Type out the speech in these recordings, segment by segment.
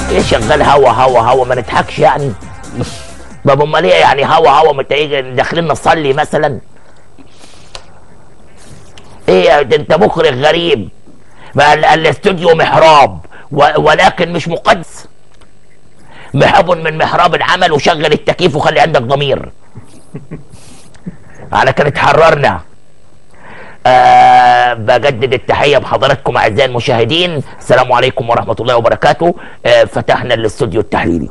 ايه شغال هوا هوا هوا ما نضحكش يعني طب امال ايه يعني هوا هوا ما تيجي داخلين نصلي مثلا ايه ده انت مخرج غريب ما ال- الاستوديو محراب و- ولكن مش مقدس محراب من محراب العمل وشغل التكييف وخلي عندك ضمير على كان اتحررنا آه بجدد التحية بحضراتكم أعزائي المشاهدين السلام عليكم ورحمة الله وبركاته آه فتحنا الاستوديو التحليلي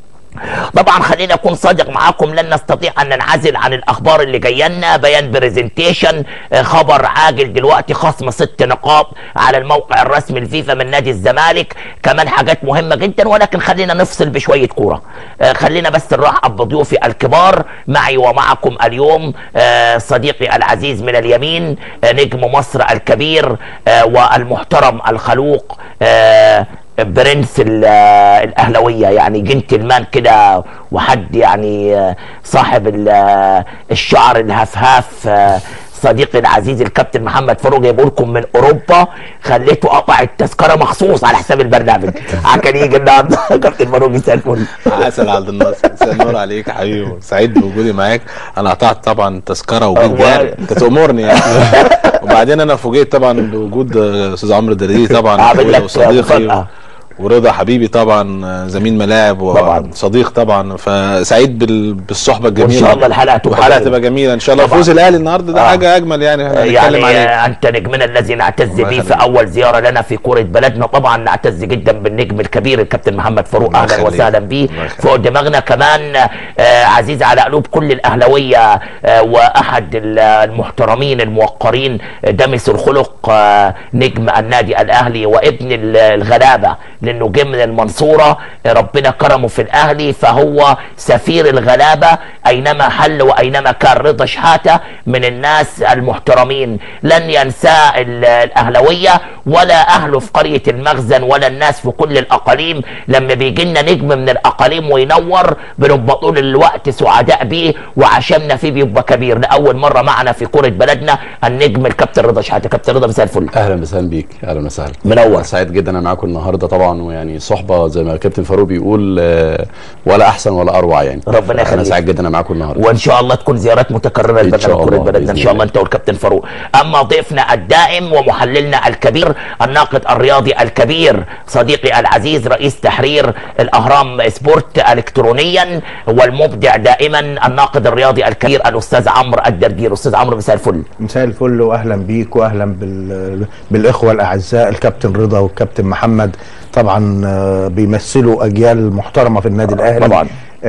طبعا خليني اكون صادق معاكم لن نستطيع ان ننعزل عن الاخبار اللي جايه لنا بيان برزنتيشن آه، خبر عاجل دلوقتي خصم ست نقاط على الموقع الرسمي الفيفا من نادي الزمالك كمان حاجات مهمه جدا ولكن خلينا نفصل بشويه كوره آه، خلينا بس نرحب بضيوفي الكبار معي ومعكم اليوم آه، صديقي العزيز من اليمين آه، نجم مصر الكبير آه، والمحترم الخلوق آه، برنس ال- آه، الاهلاويه يعني جنتلمان كده وحد يعني آه، صاحب ال- آه، الشعر الهفهاف آه، صديقي العزيز الكابتن محمد فاروق جايبه لكم من اوروبا خليته قطع التذكره مخصوص على حساب البرنامج عشان يجي النهارده كابتن فاروق مساء الفل عسل عبد الناصر مساء النور عليك يا حبيبي سعيد بوجودي معاك انا قطعت طبعا تذكره وجيت جاري انت تامرني يعني وبعدين انا فوجئت طبعا بوجود استاذ عمرو الدرديري طبعا عامل أخويا لك وصديقي مفاجأة. ورضا حبيبي طبعا زميل ملاعب طبعا. وصديق طبعا فسعيد بال- بالصحبه الجميله وإن شاء الله الحلقة تبقى والحلقه جميلة. تبقى جميله ان شاء الله طبعا. فوز الاهلي النهارده ده آه. حاجه اجمل يعني احنا هنتكلم يعني عليه آه، انت نجمنا الذي نعتز الله به في يخليك. اول زياره لنا في كوره بلدنا طبعا نعتز جدا بالنجم الكبير الكابتن محمد فاروق الله اهلا يخليك. وسهلا به الله يخليك. فوق دماغنا كمان آه، عزيز على قلوب كل الاهلاويه آه، واحد ال- المحترمين الموقرين آه، دمس الخلق آه، نجم النادي الاهلي وابن ال- الغلابه لانه جه من المنصوره آه، ربنا كرمه في الاهلي فهو سفير الغلابه اينما حل واينما كان رضا شحاته من الناس المحترمين لن ينساه ال- الاهلاويه ولا اهله في قريه المخزن ولا الناس في كل الاقاليم لما بيجي لنا نجم من الاقاليم وينور بنبقى طول الوقت سعداء بيه وعشمنا فيه بيبقى كبير لاول مره معنا في كوره بلدنا النجم الكابتن رضا شحاته كابتن رضا مساء الفل اهلا وسهلا بيك اهلا وسهلا منور. أنا سعيد جدا انا معاكم النهارده طبعا ويعني صحبه زي ما الكابتن فاروق بيقول آه، ولا احسن ولا اروع يعني ربنا انا يخليك. سعيد جدا انا معاكم النهارده وان شاء الله تكون زيارات متكرره إن لبرنامج شاء كره الله، بلدنا ان بإذن شاء الله الله. انت والكابتن فاروق اما ضيفنا الدائم ومحللنا الكبير الناقد الرياضي الكبير صديقي العزيز رئيس تحرير الاهرام سبورت الكترونيا والمبدع دائما الناقد الرياضي الكبير الاستاذ عمرو الدردير استاذ عمرو مساء الفل مساء الفل واهلا بيك واهلا بال... بالاخوه الاعزاء الكابتن رضا والكابتن محمد طبعا آه، بيمثلوا اجيال محترمه في النادي الاهلي طبعا.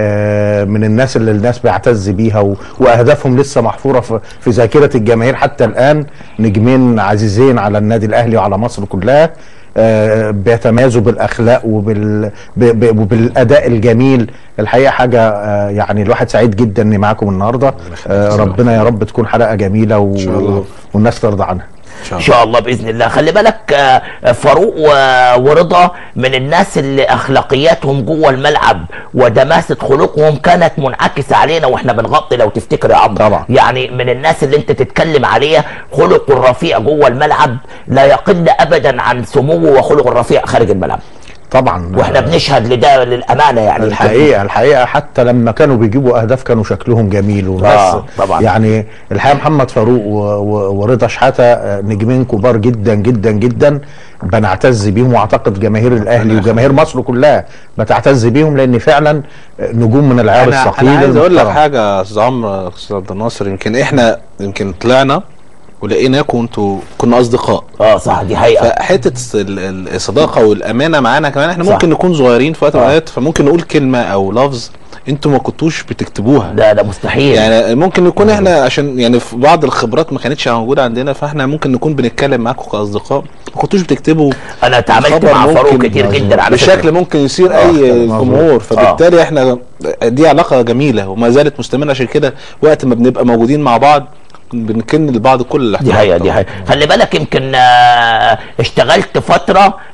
آه، من الناس اللي الناس بيعتز بيها و... واهدافهم لسه محفوره في... في ذاكره الجماهير حتى الان نجمين عزيزين على النادي الاهلي وعلى مصر كلها آه، بيتميزوا بالاخلاق وبال ب... ب... وبالاداء الجميل الحقيقه حاجه آه، يعني الواحد سعيد جدا اني معاكم النهارده آه، ربنا يا رب تكون حلقه جميله و... شاء الله. والناس ترضى عنها ان شاء ان الله شاء الله باذن الله خلي بالك آه، فاروق و- ورضا من الناس اللي اخلاقياتهم جوه الملعب ودماسه خلقهم كانت منعكسه علينا واحنا بنغطي لو تفتكر يا عمرو طبعا. يعني من الناس اللي انت تتكلم عليها خلقه الرفيع جوه الملعب لا يقل ابدا عن سموه وخلقه الرفيع خارج الملعب طبعا واحنا بنشهد لده للامانه يعني الحقيقه الحقيقه حتى لما كانوا بيجيبوا اهداف كانوا شكلهم جميل والناس آه، طبعا. يعني الحقيقه محمد فاروق و- و- ورضا شحاته آه، نجمين كبار جدا جدا جدا بنعتز بيهم واعتقد جماهير الاهلي وجماهير مصر كلها بتعتز بيهم لان فعلا آه، نجوم من العيار انا الثقيل انا عايز اقول لك المحترم. حاجه يا استاذ عمرو استاذ عبد الناصر يمكن احنا يمكن طلعنا ولقيناكم انتوا كنا اصدقاء اه صح دي حقيقه فحته ال- ال- الصداقه والامانه معانا كمان احنا صح. ممكن نكون صغيرين في وقت من آه. الاوقات فممكن نقول كلمه او لفظ انتوا ما كنتوش بتكتبوها ده ده مستحيل يعني ممكن نكون احنا عشان يعني في بعض الخبرات ما كانتش موجوده عندنا فاحنا ممكن نكون بنتكلم معاكم كاصدقاء ما كنتوش بتكتبوا انا اتعاملت الخبر مع فاروق ممكن كتير جدا على فكرة. بشكل ممكن يصير آه، اي مظبوط. جمهور فبالتالي احنا دي علاقه جميله وما زالت مستمره عشان كده وقت ما بنبقى موجودين مع بعض بنكن لبعض كل دي الاحترام حقيقة دي طبعاً. حقيقة خلي بالك يمكن آه، اشتغلت فترة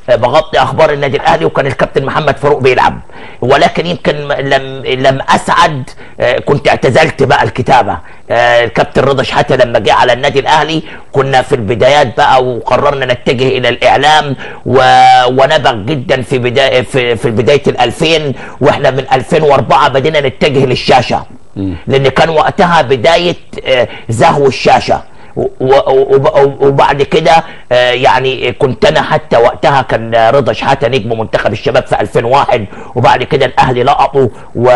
آه، بغطي اخبار النادي الاهلي وكان الكابتن محمد فاروق بيلعب ولكن يمكن م- لم لم اسعد آه، كنت اعتزلت بقى الكتابه آه، الكابتن رضا شحاته لما جه على النادي الاهلي كنا في البدايات بقى وقررنا نتجه الى الاعلام و... ونبغ جدا في بدايه في, في بدايه ال 2000 واحنا من 2004 بدينا نتجه للشاشه لان كان وقتها بدايه آه، زهو الشاشه و- و- وب- وبعد كده آه، يعني كنت انا حتى وقتها كان رضا شحاته نجم منتخب الشباب في 2001 وبعد كده الاهلي لقطوا و...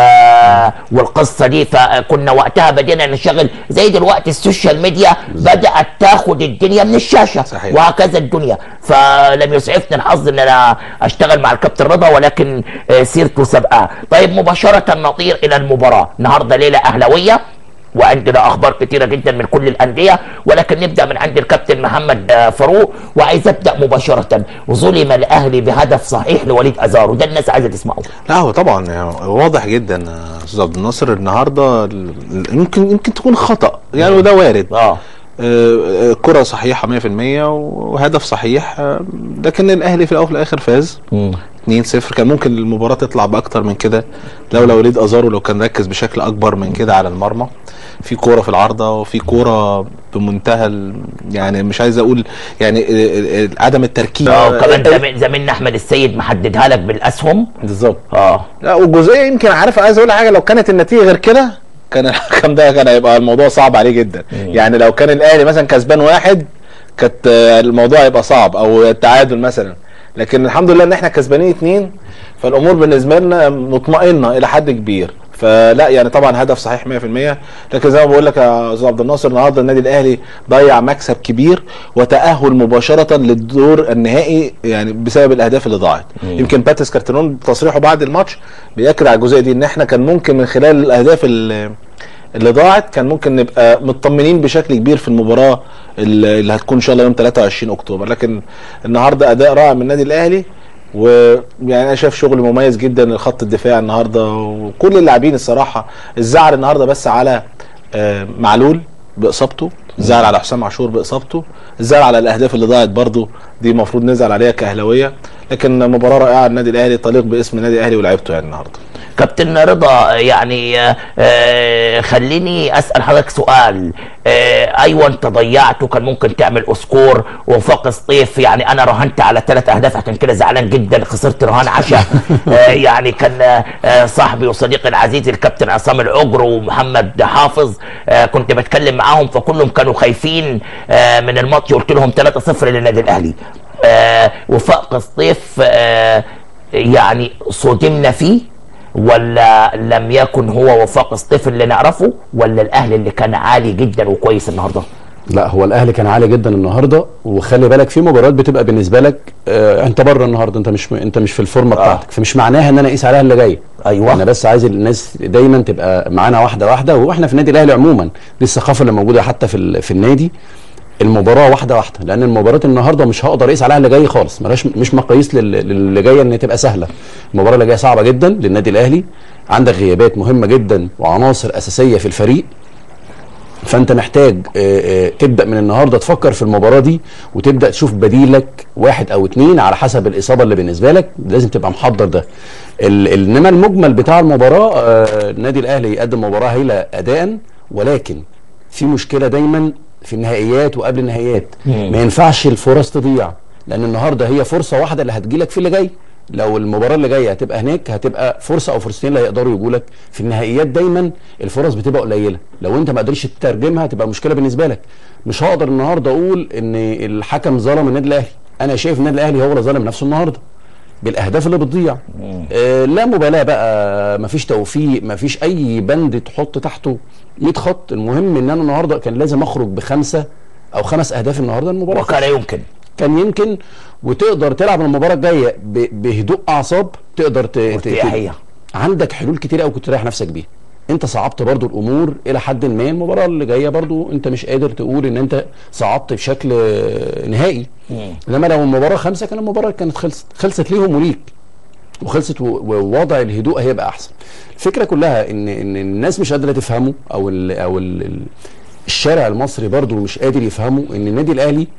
والقصه دي فكنا وقتها بدينا نشتغل زي دلوقتي السوشيال ميديا بدات تاخد الدنيا من الشاشه صحيح. وهكذا الدنيا فلم يسعفني الحظ ان انا اشتغل مع الكابتن رضا ولكن آه، سيرته سابقاه طيب مباشره نطير الى المباراه النهارده ليله اهلاويه وعندنا اخبار كتيره جدا من كل الانديه ولكن نبدا من عند الكابتن محمد آه، فاروق وعايز ابدا مباشره وظلم الاهلي بهدف صحيح لوليد ازارو ده الناس عايزه تسمعه لا هو طبعا يعني واضح جدا يا استاذ عبد الناصر النهارده ال- ال- يمكن يمكن تكون خطا يعني وده وارد اه آه، آه، كرة صحيحة 100% وهدف صحيح آه، لكن الأهلي في الأول وفي الآخر فاز 2-0 كان ممكن المباراة تطلع بأكتر من كده لولا وليد أزارو لو كان ركز بشكل أكبر من كده على المرمى في كورة في العارضة وفي كورة بمنتهى ال- يعني مش عايز أقول يعني ال- ال- عدم التركيز اه وكمان زميل- زميلنا احمد السيد محددها لك بالاسهم بالظبط اه لا والجزئيه يمكن عارف عايز اقول حاجه لو كانت النتيجه غير كده كان الحكم ده كان هيبقى الموضوع صعب عليه جدا يعني لو كان الاهلي مثلا كسبان واحد كانت آه، الموضوع هيبقى صعب او التعادل مثلا لكن الحمد لله ان احنا كسبانين اتنين فالامور بالنسبه لنا مطمئنه الى حد كبير فلا يعني طبعا هدف صحيح 100% لكن زي ما بقول لك يا استاذ عبد الناصر النهارده النادي الاهلي ضيع مكسب كبير وتاهل مباشره للدور النهائي يعني بسبب الاهداف اللي ضاعت يمكن باتريس كارتنون تصريحه بعد الماتش بياكد على الجزئيه دي ان احنا كان ممكن من خلال الاهداف اللي اللي ضاعت كان ممكن نبقى مطمنين بشكل كبير في المباراه اللي اللي هتكون ان شاء الله يوم 23 اكتوبر لكن النهارده اداء رائع من النادي الاهلي ويعني انا شايف شغل مميز جدا لخط الدفاع النهارده وكل اللاعبين الصراحه الزعل النهارده بس على آه، معلول باصابته الزعل على حسام عاشور باصابته الزعل على الاهداف اللي ضاعت برضه دي المفروض نزعل عليها كاهلاويه لكن مباراه رائعه النادي الاهلي تليق باسم النادي الاهلي ولاعيبته يعني النهارده كابتن رضا يعني آه، آه، خليني اسال حضرتك سؤال آه، ايوه انت ضيعت وكان ممكن تعمل اسكور وفاق سطيف يعني انا راهنت على ثلاث اهداف عشان كده زعلان جدا خسرت رهان عشاء آه، يعني كان آه، آه، صاحبي وصديقي العزيز الكابتن عصام العجر ومحمد حافظ آه، كنت بتكلم معاهم فكلهم كانوا خايفين آه، من الماتش قلت لهم 3-0 للنادي الاهلي آه، وفاق سطيف آه، يعني صدمنا فيه ولا لم يكن هو وفاق سطيف اللي نعرفه ولا الاهلي اللي كان عالي جدا وكويس النهارده لا هو الاهلي كان عالي جدا النهارده وخلي بالك في مباريات بتبقى بالنسبه لك آه انت بره النهارده انت مش انت مش في الفورمه بتاعتك فمش معناها ان انا اقيس عليها اللي جاي أيوة. انا بس عايز الناس دايما تبقى معانا واحده واحده واحنا في النادي الاهلي عموما دي الثقافه اللي موجوده حتى في ال- في النادي المباراه واحده واحده لان المباراه النهارده مش هقدر اقيس عليها اللي جاي خالص ملاش مش مقاييس لل- للي جايه ان تبقى سهله المباراه اللي جايه صعبه جدا للنادي الاهلي عندك غيابات مهمه جدا وعناصر اساسيه في الفريق فانت محتاج آه، آه، تبدا من النهارده تفكر في المباراه دي وتبدا تشوف بديلك واحد او اتنين على حسب الاصابه اللي بالنسبه لك لازم تبقى محضر ده ال- انما المجمل بتاع المباراه آه، النادي الاهلي يقدم مباراه هايله اداء ولكن في مشكله دايما في النهائيات وقبل النهائيات ما ينفعش الفرص تضيع لان النهارده هي فرصه واحده اللي هتجيلك في اللي جاي لو المباراه اللي جايه هتبقى هناك هتبقى فرصه او فرصتين اللي هيقدروا يجوا لك في النهائيات دايما الفرص بتبقى قليله لو انت ما قدرتش تترجمها تبقى مشكله بالنسبه لك مش هقدر النهارده اقول ان الحكم ظلم النادي الاهلي انا شايف النادي الاهلي هو اللي ظلم نفسه النهارده بالاهداف اللي بتضيع آه لا مبالاه بقى مفيش توفيق مفيش اي بند تحط تحته 100 خط المهم ان انا النهارده كان لازم اخرج بخمسه او خمس اهداف النهارده المباراه وكان يمكن كان يمكن وتقدر تلعب المباراه الجايه ب- بهدوء اعصاب تقدر ت... ت- وارتياحية. عندك حلول كتير قوي كنت تريح نفسك بيها انت صعبت برضو الامور الى حد ما المباراه اللي جايه برضو انت مش قادر تقول ان انت صعدت بشكل آه، نهائي انما لو المباراه خمسه كان المباراه كانت خلصت خلصت ليهم وليك وخلصت و- ووضع الهدوء هيبقى احسن الفكره كلها ان ان الناس مش قادره تفهمه او ال او ال الشارع المصري برضو مش قادر يفهمه ان النادي الاهلي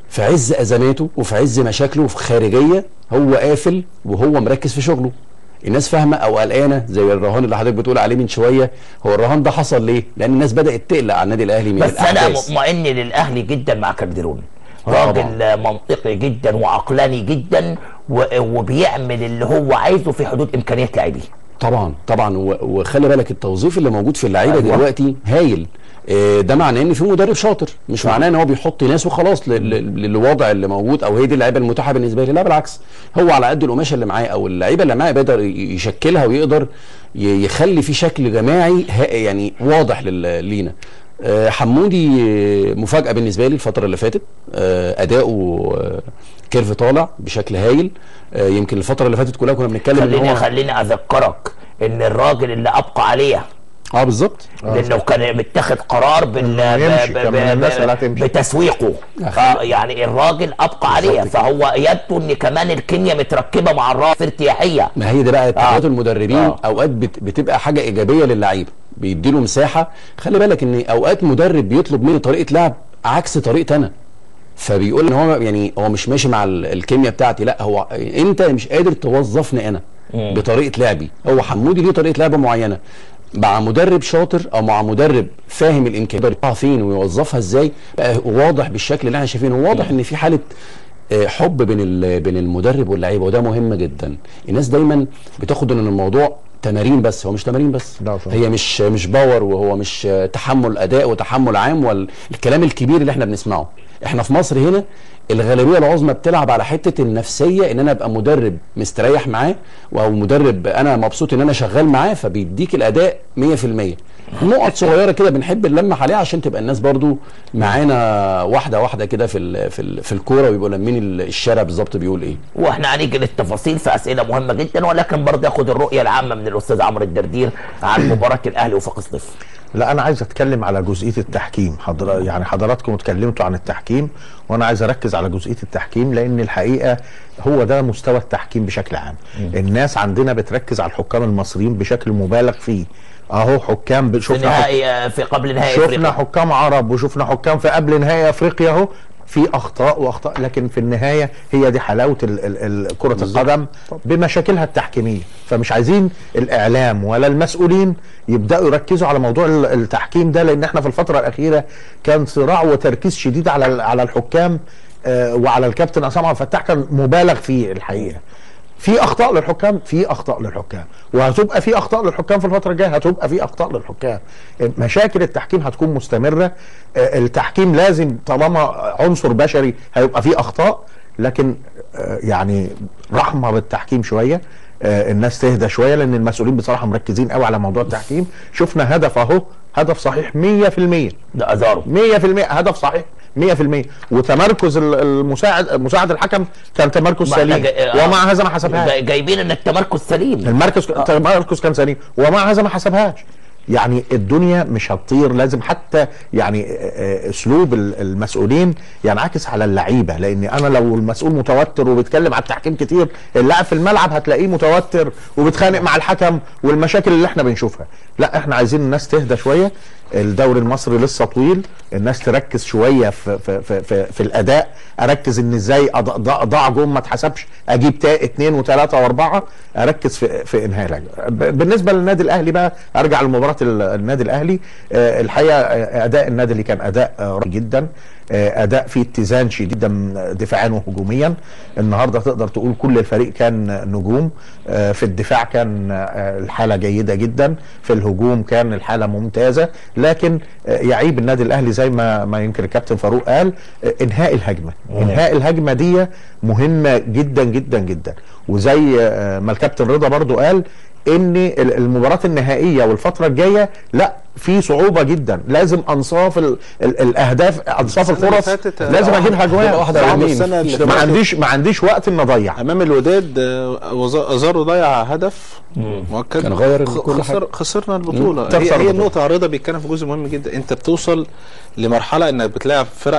في عز ازماته وفي عز مشاكله وفي خارجيه هو قافل وهو مركز في شغله الناس فاهمه او قلقانه زي الرهان اللي حضرتك بتقول عليه من شويه هو الرهان ده حصل ليه لان الناس بدات تقلق على النادي الاهلي من بس انا الاحداث مطمئن للاهلي جدا مع كالدرون آه راجل منطقي جدا وعقلاني جدا و- وبيعمل اللي هو عايزه في حدود امكانيات لاعبيه طبعا طبعا و- وخلي بالك التوظيف اللي موجود في اللعيبه أيوة. دلوقتي هايل آه، ده معناه ان في مدرب شاطر مش معناه ان هو بيحط ناس وخلاص لل- لل- للوضع اللي موجود او هي دي اللعيبه المتاحه بالنسبه لي لا بالعكس هو على قد القماشه اللي معاه او اللعيبه اللي معاه بيقدر ي- يشكلها ويقدر ي- يخلي في شكل جماعي ها- يعني واضح لل- لينا آه، حمودي آه، مفاجاه بالنسبه لي الفتره اللي فاتت آه، اداؤه آه، كيرف طالع بشكل هايل آه، يمكن الفتره اللي فاتت كلها كنا بنتكلم ان خليني هو خليني اذكرك ان الراجل اللي ابقى عليه اه بالظبط لانه كان متخذ قرار بال إنه يمشي، ب- كان ب- من الناس ب- اللي هتمشي. بتسويقه آه يعني الراجل ابقى عليه بالظبط كده. فهو يبدو ان كمان الكيمياء متركبه مع الراس في ارتياحيه ما هي دي بقى اتحادات آه. المدربين آه. اوقات بت- بتبقى حاجه ايجابيه للعيبه بيديله مساحه خلي بالك ان اوقات مدرب بيطلب مني طريقه لعب عكس طريقتي انا فبيقول ان هو يعني هو مش ماشي مع ال- الكيمياء بتاعتي لا هو انت مش قادر توظفني انا بطريقه لعبي هو حمودي ليه طريقه لعبه معينه مع مدرب شاطر او مع مدرب فاهم الامكانيات يحطها فين ويوظفها ازاي بقى واضح بالشكل اللي احنا شايفينه واضح ان في حاله آه، حب بين ال- بين المدرب واللعيبه وده مهم جدا الناس دايما بتاخد ان الموضوع تمارين بس هو مش تمارين بس لا طبعا. هي مش مش باور وهو مش آه، تحمل اداء وتحمل عام والكلام الكبير اللي احنا بنسمعه احنا في مصر هنا الغالبيه العظمى بتلعب على حته النفسيه ان انا ابقى مدرب مستريح معاه او مدرب انا مبسوط ان انا شغال معاه فبيديك الاداء 100% نقط صغيره كده بنحب نلمح عليها عشان تبقى الناس برضو معانا واحده واحده كده في ال في ال في الكوره ويبقوا لامين ال- الشارع بالظبط بيقول ايه واحنا هنيجي للتفاصيل في اسئله مهمه جدا ولكن برضه ياخد الرؤيه العامه من الاستاذ عمرو الدردير عن مباراه الاهلي وفاق سطيف لا انا عايز اتكلم على جزئيه التحكيم حضر يعني حضراتكم اتكلمتوا عن التحكيم وانا عايز اركز على جزئيه التحكيم لان الحقيقه هو ده مستوى التحكيم بشكل عام الناس عندنا بتركز على الحكام المصريين بشكل مبالغ فيه اهو حكام ب- في شفنا حك- نهائي في قبل نهائي شفنا افريقيا حكام عرب وشفنا حكام في قبل نهائي افريقيا اهو في اخطاء واخطاء لكن في النهايه هي دي حلاوه ال- ال- ال- كره القدم بمشاكلها التحكيميه فمش عايزين الاعلام ولا المسؤولين يبداوا يركزوا على موضوع ال- التحكيم ده لان احنا في الفتره الاخيره كان صراع وتركيز شديد على ال- على الحكام آه، وعلى الكابتن عصام عبد الفتاح كان مبالغ فيه الحقيقه في اخطاء للحكام في اخطاء للحكام وهتبقى في اخطاء للحكام في الفتره الجايه هتبقى في اخطاء للحكام مشاكل التحكيم هتكون مستمره آه، التحكيم لازم طالما عنصر بشري هيبقى فيه اخطاء لكن آه، يعني رحمه بالتحكيم شويه آه، الناس تهدى شويه لان المسؤولين بصراحه مركزين قوي على موضوع التحكيم شفنا هدف اهو هدف صحيح 100% ده ازارو 100% هدف صحيح 100% وتمركز ال- المساعد مساعد الحكم كان تمركز ما ده سليم جاي- آه. ومع هذا ما حسبهاش جاي- جايبين ان التمركز سليم المركز التمركز كان سليم ومع هذا ما حسبهاش يعني الدنيا مش هتطير لازم حتى يعني آه، آه، اسلوب ال- المسؤولين ينعكس على اللعيبه لان انا لو المسؤول متوتر وبيتكلم على التحكيم كتير اللاعب في الملعب هتلاقيه متوتر وبيتخانق مع الحكم والمشاكل اللي احنا بنشوفها لا احنا عايزين الناس تهدى شويه الدوري المصري لسه طويل الناس تركز شويه في في في, في, في الاداء اركز ان ازاي أض- ض- ضاع جون ما اتحسبش اجيب تا اثنين وثلاثه واربعه اركز في في انهاء اللعب. ب- بالنسبه للنادي الاهلي بقى ارجع لمباراه ال- النادي الاهلي آه، الحقيقه آه، اداء النادي اللي كان اداء آه، رائع جدا آه، اداء فيه اتزان شديد جدا دفاعيا وهجوميا النهارده تقدر تقول كل الفريق كان نجوم آه، في الدفاع كان آه، الحاله جيده جدا في الهجوم كان الحاله ممتازه لكن آه، يعيب النادي الاهلي زي ما ما يمكن الكابتن فاروق قال آه، انهاء الهجمه انهاء الهجمه دي مهمه جدا جدا جدا وزي آه، ما الكابتن رضا برضو قال ان ال- المباراه النهائيه والفتره الجايه لا في صعوبه جدا لازم انصاف ال ال الاهداف انصاف السنة اللي الفرص فاتت، آه، لازم اجيبها هتبقى جوان واحدة صعب. على اليمين. السنة اللي ما فاتت عنديش ما عنديش وقت ان اضيع امام الوداد آه، وز- ازارو ضيع هدف مؤكد كان غير خ- كل خسر خسرنا البطوله تخسر هي, هي البطولة. النقطه رضا بيتكلم في جزء مهم جدا انت بتوصل لمرحله انك بتلاعب فرق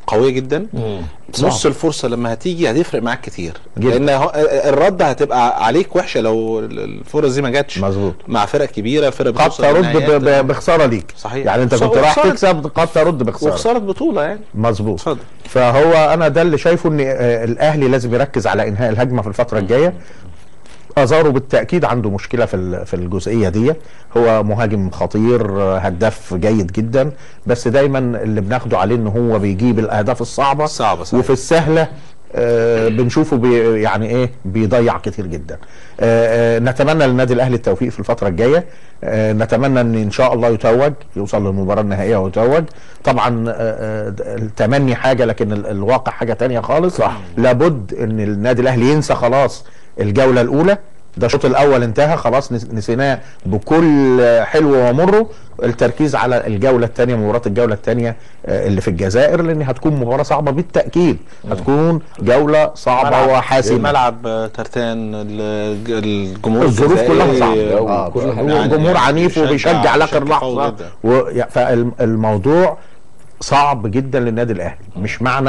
قويه جدا مم. نص الفرصه لما هتيجي هتفرق معاك كتير جدا. لان هو- الرد هتبقى عليك وحشه لو الفرص دي ما جاتش مظبوط. مع فرق كبيره فرق قد بتوصل ترد للنهائيات. ب- ب- بخساره ليك صحيح. يعني انت وخسارة- كنت رايح وخسارة- تكسب قد ترد بخساره وخساره بطوله يعني مظبوط اتفضل. فهو انا ده اللي شايفه ان آه، الاهلي لازم يركز على انهاء الهجمه في الفتره الجايه ازارو بالتاكيد عنده مشكله في ال- في الجزئيه دي هو مهاجم خطير آه، هداف جيد جدا بس دايما اللي بناخده عليه ان هو بيجيب الاهداف الصعبه صعبة، صحيح. وفي السهله آه، بنشوفه بي يعني ايه بيضيع كتير جدا آه، آه، نتمنى للنادي الاهلي التوفيق في الفتره الجايه آه، نتمنى ان ان شاء الله يتوج يوصل للمباراه النهائيه ويتوج طبعا آه، آه، التمني حاجه لكن ال- الواقع حاجه تانية خالص صح. لابد ان النادي الاهلي ينسى خلاص الجوله الاولى ده الشوط الاول انتهى خلاص نس- نسيناه بكل حلو ومره التركيز على الجوله الثانيه مباراه الجوله الثانيه اللي في الجزائر لان هتكون مباراه صعبه بالتاكيد هتكون جوله صعبه وحاسمه الملعب آه، ترتان ال- الجمهور الظروف الجزائري، كلها صعبه جو، آه، كل حاجة. هو الجمهور عنيف وبيشجع لاخر بشكل قوي لحظه جدا. و- فالموضوع صعب جدا للنادي الاهلي مش معنى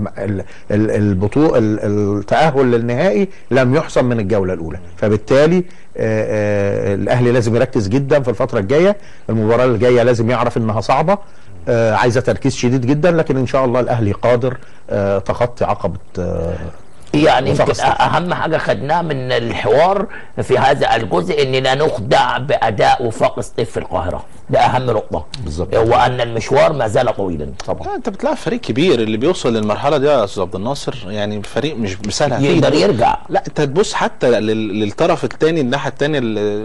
البطوله التاهل للنهائي لم يحسم من الجوله الاولى فبالتالي آه، آه، الاهلي لازم يركز جدا في الفتره الجايه المباراه الجايه لازم يعرف انها صعبه آه، عايزه تركيز شديد جدا لكن ان شاء الله الاهلي قادر آه، تخطي عقبه آه، يعني يمكن وفقط. اهم حاجه خدناها من الحوار في هذا الجزء ان لا نخدع باداء وفاق سطيف في القاهره ده اهم نقطه بالظبط. وان المشوار ما زال طويلا طبعا لا انت بتلاعب فريق كبير اللي بيوصل للمرحله دي يا استاذ عبد الناصر يعني فريق مش مش سهل هتيجي يقدر تبص- يرجع لا انت تبص حتى لل- للطرف الثاني الناحيه الثانيه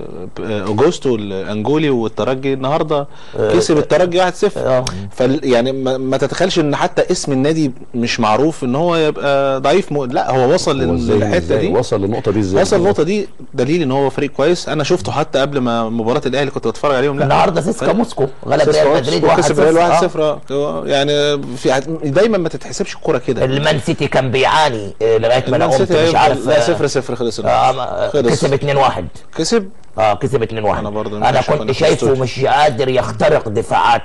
اوجوستو الانجولي والترجي النهارده كسب الترجي 1-0 آه. فال يعني ما, ما تتخيلش ان حتى اسم النادي مش معروف ان هو يبقى ضعيف م... لا هو وصل هو لل- ازاي للحته ازاي دي وصل للنقطه دي ازاي وصل النقطه دي دليل ان هو فريق كويس انا شفته حتى قبل ما مباراه الاهلي كنت بتفرج عليهم لا النهارده سيسكا موسكو غلب سيسكا ريال مدريد كسب ريال 1-0 1-0 آه. هو يعني في دايما ما تتحسبش الكوره كده المان سيتي كان بيعاني آه، لغايه ما انا المان قمت سيتي مش هيفضل- عارف لا آه، 0 0 خلص آه، النهاردة. ما- خلص كسب 2-1 كسب اه كسب 2-1 أنا برضه انا مش كنت أنا شايفه شفتوش. مش قادر يخترق دفاعات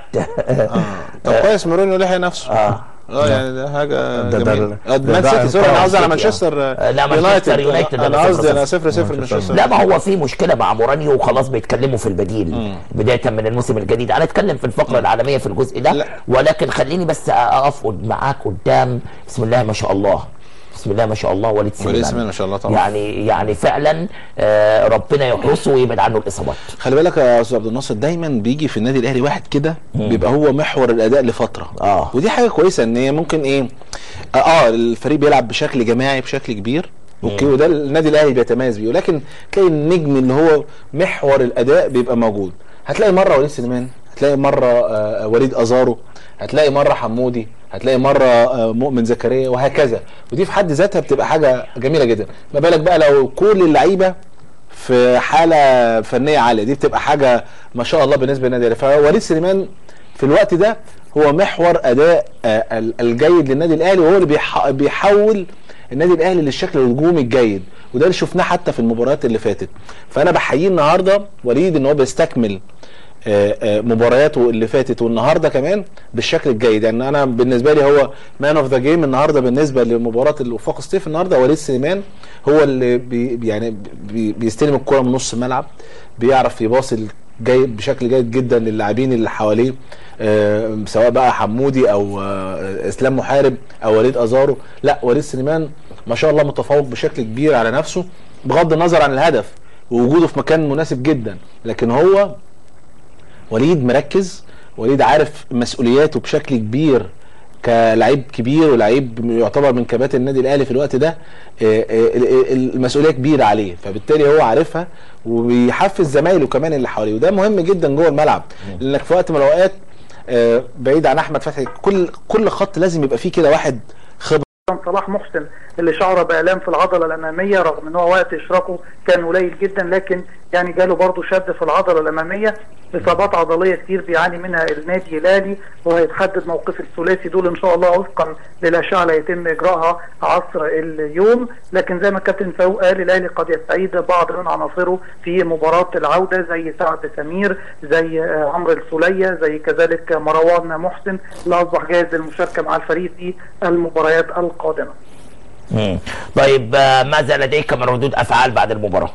طب كويس مورينيو لحق نفسه اه اه يعني ده حاجه ده- ده- جميله ده- آه، ده- مان ده سيتي سوري انا انقاذ قصدي على سيتي، مانشستر آه، لا، مانشستر يونايتد انا أنا قصدي انا 0-0. 0 0 مانشستر لا ما هو في مشكله مع مورانيو وخلاص بيتكلموا في البديل بدايه من الموسم الجديد انا اتكلم في الفقره العالميه في الجزء ده لا. ولكن خليني بس اقف قد- معاك قدام بسم الله ما شاء الله بسم الله ما شاء الله وليد سليمان سليمان ما شاء الله طبعا. يعني يعني فعلا آه ربنا يحرسه ويبعد عنه الاصابات خلي بالك يا استاذ عبد الناصر دايما بيجي في النادي الاهلي واحد كده بيبقى هو محور الاداء لفتره آه. ودي حاجه كويسه ان هي ممكن ايه اه, آه الفريق بيلعب بشكل جماعي بشكل كبير اوكي وده النادي الاهلي بيتميز بيه ولكن تلاقي النجم اللي هو محور الاداء بيبقى موجود هتلاقي مره وليد سليمان هتلاقي مره آه وليد ازارو هتلاقي مره حمودي هتلاقي مره آه مؤمن زكريا وهكذا ودي في حد ذاتها بتبقى حاجه جميله جدا ما بالك بقى لو كل اللعيبه في حاله فنيه عاليه دي بتبقى حاجه ما شاء الله بالنسبه للنادي الاهلي فوليد سليمان في الوقت ده هو محور اداء آه، ال- الجيد للنادي الاهلي وهو اللي بيح- بيحول النادي الاهلي للشكل الهجومي الجيد وده اللي شفناه حتى في المباريات اللي فاتت فانا بحييه النهارده وليد ان هو بيستكمل آه، آه، مبارياته اللي فاتت والنهارده كمان بالشكل الجيد يعني انا بالنسبه لي هو مان اوف ذا جيم النهارده بالنسبه لمباراه الوفاق ستيف النهارده وليد سليمان هو اللي بي يعني بي بيستلم الكره من نص الملعب بيعرف يباصي جيد بشكل جيد جدا للاعبين اللي حواليه آه، سواء بقى حمودي او آه، اسلام محارب او وليد ازارو لا وليد سليمان ما شاء الله متفوق بشكل كبير على نفسه بغض النظر عن الهدف ووجوده في مكان مناسب جدا لكن هو وليد مركز وليد عارف مسؤولياته بشكل كبير كلعيب كبير ولعيب يعتبر من كباتن النادي الاهلي في الوقت ده آه، آه، المسؤوليه كبيره عليه فبالتالي هو عارفها وبيحفز زمايله كمان اللي حواليه وده مهم جدا جوه الملعب لانك في وقت من الاوقات آه، بعيد عن احمد فتحي كل كل خط لازم يبقى فيه كده واحد خبره صلاح محسن اللي شعر بالام في العضله الاماميه رغم ان هو وقت اشراكه كان قليل جدا لكن يعني جاله برضه شد في العضله الاماميه اصابات عضليه كتير بيعاني منها النادي الاهلي وهيتحدد موقف الثلاثي دول ان شاء الله وفقا للاشعه اللي هيتم اجراءها عصر اليوم لكن زي ما الكابتن فاروق قال الاهلي قد يستعيد بعض من عناصره في مباراه العوده زي سعد سمير زي آه، عمرو السوليه زي كذلك مروان محسن اللي اصبح جاهز للمشاركه مع الفريق في المباريات القادمه. مم. طيب آه، ماذا لديك من ردود افعال بعد المباراه؟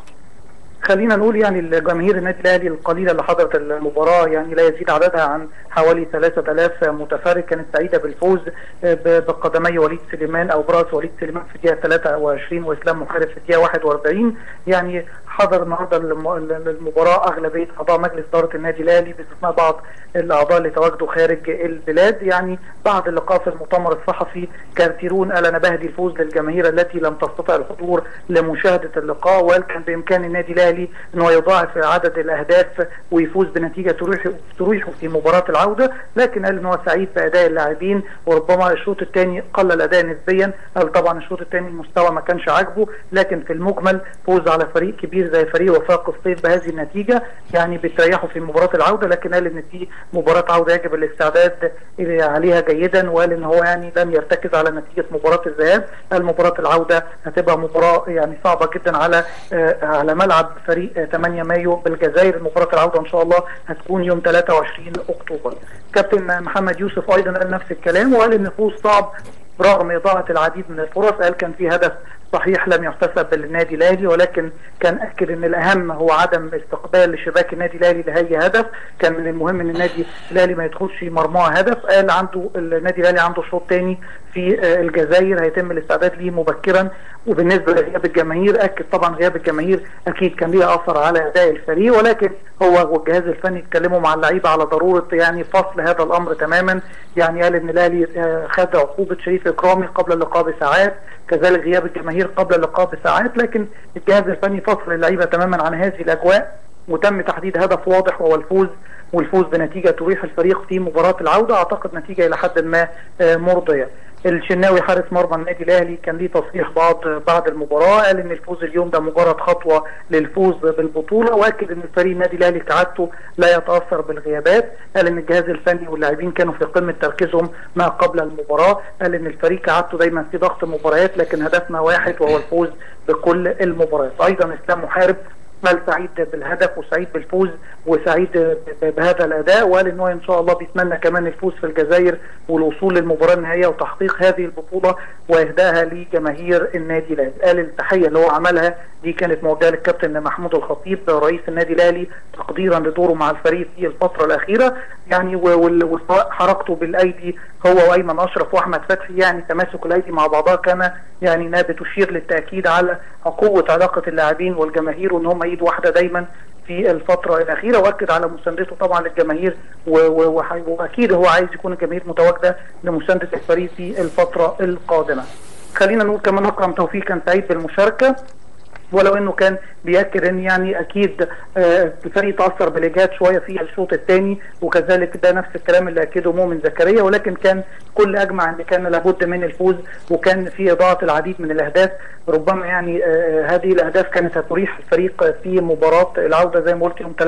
خلينا نقول يعني الجماهير النادي الاهلي القليله اللي حضرت المباراه يعني لا يزيد عددها عن حوالي 3000 متفرج كانت سعيده بالفوز ب- بقدمي وليد سليمان او براس وليد سليمان في الدقيقه 23 واسلام محارب في الدقيقه 41 يعني حضر النهارده الم- المباراه اغلبيه اعضاء مجلس اداره النادي الاهلي باستثناء بعض الاعضاء اللي تواجدوا خارج البلاد يعني بعد اللقاء في المؤتمر الصحفي كارتيرون قال انا بهدي الفوز للجماهير التي لم تستطع الحضور لمشاهده اللقاء وقال كان بامكان النادي الاهلي ان هو يضاعف عدد الاهداف ويفوز بنتيجه تريحه تريحه في مباراه العوده لكن قال ان هو سعيد باداء اللاعبين وربما الشوط الثاني قل الاداء نسبيا قال طبعا الشوط الثاني المستوى ما كانش عاجبه لكن في المجمل فوز على فريق كبير زي فريق وفاق الصيف بهذه النتيجه يعني بتريحه في مباراه العوده لكن قال ان في مباراه عوده يجب الاستعداد عليها جيدا وقال ان هو يعني لم يرتكز على نتيجه مباراه الذهاب قال مباراه العوده هتبقى مباراه يعني صعبه جدا على آه، على ملعب فريق آه، 8 مايو بالجزائر مباراه العوده ان شاء الله هتكون يوم 23 اكتوبر كابتن محمد يوسف ايضا قال نفس الكلام وقال ان الفوز صعب رغم إضاعة العديد من الفرص قال كان في هدف صحيح لم يحتسب للنادي الاهلي ولكن كان اكد ان الاهم هو عدم استقبال شباك النادي الاهلي لاي هدف كان من المهم ان النادي الاهلي ما يدخلش مرماه هدف قال عنده النادي الاهلي عنده شوط تاني في آه، الجزائر هيتم الاستعداد ليه مبكرا وبالنسبه لغياب الجماهير اكد طبعا غياب الجماهير اكيد كان ليه اثر على اداء الفريق ولكن هو والجهاز الفني اتكلموا مع اللعيبه على ضروره يعني فصل هذا الامر تماما يعني قال ان الاهلي آه، خد عقوبه شريف اكرامي قبل اللقاء بساعات كذلك غياب الجماهير قبل اللقاء بساعات لكن الجهاز الفني فصل اللعيبه تماما عن هذه الاجواء وتم تحديد هدف واضح وهو الفوز والفوز بنتيجه تريح الفريق في مباراه العوده اعتقد نتيجه الى حد ما آه، مرضيه. الشناوي حارس مرمى النادي الاهلي كان ليه تصريح بعد بعد المباراه قال ان الفوز اليوم ده مجرد خطوه للفوز بالبطوله واكد ان فريق النادي الاهلي كعادته لا يتاثر بالغيابات قال ان الجهاز الفني واللاعبين كانوا في قمه تركيزهم ما قبل المباراه قال ان الفريق كعادته دايما في ضغط مباريات لكن هدفنا واحد وهو الفوز بكل المباريات ايضا اسلام محارب قال سعيد بالهدف وسعيد بالفوز وسعيد ب- بهذا الاداء وقال ان هو ان شاء الله بيتمنى كمان الفوز في الجزائر والوصول للمباراه النهائيه وتحقيق هذه البطوله واهدائها لجماهير النادي الاهلي قال التحيه اللي هو عملها دي كانت موجهه للكابتن محمود الخطيب رئيس النادي الاهلي تقديرا لدوره مع الفريق في الفتره الاخيره يعني و- وال- وسواء حركته بالايدي هو وايمن اشرف واحمد فتحي يعني تماسك الايدي مع بعضها كان يعني انها بتشير للتاكيد على قوه علاقه اللاعبين والجماهير وان هم ايد واحده دايما في الفترة الأخيرة وأكد على مساندته طبعا للجماهير و- و- وح- وأكيد هو عايز يكون الجماهير متواجدة لمساندة الفريق في الفترة القادمة. خلينا نقول كمان أكرم توفيق كان سعيد بالمشاركة ولو انه كان بياكد ان يعني اكيد آه، الفريق تاثر بالاجهاد شويه في الشوط الثاني وكذلك ده نفس الكلام اللي اكده مؤمن زكريا ولكن كان كل اجمع ان كان لابد من الفوز وكان في اضاعه العديد من الاهداف ربما يعني آه، هذه الاهداف كانت هتريح الفريق في مباراه العوده زي ما قلت يوم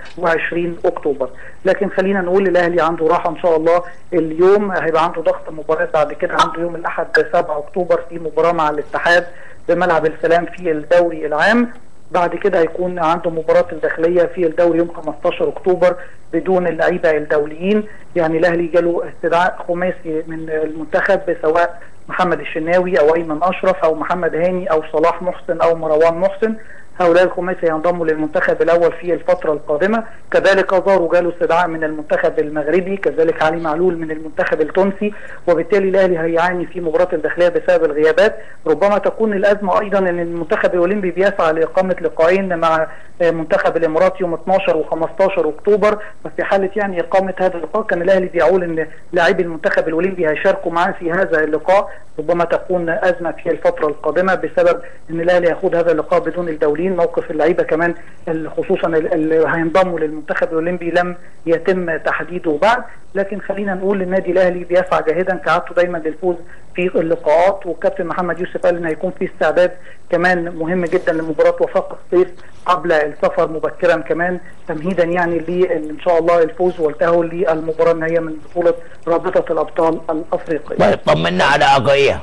23 اكتوبر لكن خلينا نقول الاهلي عنده راحه ان شاء الله اليوم هيبقى عنده ضغط مباراه بعد كده عنده يوم الاحد 7 اكتوبر في مباراه مع الاتحاد بملعب السلام في الدوري العام بعد كده هيكون عنده مباراة الداخلية في الدوري يوم 15 أكتوبر بدون اللعيبة الدوليين يعني الأهلي جاله استدعاء خماسي من المنتخب سواء محمد الشناوي أو أيمن أشرف أو محمد هاني أو صلاح محسن أو مروان محسن هؤلاء الخماسي ينضموا للمنتخب الاول في الفتره القادمه كذلك ازارو جاله استدعاء من المنتخب المغربي كذلك علي معلول من المنتخب التونسي وبالتالي الاهلي هيعاني في مباراه الداخليه بسبب الغيابات ربما تكون الازمه ايضا ان المنتخب الاولمبي بيسعى لاقامه لقاءين مع آه، منتخب الامارات يوم 12 و15 اكتوبر ففي حاله يعني اقامه هذا اللقاء كان الاهلي بيقول ان لاعبي المنتخب الاولمبي هيشاركوا معاه في هذا اللقاء ربما تكون ازمه في الفتره القادمه بسبب ان الاهلي يخوض هذا اللقاء بدون الدوليين المسؤولين موقف اللعيبه كمان ال- خصوصا ال- اللي هينضموا للمنتخب الاولمبي لم يتم تحديده بعد لكن خلينا نقول النادي الاهلي بيسعى جاهدا كعادته دايما للفوز في اللقاءات والكابتن محمد يوسف قال ان هيكون في استعداد كمان مهم جدا لمباراه وفاق الصيف قبل السفر مبكرا كمان تمهيدا يعني لان شاء الله الفوز والتاهل للمباراه النهائيه من بطوله رابطه الابطال الافريقيه. طيب طمنا على اجايه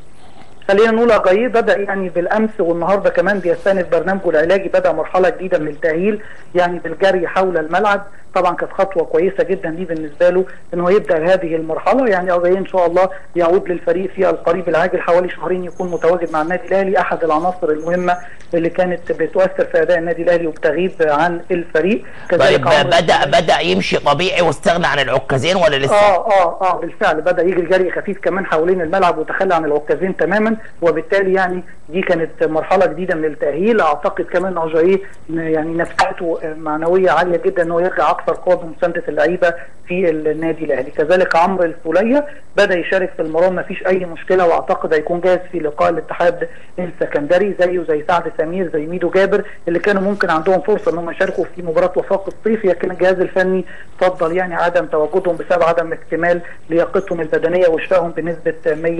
خلينا نقول اجاييه بدا يعني بالامس والنهارده كمان بيستأنف برنامجه العلاجي بدا مرحله جديده من التاهيل يعني بالجري حول الملعب طبعا كانت خطوه كويسه جدا ليه بالنسبه له ان هو يبدا هذه المرحله يعني اجاييه ان شاء الله يعود للفريق في القريب العاجل حوالي شهرين يكون متواجد مع النادي الاهلي احد العناصر المهمه اللي كانت بتؤثر في اداء النادي الاهلي وبتغيب عن الفريق طيب عمرو بدا بدا يمشي طبيعي واستغنى عن العكازين ولا لسه؟ اه اه اه بالفعل بدا يجري جري خفيف كمان حوالين الملعب وتخلى عن العكازين تماما وبالتالي يعني دي كانت مرحله جديده من التاهيل اعتقد كمان اجاييه يعني نفساته معنويه عاليه جدا ان هو يرجع اكثر قوه بمسانده اللعيبه في النادي الاهلي كذلك عمرو الفوليه بدا يشارك في المران ما فيش اي مشكله واعتقد هيكون جاهز في لقاء الاتحاد السكندري زيه زي سعد سمير زي ميدو جابر اللي كانوا ممكن عندهم فرصه ان هم يشاركوا في مباراه وفاق الصيف لكن الجهاز الفني فضل يعني عدم تواجدهم بسبب عدم اكتمال لياقتهم البدنيه وشفائهم بنسبه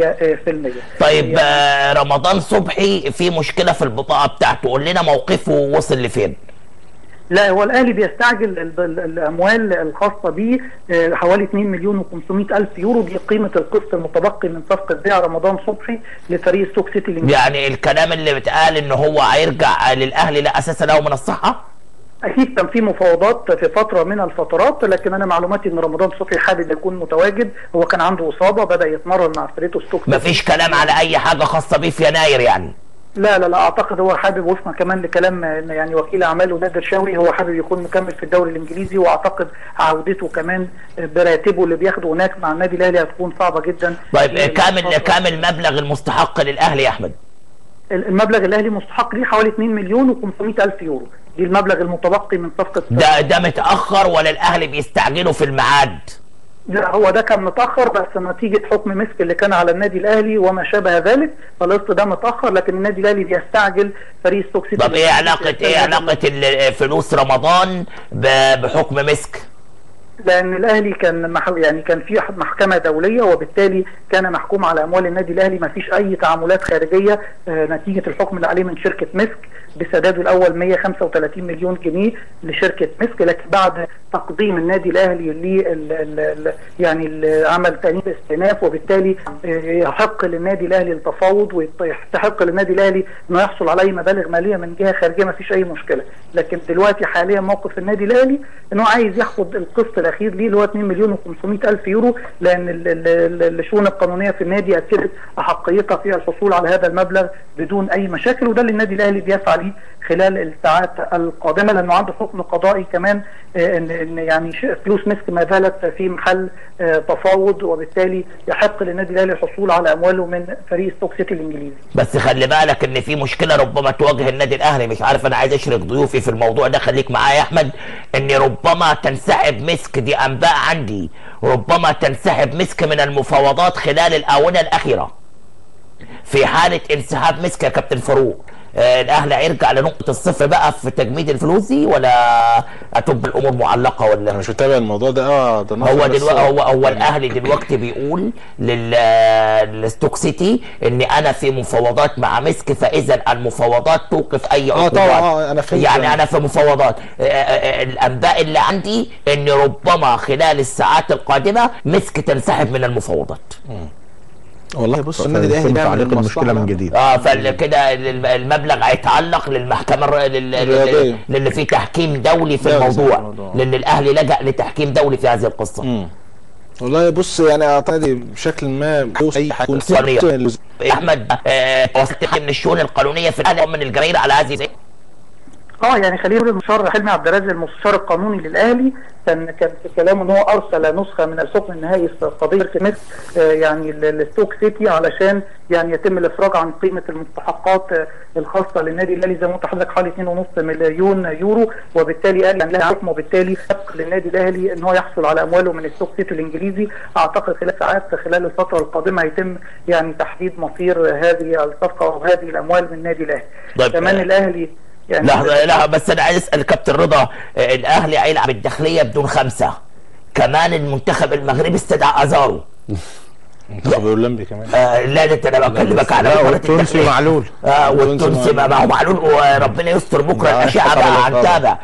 100% طيب آه، رمضان صبحي في مشكله في البطاقه بتاعته قول لنا موقفه وصل لفين؟ لا هو الاهلي بيستعجل ال- ال- الاموال الخاصه به آه، حوالي 2 مليون و500 الف يورو دي قيمه القسط المتبقي من صفقه بيع رمضان صبحي لفريق ستوك سيتي الانجليزي يعني الكلام اللي بيتقال ان هو هيرجع للاهلي لا اساس له من الصحه؟ اكيد كان في مفاوضات في فتره من الفترات لكن انا معلوماتي ان رمضان صبحي حابب يكون متواجد هو كان عنده اصابه بدا يتمرن مع فريقه ستوك سيتي. مفيش كلام على اي حاجه خاصه بيه في يناير يعني لا لا لا اعتقد هو حابب وفقا كمان لكلام إن يعني وكيل اعماله نادر شاوي هو حابب يكون مكمل في الدوري الانجليزي واعتقد عودته كمان براتبه اللي بياخده هناك مع النادي الاهلي هتكون صعبه جدا طيب آه، كامل الفترة- كامل المبلغ المستحق للاهلي يا احمد المبلغ الاهلي مستحق ليه حوالي 2 مليون و500 الف يورو دي المبلغ المتبقي من صفقه ده ده متاخر ولا الاهلي بيستعجلوا في الميعاد؟ لا هو ده كان متاخر بس نتيجه حكم مسك اللي كان على النادي الاهلي وما شابه ذلك فالقسط ده متاخر لكن النادي الاهلي بيستعجل فريق ستوك سيتي طب ايه علاقه ايه علاقه ال- فلوس رمضان ب- بحكم مسك؟ لان الاهلي كان مح... يعني كان في محكمه دوليه وبالتالي كان محكوم على اموال النادي الاهلي ما فيش اي تعاملات خارجيه آه، نتيجه الحكم اللي عليه من شركه مسك بسداده الاول 135 مليون جنيه لشركه مسك لكن بعد تقديم النادي الاهلي لل ال- ال- يعني ال- عمل تانيب استئناف وبالتالي آه، يحق للنادي الاهلي التفاوض ويستحق للنادي الاهلي انه يحصل على اي مبالغ ماليه من جهه خارجيه ما فيش اي مشكله لكن دلوقتي حاليا موقف النادي الاهلي انه عايز ياخد القسط الاخير ليه اللي هو 2 مليون و500 الف يورو لان ال- ال- ال- الشؤون القانونيه في النادي اكدت احقيتها في الحصول على هذا المبلغ بدون اي مشاكل وده اللي النادي الاهلي بيسعى ليه خلال الساعات القادمه لانه عنده حكم قضائي كمان آه، ان ان يعني ش- فلوس مسك ما زالت في محل آه، تفاوض وبالتالي يحق للنادي الاهلي الحصول على امواله من فريق ستوك سيتي الانجليزي بس خلي بالك ان في مشكله ربما تواجه النادي الاهلي مش عارف انا عايز اشرك ضيوفي في الموضوع ده خليك معايا يا احمد ان ربما تنسحب مسك دي انباء عندي ربما تنسحب مسك من المفاوضات خلال الاونه الاخيره في حاله انسحاب مسك يا كابتن فاروق آه الاهلي هيرجع لنقطه الصفر بقى في تجميد الفلوس دي ولا هتبقى الامور معلقه ولا انا مش متابع الموضوع ده اه ده نصر هو بس- دلوقتي هو هو الاهلي دلوقتي بيقول لل للستوك سيتي ان انا في مفاوضات مع مسك فاذا المفاوضات توقف اي اه عقوبات طبعا اه انا فهمت يعني انا في مفاوضات آه، آه، آه، الانباء اللي عندي ان ربما خلال الساعات القادمه مسك تنسحب من المفاوضات والله بص النادي الاهلي يتم بيعمل تعليق المشكله المصلحة. من جديد اه فكده المبلغ هيتعلق للمحكمه الر- لل- لل- الرياضية. للي في تحكيم دولي في دولي في الموضوع الموضوع. لان الاهلي لجأ لتحكيم دولي في هذه القصه مم. والله بص يعني اعتقد بشكل ما يوصل اي حاجه صريح. احمد آه، وصلت من الشؤون القانونيه في الاهلي ومن الجماهير على هذه الشيء؟ اه يعني خلينا نقول المستشار حلمي عبد الرازق المستشار القانوني للاهلي كان كان في كلامه ان هو ارسل نسخه من الحكم النهائي في قضيه مصر آه، يعني ل- لستوك سيتي علشان يعني يتم الافراج عن قيمه المستحقات آه، الخاصه للنادي الاهلي زي ما قلت لحضرتك حوالي 2.5 مليون يورو وبالتالي قال يعني لها حكم وبالتالي حق للنادي الاهلي ان هو يحصل على امواله من ستوك سيتي الانجليزي اعتقد خلال ساعات خلال الفتره القادمه هيتم يعني تحديد مصير هذه الصفقه وهذه الاموال من النادي الاهلي طيب، كمان آه، الاهلي يعني لا لا بس انا عايز اسال كابتن رضا آه، الاهلي هيلعب الداخليه بدون خمسه كمان المنتخب المغربي استدعى ازارو المنتخب الاولمبي كمان آه لا ده انا بكلمك على لا مباراة والتونسي الداخلية. معلول اه والتونسي ما ما هو معلول وربنا يستر بكره لا، الاشعه طبعاً، بقى طبعاً. هنتابع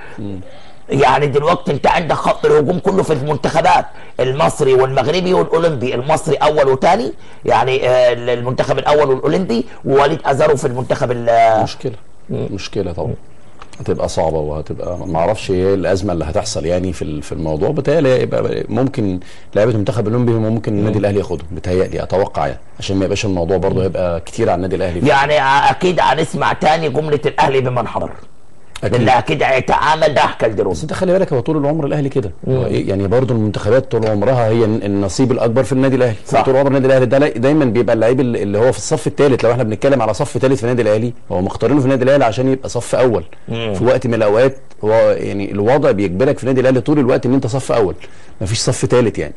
يعني دلوقتي انت عندك خط الهجوم كله في المنتخبات المصري والمغربي والاولمبي المصري اول وثاني يعني آه، المنتخب الاول والاولمبي ووليد ازارو في المنتخب ال- مشكله مشكله طبعا هتبقى صعبه وهتبقى ما اعرفش ايه الازمه اللي هتحصل يعني في ال- في الموضوع بتهيألي يبقى ممكن لعيبه المنتخب الاولمبي ممكن النادي الاهلي ياخدهم بتهيألي اتوقع يعني عشان ما يبقاش الموضوع برضه هيبقى كتير على النادي الاهلي يعني اكيد هنسمع تاني جمله الاهلي بمن حضر أكيد. لان اكيد هيتعامل ضحك بس الدروس انت خلي بالك هو طول العمر الاهلي كده هو إيه؟ يعني برضه المنتخبات طول عمرها هي النصيب الاكبر في النادي الاهلي صح. طول عمر النادي الاهلي ده لا- دايما بيبقى اللعيب اللي اللي هو في الصف الثالث لو احنا بنتكلم على صف ثالث في النادي الاهلي هو مختارينه في النادي الاهلي عشان يبقى صف اول في وقت من الاوقات هو يعني الوضع بيجبرك في النادي الاهلي طول الوقت ان انت صف اول مفيش صف ثالث يعني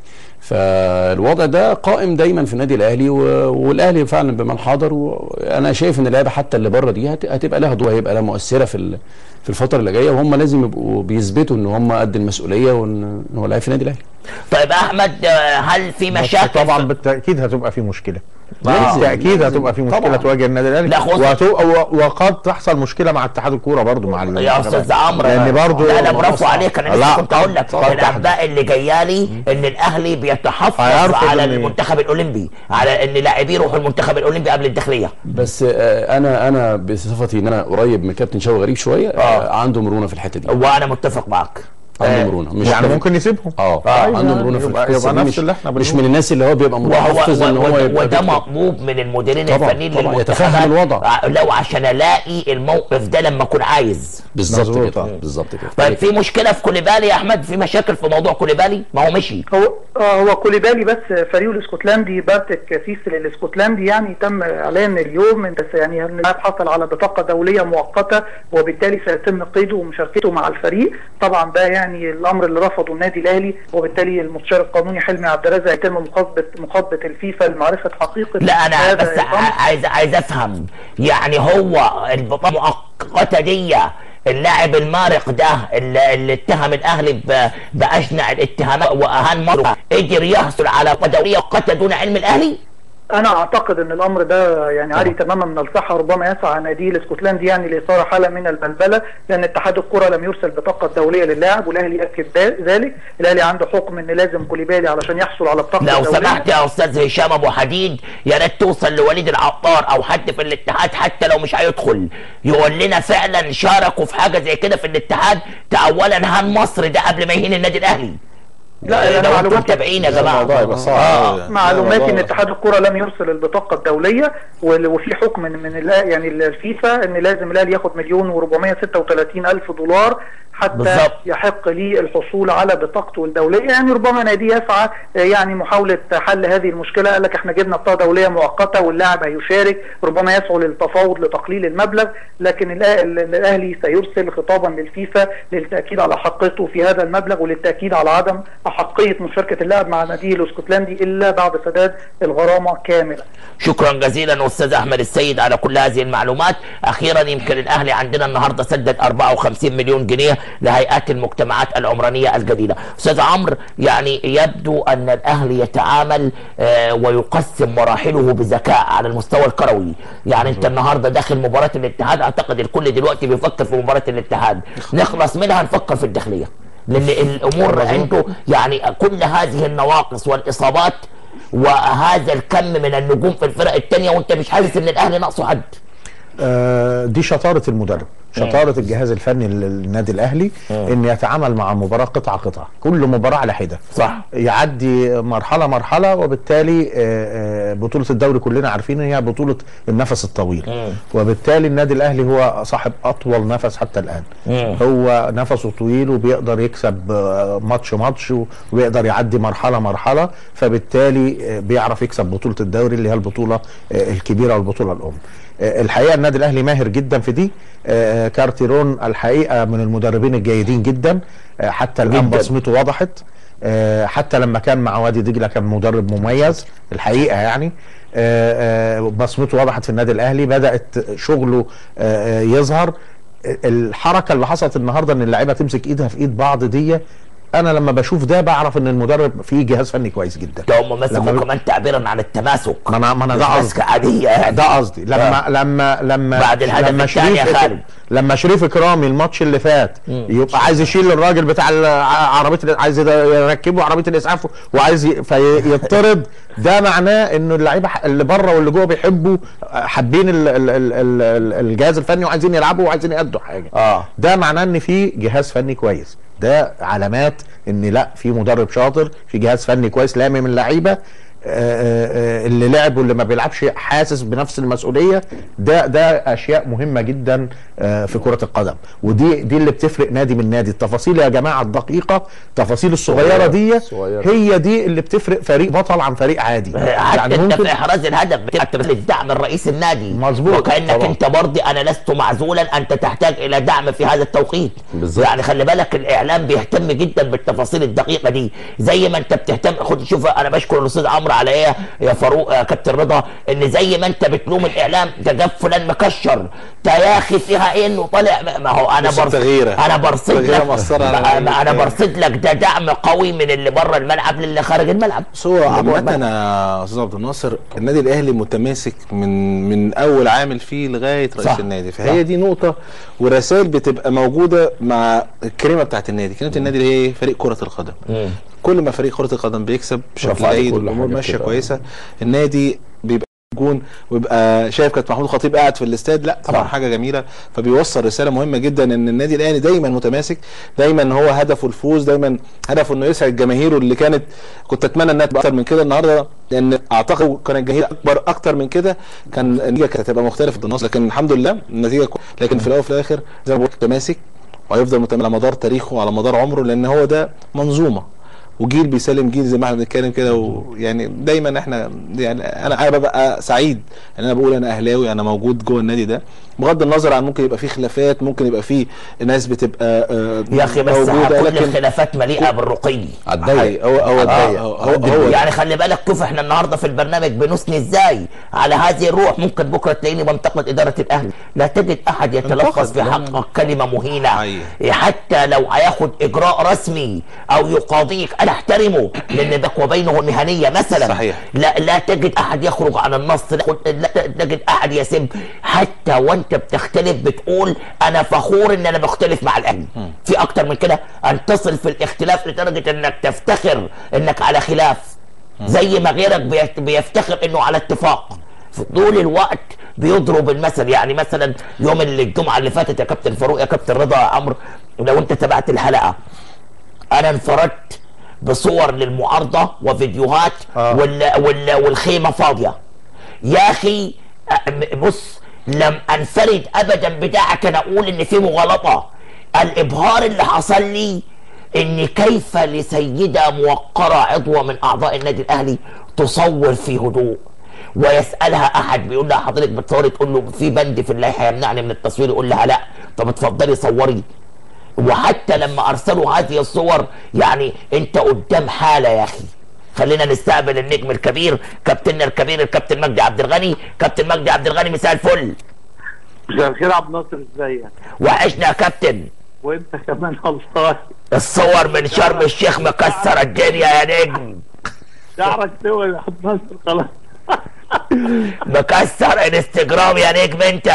فالوضع ده قائم دايما في النادي الاهلي و- والاهلي فعلا بمن حضر وانا شايف ان اللعيبه حتى اللي بره دي هت- هتبقى لها دور هيبقى لها مؤثره في ال- في الفتره اللي جايه وهم لازم يبقوا بيثبتوا ان هم قد المسؤوليه وان إن هو لعيب في النادي الاهلي طيب احمد آه، هل في بس مشاكل طبعا في- بالتاكيد هتبقى في مشكله لازم، بالتاكيد لازم. هتبقى في مشكله طبعاً. تواجه النادي الاهلي لا، خصوصاً- وهتبقى- و- وقد تحصل مشكله مع اتحاد الكوره برضو مع ال- يا استاذ عمرو لان برضو لا لا برافو عليك انا لا، لسه كنت اقول لك طبعاً الانباء اللي جايه لي ان الاهلي بيتحفظ هيرفض على إن- المنتخب الاولمبي على ان لاعبيه يروحوا المنتخب الاولمبي قبل الداخليه بس آه، انا انا بصفتي ان انا قريب من كابتن شوقي غريب شويه آه. عنده مرونه في الحته دي وانا متفق معك عنده آه، مرونه مش يعني ممكن يسيبهم اه أيوة، عنده مرونه في يبقى- القصة يبقى دي نفس مش, اللي إحنا مش بنقوله. من الناس اللي هو بيبقى وهو متحفظ ان هو وده, يبقى وده بيكتب. مطلوب من المديرين طبعاً، الفنيين طبعاً، للمنتخبات يتفهم الوضع. ع- لو عشان الاقي الموقف ده لما اكون عايز بالظبط مظبوط، كده آه. بالظبط كده طيب في مشكله في كوليبالي يا احمد في مشاكل في موضوع كوليبالي ما هو مشي هو آه هو كوليبالي بس فريقه الاسكتلندي بارتك سيسل الاسكتلندي يعني تم اعلان اليوم بس يعني اللاعب حصل على بطاقه دوليه مؤقته وبالتالي سيتم قيده ومشاركته مع الفريق طبعا ده يعني الامر اللي رفضه النادي الاهلي وبالتالي المستشار القانوني حلمي عبد الرازق يتم مخاطبه مخاطبه الفيفا لمعرفه حقيقه لا انا هذا بس الأمر. ع- عايز عايز افهم يعني هو البطاقه المؤقته دي اللاعب المارق ده اللي, اللي اتهم الاهلي ب- باشنع الاتهامات واهان مره قدر يحصل على دوريه مؤقته دون علم الاهلي؟ انا اعتقد ان الامر ده يعني عالي تماما من الصحه ربما يسعى نادي الاسكتلندي يعني لاثاره حاله من البلبله لان اتحاد الكره لم يرسل بطاقه الدوليه للاعب والاهلي اكد ذا- ذلك الاهلي عنده حكم ان لازم كوليبالي علشان يحصل على البطاقه لو الدوليه سمحت يا استاذ هشام ابو حديد يا ريت توصل لوليد العطار او حد في الاتحاد حتى لو مش هيدخل يقول لنا فعلا شاركوا في حاجه زي كده في الاتحاد ده اولا هان مصر ده قبل ما يهين النادي الاهلي لا، لو انتم معلومات- متابعين يا الموضوع جماعه يبقى صعب آه. أوي. معلوماتي ان الموضوع- اتحاد الكره لم يرسل البطاقه الدوليه وال- وفي حكم من من الأ- يعني الفيفا ان لازم الاهلي ياخد مليون و436 الف دولار حتى بالظبط. يحق لي الحصول على بطاقته الدوليه يعني ربما نادي يسعى آه، يعني محاوله حل هذه المشكله قال لك احنا جبنا بطاقه دوليه مؤقته واللاعب هيشارك ربما يسعوا للتفاوض لتقليل المبلغ لكن الأ- ال- الاهلي سيرسل خطابا للفيفا للتاكيد على حقيقته في هذا المبلغ وللتاكيد على عدم احقيه مشاركه اللاعب مع ناديه الاسكتلندي الا بعد سداد الغرامه كامله شكرا جزيلا استاذ احمد السيد على كل هذه المعلومات اخيرا يمكن الاهلي عندنا النهارده سدد 54 مليون جنيه لهيئات المجتمعات العمرانيه الجديده استاذ عمرو يعني يبدو ان الاهلي يتعامل آه، ويقسم مراحله بذكاء على المستوى الكروي يعني انت النهارده داخل مباراه الاتحاد اعتقد الكل دلوقتي بيفكر في مباراه الاتحاد نخلص منها نفكر في الداخليه لان الامور عنده يعني كل هذه النواقص والاصابات وهذا الكم من النجوم في الفرق الثانيه وانت مش حاسس ان الاهلي ناقصه حد آه، دي شطاره المدرب شطاره الجهاز الفني للنادي الاهلي ان يتعامل مع مباراه قطعه قطعه كل مباراه على حده صح. يعدي مرحله مرحله وبالتالي آه، آه، بطوله الدوري كلنا عارفين ان هي بطوله النفس الطويل وبالتالي النادي الاهلي هو صاحب اطول نفس حتى الان هو نفسه طويل وبيقدر يكسب آه، ماتش ماتش وبيقدر يعدي مرحله مرحله فبالتالي آه، بيعرف يكسب بطوله الدوري اللي هي البطوله آه، الكبيره والبطوله الام آه، الحقيقه النادي الاهلي ماهر جدا في دي آه، كارتيرون الحقيقه من المدربين الجيدين جدا آه، حتى الان جداً. بصمته وضحت آه، حتى لما كان مع وادي دجله كان مدرب مميز الحقيقه يعني آه، آه، بصمته وضحت في النادي الاهلي بدات شغله آه، آه، يظهر الحركه اللي حصلت النهارده ان اللعيبه تمسك ايدها في ايد بعض دي انا لما بشوف ده بعرف ان المدرب فيه جهاز فني كويس جدا ده هم مسكوا لما- كمان تعبيرا عن التماسك ما انا ما انا مش ده قصدي مسكة عادية يعني ده قصدي لما لما لما بعد الهدف لما الثاني يا شريف خالد. لما شريف اكرامي الماتش اللي فات يبقى عايز يشيل الراجل بتاع ال- عربيه ال- عايز يركبه عربيه الاسعاف وعايز ي- فيطرد ده معناه انه اللعيبه ح- اللي بره واللي جوه بيحبوا حابين ال- ال- ال- ال- الجهاز الفني وعايزين يلعبوا وعايزين يأدوا حاجه اه ده معناه ان في جهاز فني كويس ده علامات ان لا في مدرب شاطر في جهاز فني كويس لامم اللعيبه آه، آه، آه، اللي لعب واللي ما بيلعبش حاسس بنفس المسؤوليه ده ده اشياء مهمه جدا آه، في كره القدم ودي دي اللي بتفرق نادي من نادي التفاصيل يا جماعه الدقيقه التفاصيل الصغيره دي صغيرة. هي دي اللي بتفرق فريق بطل عن فريق عادي حتى انت في احراز الهدف بتعتبر الدعم الرئيس النادي مظبوط، وكانك طبعا. انت برضه انا لست معزولا انت تحتاج الى دعم في هذا التوقيت بالظبط. يعني خلي بالك الاعلام بيهتم جدا بالتفاصيل الدقيقه دي زي ما انت بتهتم خد شوف انا بشكر الاستاذ عمرو على ايه يا فاروق يا كابتن رضا ان زي ما انت بتلوم الاعلام ده جاب فلان مكشر ده يا اخي فيها ايه انه طالع ما هو انا بس برص تغييره. انا برصد تغييره لك مؤثرة على ما- ما انا الفريق. برصد لك ده دعم قوي من اللي بره الملعب للي خارج الملعب بس هو عامة يا استاذ عبد الناصر النادي الاهلي متماسك من من اول عامل فيه لغايه رئيس صح. النادي فهي دي نقطه ورسائل بتبقى موجوده مع الكريمه بتاعت النادي كلمه النادي اللي هي إيه؟ فريق كره القدم كل ما فريق كره القدم بيكسب بشكل رفعت جيد كل والامور حاجة ماشيه بتبقى- كويسه النادي بيبقى جون ويبقى شايف كابتن محمود خطيب قاعد في الاستاد لا طبعا حاجه جميله فبيوصل رساله مهمه جدا ان النادي الاهلي دايما متماسك دايما هو هدفه الفوز دايما هدفه انه يسعد جماهيره اللي كانت كنت اتمنى انها تبقى اكتر من كده النهارده لان اعتقد كان الجماهير اكبر اكتر من كده كان النتيجه كانت هتبقى مختلفه في النص لكن الحمد لله النتيجه كو... لكن في الاول وفي الاخر زي ما بقول متماسك وهيفضل متماسك على مدار تاريخه وعلى مدار عمره لان هو ده منظومه وجيل بيسلم جيل زي ما احنا بنتكلم كده ويعني دايما احنا يعني انا انا ببقى سعيد ان انا بقول انا اهلاوي انا موجود جوه النادي ده بغض النظر عن ممكن يبقى فيه خلافات ممكن يبقى فيه ناس بتبقى آه، يا اخي بس موجوده كل لكن الخلافات مليئه بالرقي على الضيق حقيقي. هو هو آه. الضيق. هو هو, هو يعني خلي بالك شوف احنا النهارده في البرنامج بنثني ازاي على هذه الروح ممكن بكره تلاقيني بنتقد اداره الاهلي لا تجد احد يتلفظ انتقد، في لا. حقك كلمه مهينه حقيقي. حتى لو هياخد اجراء رسمي او يقاضيك انا احترمه لان بينك وبينه المهنيه مثلا صحيح. لا لا تجد احد يخرج عن النص لا, لا تجد احد يسب حتى وانت بتختلف بتقول انا فخور ان انا بختلف مع الاهلي في اكتر من كده ان تصل في الاختلاف لدرجه انك تفتخر انك على خلاف زي ما غيرك بيت- بيفتخر انه على اتفاق في طول الوقت بيضرب المثل يعني مثلا يوم الجمعه اللي فاتت يا كابتن فاروق يا كابتن رضا يا عمرو لو انت تابعت الحلقه انا انفردت بصور للمعارضه وفيديوهات آه. وال وال والخيمه فاضيه يا اخي أ- بص لم انفرد ابدا بدعك انا اقول ان في مغالطه الابهار اللي حصل لي ان كيف لسيده موقره عضوه من اعضاء النادي الاهلي تصور في هدوء ويسالها احد بيقول لها حضرتك بتصوري تقول له في بند في اللائحه يمنعني من التصوير يقول لها لا طب اتفضلي صوري وحتى لما ارسلوا هذه الصور يعني انت قدام حاله يا اخي خلينا نستقبل النجم الكبير كابتننا الكبير الكابتن مجدي عبد الغني كابتن مجدي عبد الغني مساء الفل مساء الخير عبد الناصر ازيك وحشنا يا كابتن وانت كمان والله الصور من شرم الشيخ مكسره الدنيا يا نجم شعرك سوى يا عبد الناصر خلاص مكسر انستجرام يا نجم انت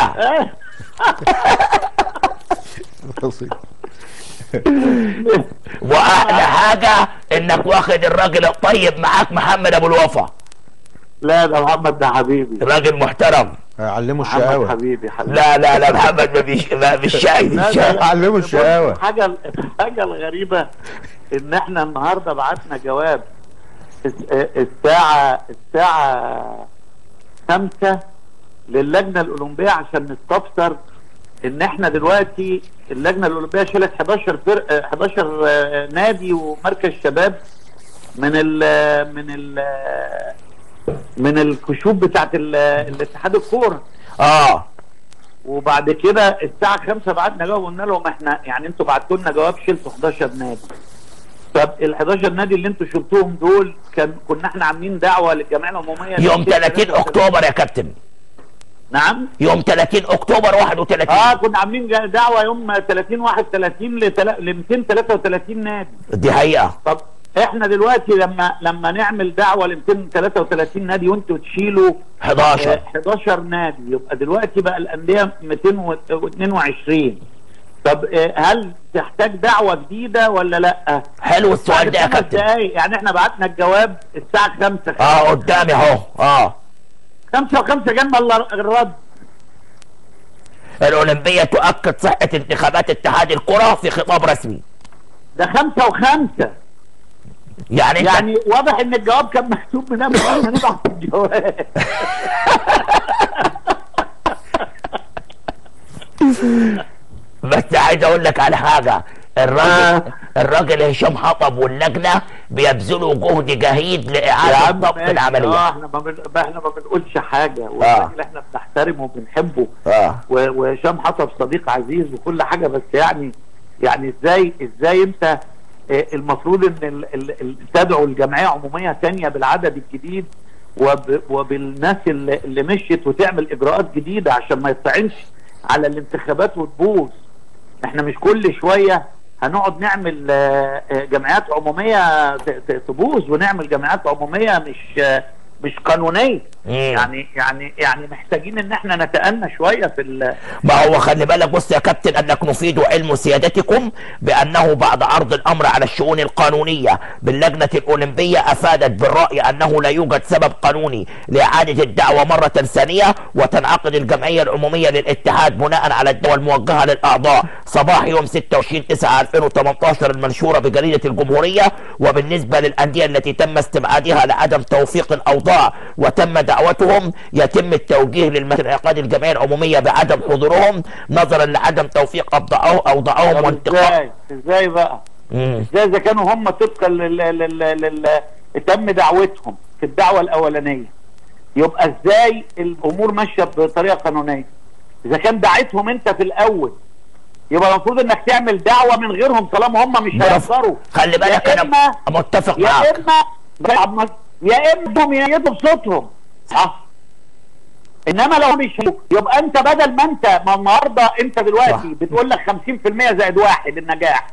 واحلى حاجه انك واخد الراجل الطيب معاك محمد ابو الوفا لا ده محمد ده حبيبي راجل محترم علموا محمد الشقاوه حبيبي حبيبي لا لا لا محمد ما بيش ما مش شاي لا، مش لا، شاي لا. علموا الشقاوه حاجة الحاجة الغريبة ان احنا النهاردة بعتنا جواب الس- الساعة الساعة خمسة للجنة الأولمبية عشان نستفسر ان احنا دلوقتي اللجنة الأولمبية شالت 11 فرق 11 آه، نادي ومركز شباب من ال من ال من الكشوف بتاعت ال- الاتحاد الكوره اه وبعد كده الساعة خمسة بعتنا جواب قلنا لهم احنا يعني انتوا بعتوا لنا جواب شلتوا 11 نادي طب ال 11 نادي اللي انتوا شلتوهم دول كان كنا احنا عاملين دعوة للجمعية العمومية يوم 30 اكتوبر يا كابتن نعم يوم 30 اكتوبر 31 اه كنا عاملين جا- دعوه يوم 30 31 ل 233 نادي دي حقيقه طب احنا دلوقتي لما لما نعمل دعوه ل 233 نادي وانتوا تشيلوا 11 آه، 11 نادي يبقى دلوقتي بقى الانديه 222 طب آه، هل تحتاج دعوه جديده ولا لا؟ حلو السؤال ده يا بعد خمس كابتن دقايق يعني احنا بعتنا الجواب الساعه 5 اه قدامي اهو اه 5 و5 جنب الر- الرد الاولمبيه تؤكد صحه انتخابات اتحاد الكره في خطاب رسمي ده 5 و5 يعني انت يعني واضح ان الجواب كان مكتوب من قبل ما نبعت الجواب بس عايز اقول لك على حاجه الراجل الراجل هشام حطب واللجنه بيبذلوا جهد جهيد يا لاعاده عم ضبط ماشي. اه العمليه احنا ما بن... احنا ما بنقولش حاجه والراجل احنا بنحترمه وبنحبه اه و- وهشام حطب صديق عزيز وكل حاجه بس يعني يعني ازاي ازاي انت آه، المفروض ان ال- ال- ال- تدعو الجمعيه عموميه تانية بالعدد الجديد وب... وبالناس اللي, اللي مشيت وتعمل اجراءات جديده عشان ما يطعنش على الانتخابات وتبوظ احنا مش كل شويه هنقعد نعمل آه، آه، جمعيات عموميه ت- ت- تبوظ ونعمل جمعيات عموميه مش آه، مش قانونيه مم. يعني يعني يعني محتاجين ان احنا نتأنى شويه في ال- ما هو خلي بالك بص يا كابتن انك نفيد علم سيادتكم بانه بعد عرض الامر على الشؤون القانونيه باللجنه الاولمبيه افادت بالراي انه لا يوجد سبب قانوني لاعاده الدعوه مره ثانيه وتنعقد الجمعيه العموميه للاتحاد بناء على الدعوه الموجهه للاعضاء صباح يوم 26 9 2018 المنشوره بجريده الجمهوريه وبالنسبه للانديه التي تم استبعادها لعدم توفيق الاوضاع وتم دعوتهم يتم التوجيه للانعقاد الجمعيه العموميه بعدم حضورهم نظرا لعدم توفيق اوضاعه اوضاعهم طب وانتقاء ازاي ازاي بقى مم. ازاي اذا كانوا هم طبقا لل... لل... لل... تم دعوتهم في الدعوه الاولانيه يبقى ازاي الامور ماشيه بطريقه قانونيه اذا كان دعيتهم انت في الاول يبقى المفروض انك تعمل دعوه من غيرهم طالما هم مش هيقدروا خلي بالك يا انا إما- متفق يا معاك اما يا اما هم ينيتوا بصوتهم صح انما لو مش يبقى انت بدل ما انت ما النهارده انت صح. دلوقتي بتقول لك 50% زائد واحد النجاح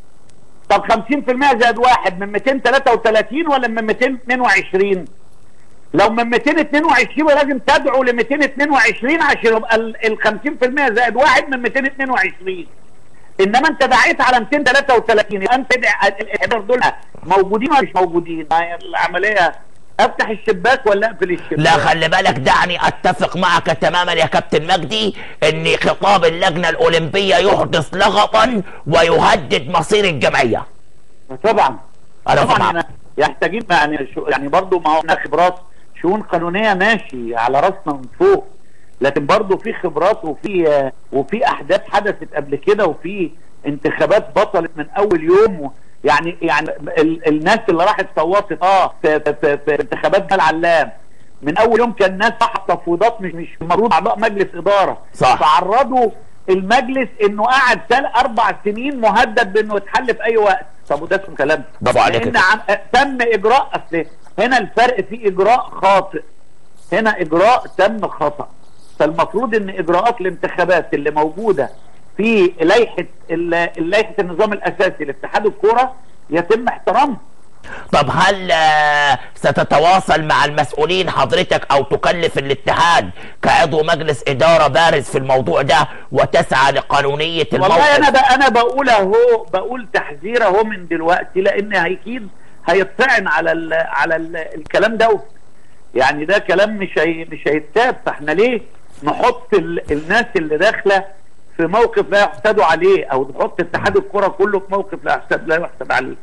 طب 50% زائد واحد من 233 ولا من 222 لو من 222 يبقى لازم تدعو ل 222 عشان يبقى ال ال 50% زائد واحد من 222 انما انت دعيت على 233 يبقى انت دع- ال- ال- دول موجودين ولا مش موجودين؟ ما هي العمليه افتح الشباك ولا اقفل الشباك؟ لا خلي بالك دعني اتفق معك تماما يا كابتن مجدي ان خطاب اللجنه الاولمبيه يحدث لغطا ويهدد مصير الجمعيه طبعا انا طبعا طبعا أنا يحتاجين يعني شو يعني برضه ما هو إحنا خبرات شؤون قانونيه ماشي على راسنا من فوق لكن برضه في خبرات وفي آه، وفي احداث حدثت قبل كده وفي انتخابات بطلت من اول يوم و يعني يعني ال الناس اللي راحت صوتت اه في, في, في, في انتخابات جمال علام من اول يوم كان الناس راحت تفويضات مش مش المفروض اعضاء مجلس اداره صح. فعرضوا المجلس انه قعد ثلاث اربع سنين مهدد بانه يتحل في اي وقت طب وده اسمه كلام برافو عليك لان يا عم... تم اجراء اصل هنا الفرق في اجراء خاطئ هنا اجراء تم خطا فالمفروض ان اجراءات الانتخابات اللي موجوده في لائحه ال- لائحه النظام الاساسي لاتحاد الكوره يتم احترامها طب هل آه، ستتواصل مع المسؤولين حضرتك او تكلف الاتحاد كعضو مجلس اداره بارز في الموضوع ده وتسعى لقانونيه والله انا الموقف ب... انا بقول اهو بقول تحذير اهو من دلوقتي لان اكيد هيطعن على ال... على ال... الكلام ده يعني ده كلام مش هي... مش هيتساب فاحنا ليه نحط ال... الناس اللي داخله في موقف لا يحسدوا عليه او نحط اتحاد الكره كله في موقف لا يحسد لا يحسد عليه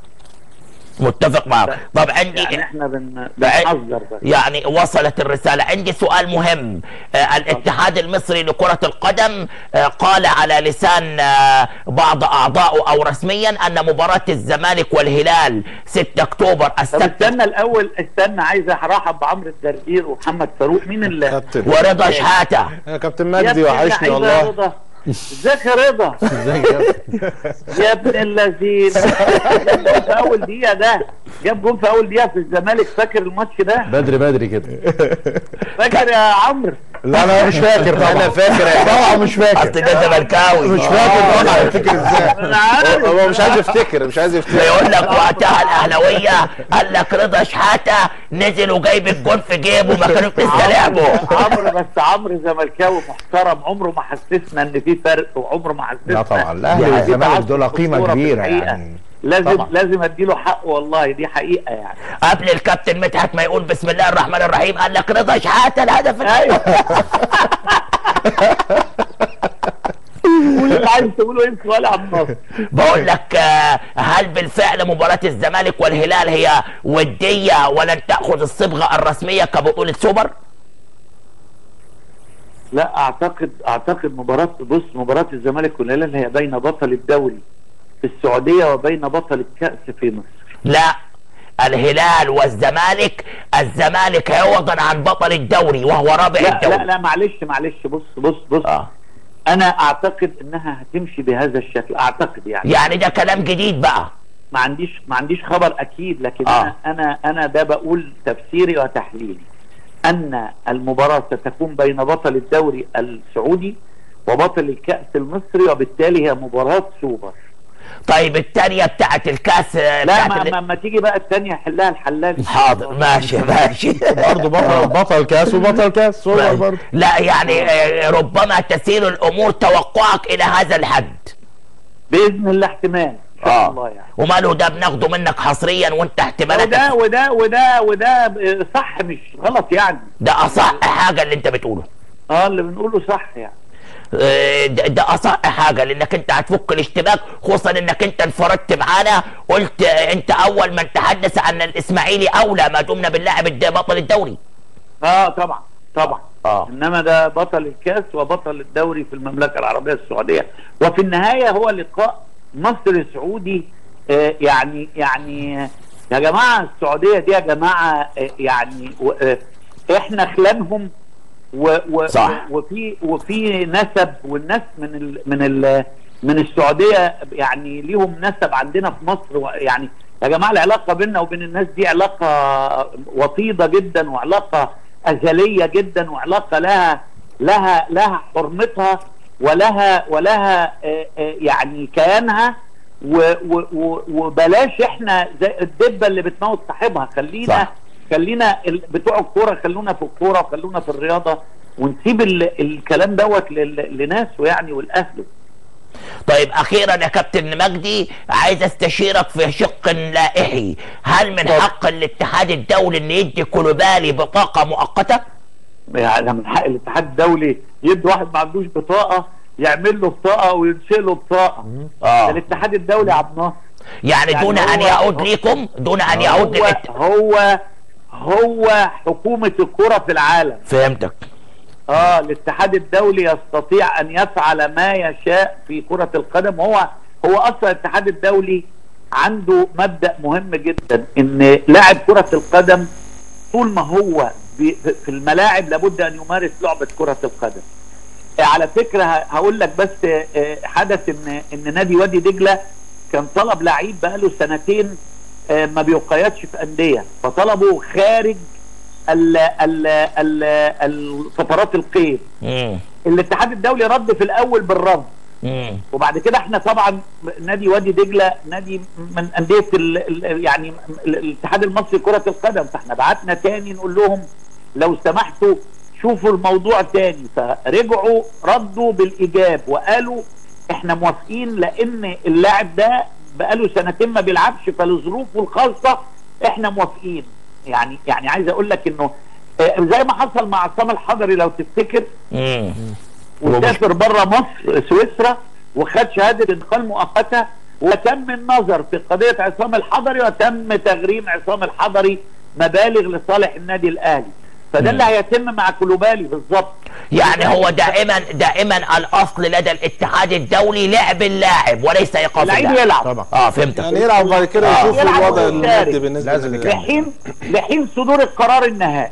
متفق معك طب عندي يعني احنا بن... بع- بنحذر بس يعني وصلت الرسالة عندي سؤال مهم آه الاتحاد المصري لكرة القدم آه قال على لسان آه بعض أعضائه أو رسميا أن مباراة الزمالك والهلال 6 أكتوبر طب السبت استنى الاول استنى عايز ارحب بعمرو الدردير ومحمد فاروق مين اللي كابتن ورضا شحاتة يا كابتن يا مجدي ابن وحشني اللعيبة يا والله رضا ازيك يا رضا ازيك يا كابتن؟ يا ابن اللذين جاب جون في اول دقيقه ده جاب جون في اول دقيقه في الزمالك فاكر الماتش ده بدري بدري كده فاكر يا عمرو لا لا مش فاكر طبعا انا فاكر يا طبعا مش فاكر اصل ده زملكاوي مش فاكر طبعا هيفتكر ازاي انا عارف هو مش عايز يفتكر مش عايز يفتكر يقول لك وقتها الاهلاويه قال لك رضا شحاته نزل وجايب الجون في جيبه ما كانوا لسه لعبوا عمرو بس عمرو زملكاوي محترم عمره ما حسسنا ان في فرق وعمره ما حسسنا لا طبعا إن الاهلي في والزمالك تعصب دول في قيمه الكورة في كبيره الحقيقة. يعني لازم طبعا. لازم اديله حق والله دي حقيقه يعني قبل الكابتن مدحت ما يقول بسم الله الرحمن الرحيم قال لك رضا شحاته الهدف ايوه قول اللي عايز تقوله ايه سؤال يا عم ناصر بقول لك آه، هل بالفعل مباراة الزمالك والهلال هي ودية ولن تأخذ الصبغة الرسمية كبطولة سوبر؟ لا اعتقد اعتقد مباراه بص مباراه الزمالك والهلال هي بين بطل الدوري في السعوديه وبين بطل الكاس في مصر لا الهلال والزمالك الزمالك عوضا عن بطل الدوري وهو رابع لا الدوري لا لا معلش معلش بص بص بص آه. انا اعتقد انها هتمشي بهذا الشكل اعتقد يعني يعني ده كلام جديد بقى ما عنديش ما عنديش خبر اكيد لكن آه. انا انا انا ده بقول تفسيري وتحليلي ان المباراه ستكون بين بطل الدوري السعودي وبطل الكاس المصري وبالتالي هي مباراه سوبر طيب التانية بتاعت الكاس آه، لا بتاعت ما, ال- ما, ما تيجي بقى الثانيه حلها الحلال حاضر ماشي ماشي برضه بطل بطل كاس وبطل كاس سوبر برضه لا يعني آه، ربما تسير الامور توقعك الى هذا الحد باذن الله احتمال ان شاء اه الله يعني وماله ده بناخده منك حصريا وانت احتمالاتك وده وده وده وده ب- صح مش غلط يعني ده اصح حاجه اللي انت بتقوله اه اللي بنقوله صح يعني آه، ده ده اصح حاجه لانك انت هتفك الاشتباك خصوصا انك انت انفردت معانا قلت آه، انت اول من تحدث عن الاسماعيلي اولى ما دمنا بنلاعب الد- بطل الدوري اه طبعا طبعا اه انما ده بطل الكاس وبطل الدوري في المملكه العربيه السعوديه وفي النهايه هو لقاء مصري سعودي آه يعني يعني يا جماعه السعوديه دي يا جماعه آه يعني و- آه احنا خلانهم و و صح. وفي وفي نسب والناس من ال من ال من السعوديه يعني ليهم نسب عندنا في مصر و- يعني يا جماعه العلاقه بيننا وبين الناس دي علاقه وطيده جدا وعلاقه ازليه جدا وعلاقه لها لها لها حرمتها ولها ولها آه، آه، يعني كيانها و- و- و- وبلاش احنا زي الدبه اللي بتموت صاحبها خلينا صح. خلينا ال- بتوع الكوره خلونا في الكوره وخلونا في الرياضه ونسيب ال- الكلام دوت لل- لناسه يعني والاهله طيب اخيرا يا كابتن مجدي عايز استشيرك في شق لائحي هل من حق الاتحاد الدولي ان يدي كولوبالي بطاقه مؤقته يعني من حق الاتحاد الدولي يدي واحد ما عندوش بطاقه يعمل له بطاقه وينشئ له بطاقه ده اه الاتحاد الدولي يا عبد الناصر يعني يعني دون ان هو- يعود ليكم دون ان يعود هو للات... هو هو حكومه الكره في العالم فهمتك اه الاتحاد الدولي يستطيع ان يفعل ما يشاء في كرة القدم هو هو اصلا الاتحاد الدولي عنده مبدأ مهم جدا ان لاعب كرة القدم طول ما هو بي- في الملاعب لابد ان يمارس لعبة كرة القدم آه، على فكرة ه- هقول لك بس آه، حدث ان ان نادي وادي دجلة كان طلب لعيب بقاله سنتين آه، ما بيقيدش في انديه فطلبوا خارج ال ال ال الفترات القيد مم. الاتحاد الدولي رد في الاول بالرفض مم. وبعد كده احنا طبعا نادي وادي دجله نادي من انديه ال- ال- يعني ال- الاتحاد المصري لكره القدم فاحنا بعتنا تاني نقول لهم لو سمحتوا شوفوا الموضوع تاني فرجعوا ردوا بالايجاب وقالوا احنا موافقين لان اللاعب ده بقاله سنتين ما بيلعبش فلظروفه الخاصه احنا موافقين يعني يعني عايز اقول لك انه آه، زي ما حصل مع عصام الحضري لو تفتكر مم. وسافر بره مصر سويسرا وخد شهاده انتقال مؤقته وتم النظر في قضيه عصام الحضري وتم تغريم عصام الحضري مبالغ لصالح النادي الاهلي فده اللي هيتم مع كلوبالي بالظبط يعني هو دائما دائما الاصل لدى الاتحاد الدولي لعب اللاعب وليس ايقاف اللعيب اللاعب يلعب طبعا اه فهمتك يعني يلعب وبعد كده آه. يشوف يلعب الوضع ويشارك. المادي بالنسبه لازم لل- يكمل. لحين لحين صدور القرار النهائي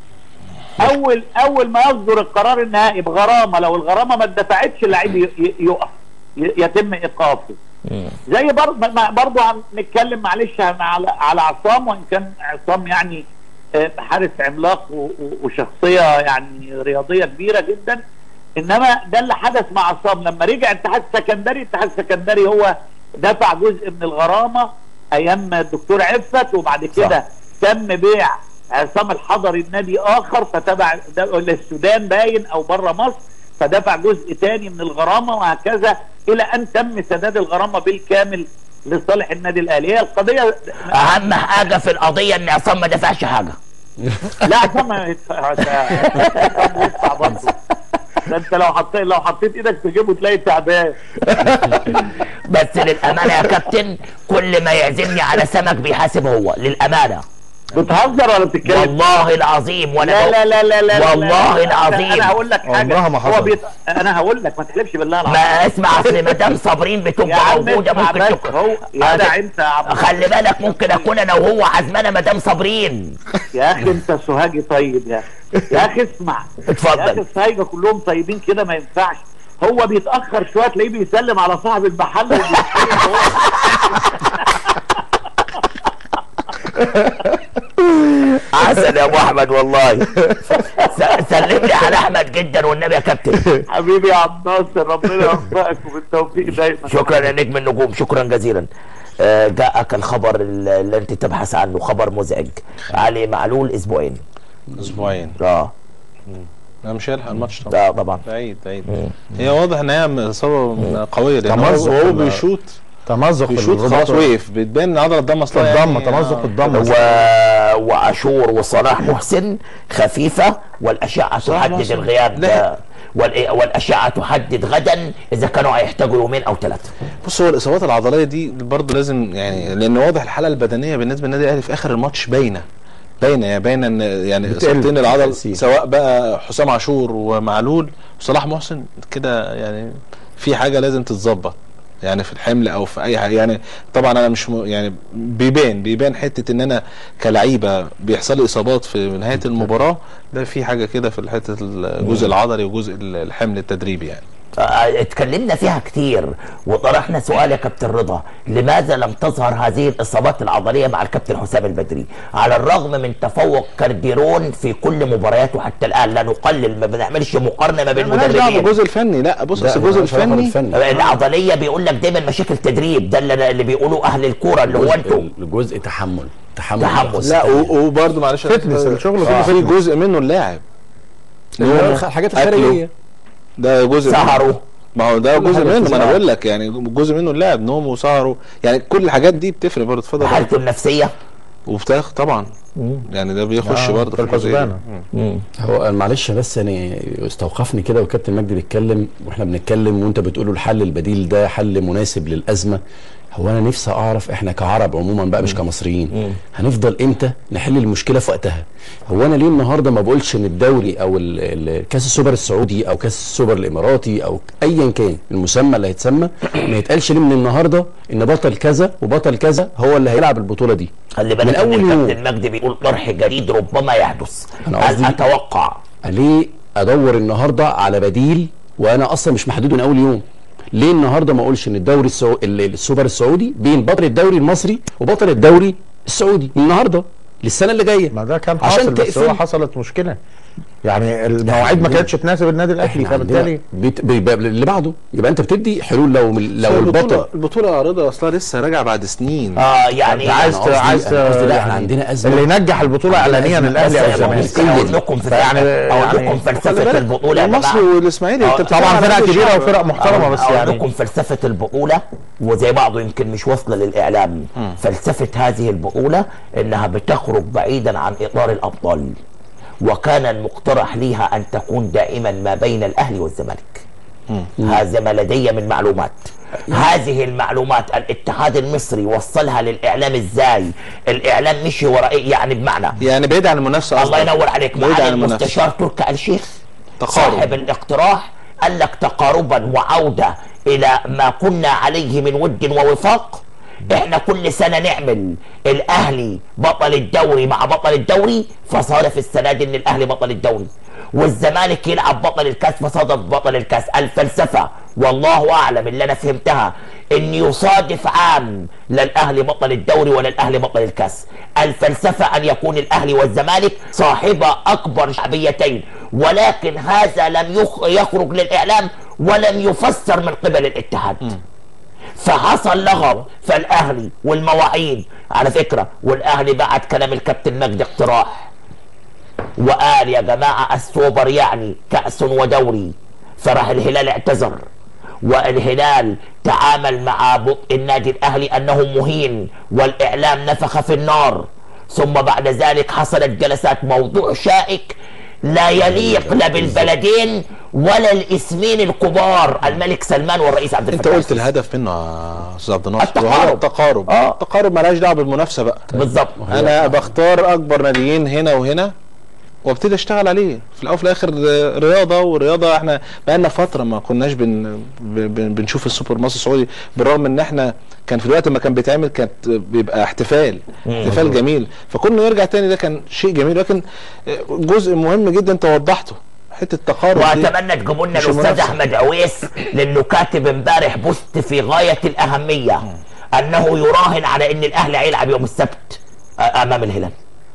اول اول ما يصدر القرار النهائي بغرامه لو الغرامه ما اتدفعتش اللعيب ي- ي- يقف ي- يتم ايقافه مم. زي برضه برضه هنتكلم معلش على على عصام وان كان عصام يعني آه، حارس عملاق و- و- وشخصيه يعني رياضيه كبيره جدا انما ده اللي حدث مع عصام لما رجع اتحاد السكندري الاتحاد السكندري هو دفع جزء من الغرامه ايام الدكتور عفت وبعد كده تم بيع عصام الحضري النادي اخر فتبع ده- للسودان باين او بره مصر فدفع جزء تاني من الغرامه وهكذا الى ان تم سداد الغرامه بالكامل لصالح النادي الاهلي هي القضيه اهم حاجه في القضيه ان عصام ما دفعش حاجه لا عصام ما يدفع ده- عصام يدفع برضه ده انت لو حطيت لو حطيت ايدك تجيبه تلاقي تعبان بس للامانه يا كابتن كل ما يعزمني على سمك بيحاسب هو للامانه بتهزر ولا بتتكلم؟ والله العظيم وانا لا بقول- لا لا لا لا والله لا. العظيم. انا هقول لك حاجه عمرها ما هو حصلت. بيت... انا هقول لك ما تحلفش بالله العظيم ما اسمع اصل مدام صابرين يا بتبقى عم موجوده اسمع ممكن بس تكون هو يا جدع انت يا عم خلي بالك ممكن اكون انا وهو عزمانه مدام صابرين يا اخي انت سوهاجي طيب يا اخي يا اخي اسمع يا اخي اتفضل الصهايبه كلهم طيبين كده ما ينفعش هو بيتاخر شويه تلاقيه بيسلم على صاحب المحل وبيتكلم هو عسل يا ابو احمد والله س- سلم لي على احمد جدا والنبي يا كابتن حبيبي يا عبد الناصر ربنا يوفقك وبالتوفيق دايما شكرا يا نجم النجوم شكرا جزيلا آه، جاءك الخبر اللي انت تبحث عنه خبر مزعج علي معلول اسبوعين اسبوعين اه لا مش هيلحق الماتش طبعا لا طبعا بعيد بعيد هي واضح ان هي اصابه قويه لان هو تمزق وهو ولا- بيشوط تمزق في بيشوط خلاص الرباط وقف بتبان ان عضله الضم اصلا الضم يعني تمزق آه. الضم و... وعاشور وصلاح محسن خفيفه والاشعه تحدد محسن الغياب لحق. وال... والاشعه تحدد غدا اذا كانوا هيحتاجوا يومين او ثلاثه بص هو الاصابات العضليه دي برضه لازم يعني لان واضح الحاله البدنيه بالنسبه للنادي الاهلي في اخر الماتش باينه باينه يعني باينه ان يعني بتقل اصابتين العضل تأثير. سواء بقى حسام عاشور ومعلول وصلاح محسن كده يعني في حاجه لازم تتظبط يعني في الحمل او في اي حاجه يعني طبعا انا مش م... يعني بيبان بيبان حته ان انا كلعيبه بيحصل لي اصابات في نهايه المباراه ده في حاجه كده في حته الجزء العضلي وجزء الحمل التدريبي يعني آه، اتكلمنا فيها كتير وطرحنا سؤال يا كابتن رضا لماذا لم تظهر هذه الاصابات العضليه مع الكابتن حسام البدري على الرغم من تفوق كارديرون في كل مبارياته حتى الان لا نقلل ما بنعملش مقارنه ما بين مالهاش دعوه المدربين بالجزء الفني لا بص ده اصل الجزء ملوش علاقة الفني بالفن. العضليه بيقول لك دايما مشاكل تدريب ده اللي اللي بيقولوه اهل الكوره اللي هو انتم الجزء تحمل تحمل تحمل. شخص. لا و- وبرضه معلش فتنس، الشغل في كله في جزء منه اللاعب اللي هو الحاجات أكله. الخارجيه ده جزء منه. سهروا ما هو ده كل جزء حاجة منه ما انا بتظهر. بقول لك يعني جزء منه اللاعب نومه وسهره يعني كل الحاجات دي بتفرق برضه اتفضل حالته النفسيه وبتاخ طبعا يعني ده بيخش آه، برضه في الجزئية دي. الحسبانة. مم. هو معلش بس يعني استوقفني كده وكابتن مجدي بيتكلم واحنا بنتكلم وانت بتقولوا الحل البديل ده حل مناسب للازمه هو انا نفسي اعرف احنا كعرب عموما بقى مش كمصريين هنفضل امتى نحل المشكله في وقتها هو انا ليه النهارده ما بقولش ان الدوري او ال- ال- كاس السوبر السعودي او كاس السوبر الاماراتي او ايا كان المسمى اللي هيتسمى ما يتقالش ليه من النهارده ان بطل كذا وبطل كذا هو اللي هيلعب البطوله دي خلي من بالك ان أول يوم. الكابتن مجدي بيقول طرح جديد ربما يحدث أنا هل قصدي- اتوقع ليه ادور النهارده على بديل وانا اصلا مش محدود من اول يوم ليه النهارده ما اقولش ان الدوري السعو... ال- السوبر السعودي بين بطل الدوري المصري وبطل الدوري السعودي من النهارده للسنه اللي جايه ما ده كان عشان حاصل بس تقفل. هو حصلت مشكله يعني المواعيد ما كانتش تناسب النادي الاهلي احنا فبالتالي عندنا بت... بيبقى اللي بعده يبقى انت بتدي حلول لو لو بس البطل البطوله البطوله يا رضا اصلا لسه راجعه بعد سنين اه يعني انت عايز أنا ت- قصدي- عايز ت- أنا قصدي لا، يعني احنا عندنا أزمة. اللي ينجح البطوله عندنا اعلانيا أزمة. الاهلي او بس أنا الزمالك ممكن اقول لكم في فيعني- اقول يعني لكم خلي فلسفه بالك البطوله يا المصري جماعه والاسماعيلي انت بتتكلم طبعا عن فرق نادي كبيره شعب. وفرق محترمه بس اقول يعني لكم فلسفه البطوله وزي بعضه يمكن مش واصله للاعلام فلسفه هذه البطوله انها بتخرج بعيدا عن اطار الابطال وكان المقترح ليها ان تكون دائما ما بين الاهلي والزمالك هذا ما لدي من معلومات هذه المعلومات الاتحاد المصري وصلها للاعلام ازاي الاعلام مشي وراء يعني بمعنى يعني بعيد عن المنافسه الله أصلاً. ينور عليك بعيد معالي عن المنافسه المستشار تركي آل الشيخ تقارب. صاحب الاقتراح قال لك تقاربا وعودة إلى ما كنا عليه من ود ووفاق احنا كل سنة نعمل الأهلي بطل الدوري مع بطل الدوري فصادف السنة دي إن الأهلي بطل الدوري والزمالك يلعب بطل الكاس فصادف بطل الكاس الفلسفه والله اعلم اللي انا فهمتها ان يصادف عام لا الاهلي بطل الدوري ولا الاهلي بطل الكاس الفلسفه ان يكون الاهلي والزمالك صاحبا اكبر شعبيتين ولكن هذا لم يخ- يخرج للاعلام ولم يفسر من قبل الاتحاد فحصل لغط فالاهلي والمواعيد على فكره والاهلي بعد كلام الكابتن مجدي اقتراح وقال يا جماعه السوبر يعني كاس ودوري فراح الهلال اعتذر والهلال تعامل مع بطء النادي الاهلي انه مهين والاعلام نفخ في النار ثم بعد ذلك حصلت جلسات موضوع شائك لا يليق لا بالبلدين ولا الاسمين الكبار الملك سلمان والرئيس عبد انت الفتاح قلت السيسي. الهدف منه يا استاذ عبد الناصر التقارب. وهو التقارب آه. التقارب مالهاش دعوه بالمنافسه بقى بالظبط انا بختار اكبر ناديين هنا وهنا وابتدي اشتغل عليه في الاول وفي الاخر آه، رياضه والرياضه احنا بقالنا فتره ما كناش بن بن بنشوف السوبر مصر السعودي بالرغم ان احنا كان في الوقت ما كان بيتعمل كانت بيبقى احتفال احتفال جميل فكنا نرجع تاني ده كان شيء جميل لكن آه، جزء مهم جدا انت وضحته حته التقارب دي واتمنى تجيبوا لنا مش الاستاذ المنافسة. احمد عويس لانه كاتب امبارح بوست في غايه الاهميه انه يراهن على ان الاهلي هيلعب يوم السبت آه، امام الهلال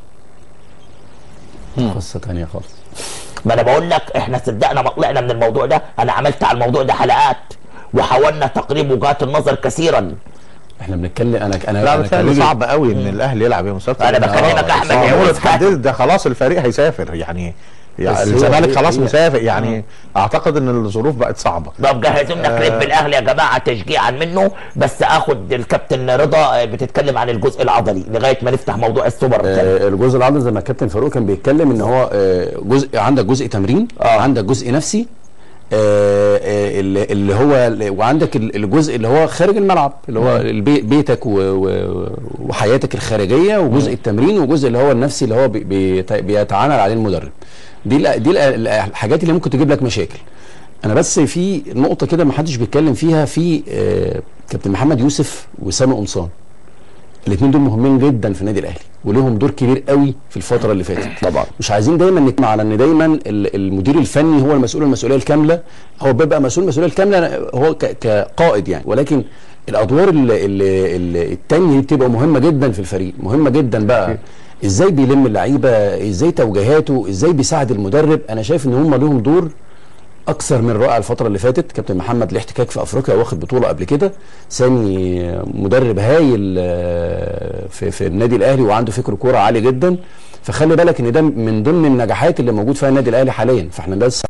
قصه ثانيه خالص ما انا بقول لك احنا صدقنا ما طلعنا من الموضوع ده انا عملت على الموضوع ده حلقات وحاولنا تقريب وجهات النظر كثيرا احنا بنتكلم انا انا لا أنا بتهيألي كلامي- صعب قوي ان الاهلي يلعب يوم السبت أنا لأن- بكلمك آه، أحمد آه، يا الأمور أستاذ. اتحددت ده خلاص الفريق هيسافر يعني يعني بس هو الزمالك هي- خلاص هي- مسافر يعني اعتقد ان الظروف بقت صعبه طب جهزوا لنا كليب الاهلي يا جماعه تشجيعا منه بس اخد الكابتن رضا آه، بتتكلم عن الجزء العضلي لغايه ما نفتح موضوع السوبر الثاني آه، الجزء العضلي زي ما الكابتن فاروق كان بيتكلم ان هو آه، جزء عندك جزء تمرين آه. عندك جزء نفسي آه، آه، اللي اللي هو وعندك ال- الجزء اللي هو خارج الملعب اللي هو البي- بيتك و- و- وحياتك الخارجيه وجزء التمرين وجزء اللي هو النفسي اللي هو بي- بيت- بيتعامل عليه المدرب دي ال- دي ال- الحاجات اللي ممكن تجيب لك مشاكل انا بس في نقطه كده ما حدش بيتكلم فيها في آه، كابتن محمد يوسف وسامي قمصان الاثنين دول مهمين جدا في النادي الاهلي وليهم دور كبير قوي في الفتره اللي فاتت طبعا مش عايزين دايما نتكلم على ان دايما ال- المدير الفني هو المسؤول المسؤوليه الكامله هو بيبقى مسؤول المسؤوليه الكامله هو ك- كقائد يعني ولكن الادوار اللي اللي اللي التانية دي بتبقى مهمه جدا في الفريق مهمه جدا بقى ازاي بيلم اللعيبه ازاي توجيهاته ازاي بيساعد المدرب انا شايف ان هم لهم دور اكثر من رائع الفتره اللي فاتت كابتن محمد ليه احتكاك في افريقيا واخد بطوله قبل كده سامي مدرب هايل آه، في في النادي الاهلي وعنده فكر كوره عالي جدا فخلي بالك ان ده من ضمن النجاحات اللي موجود فيها النادي الاهلي حاليا فاحنا بس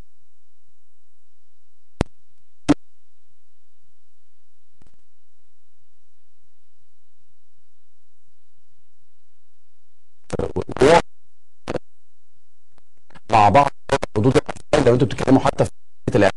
مع بعض ردود الافعال لو انتوا بتتكلموا حتى في الإعلام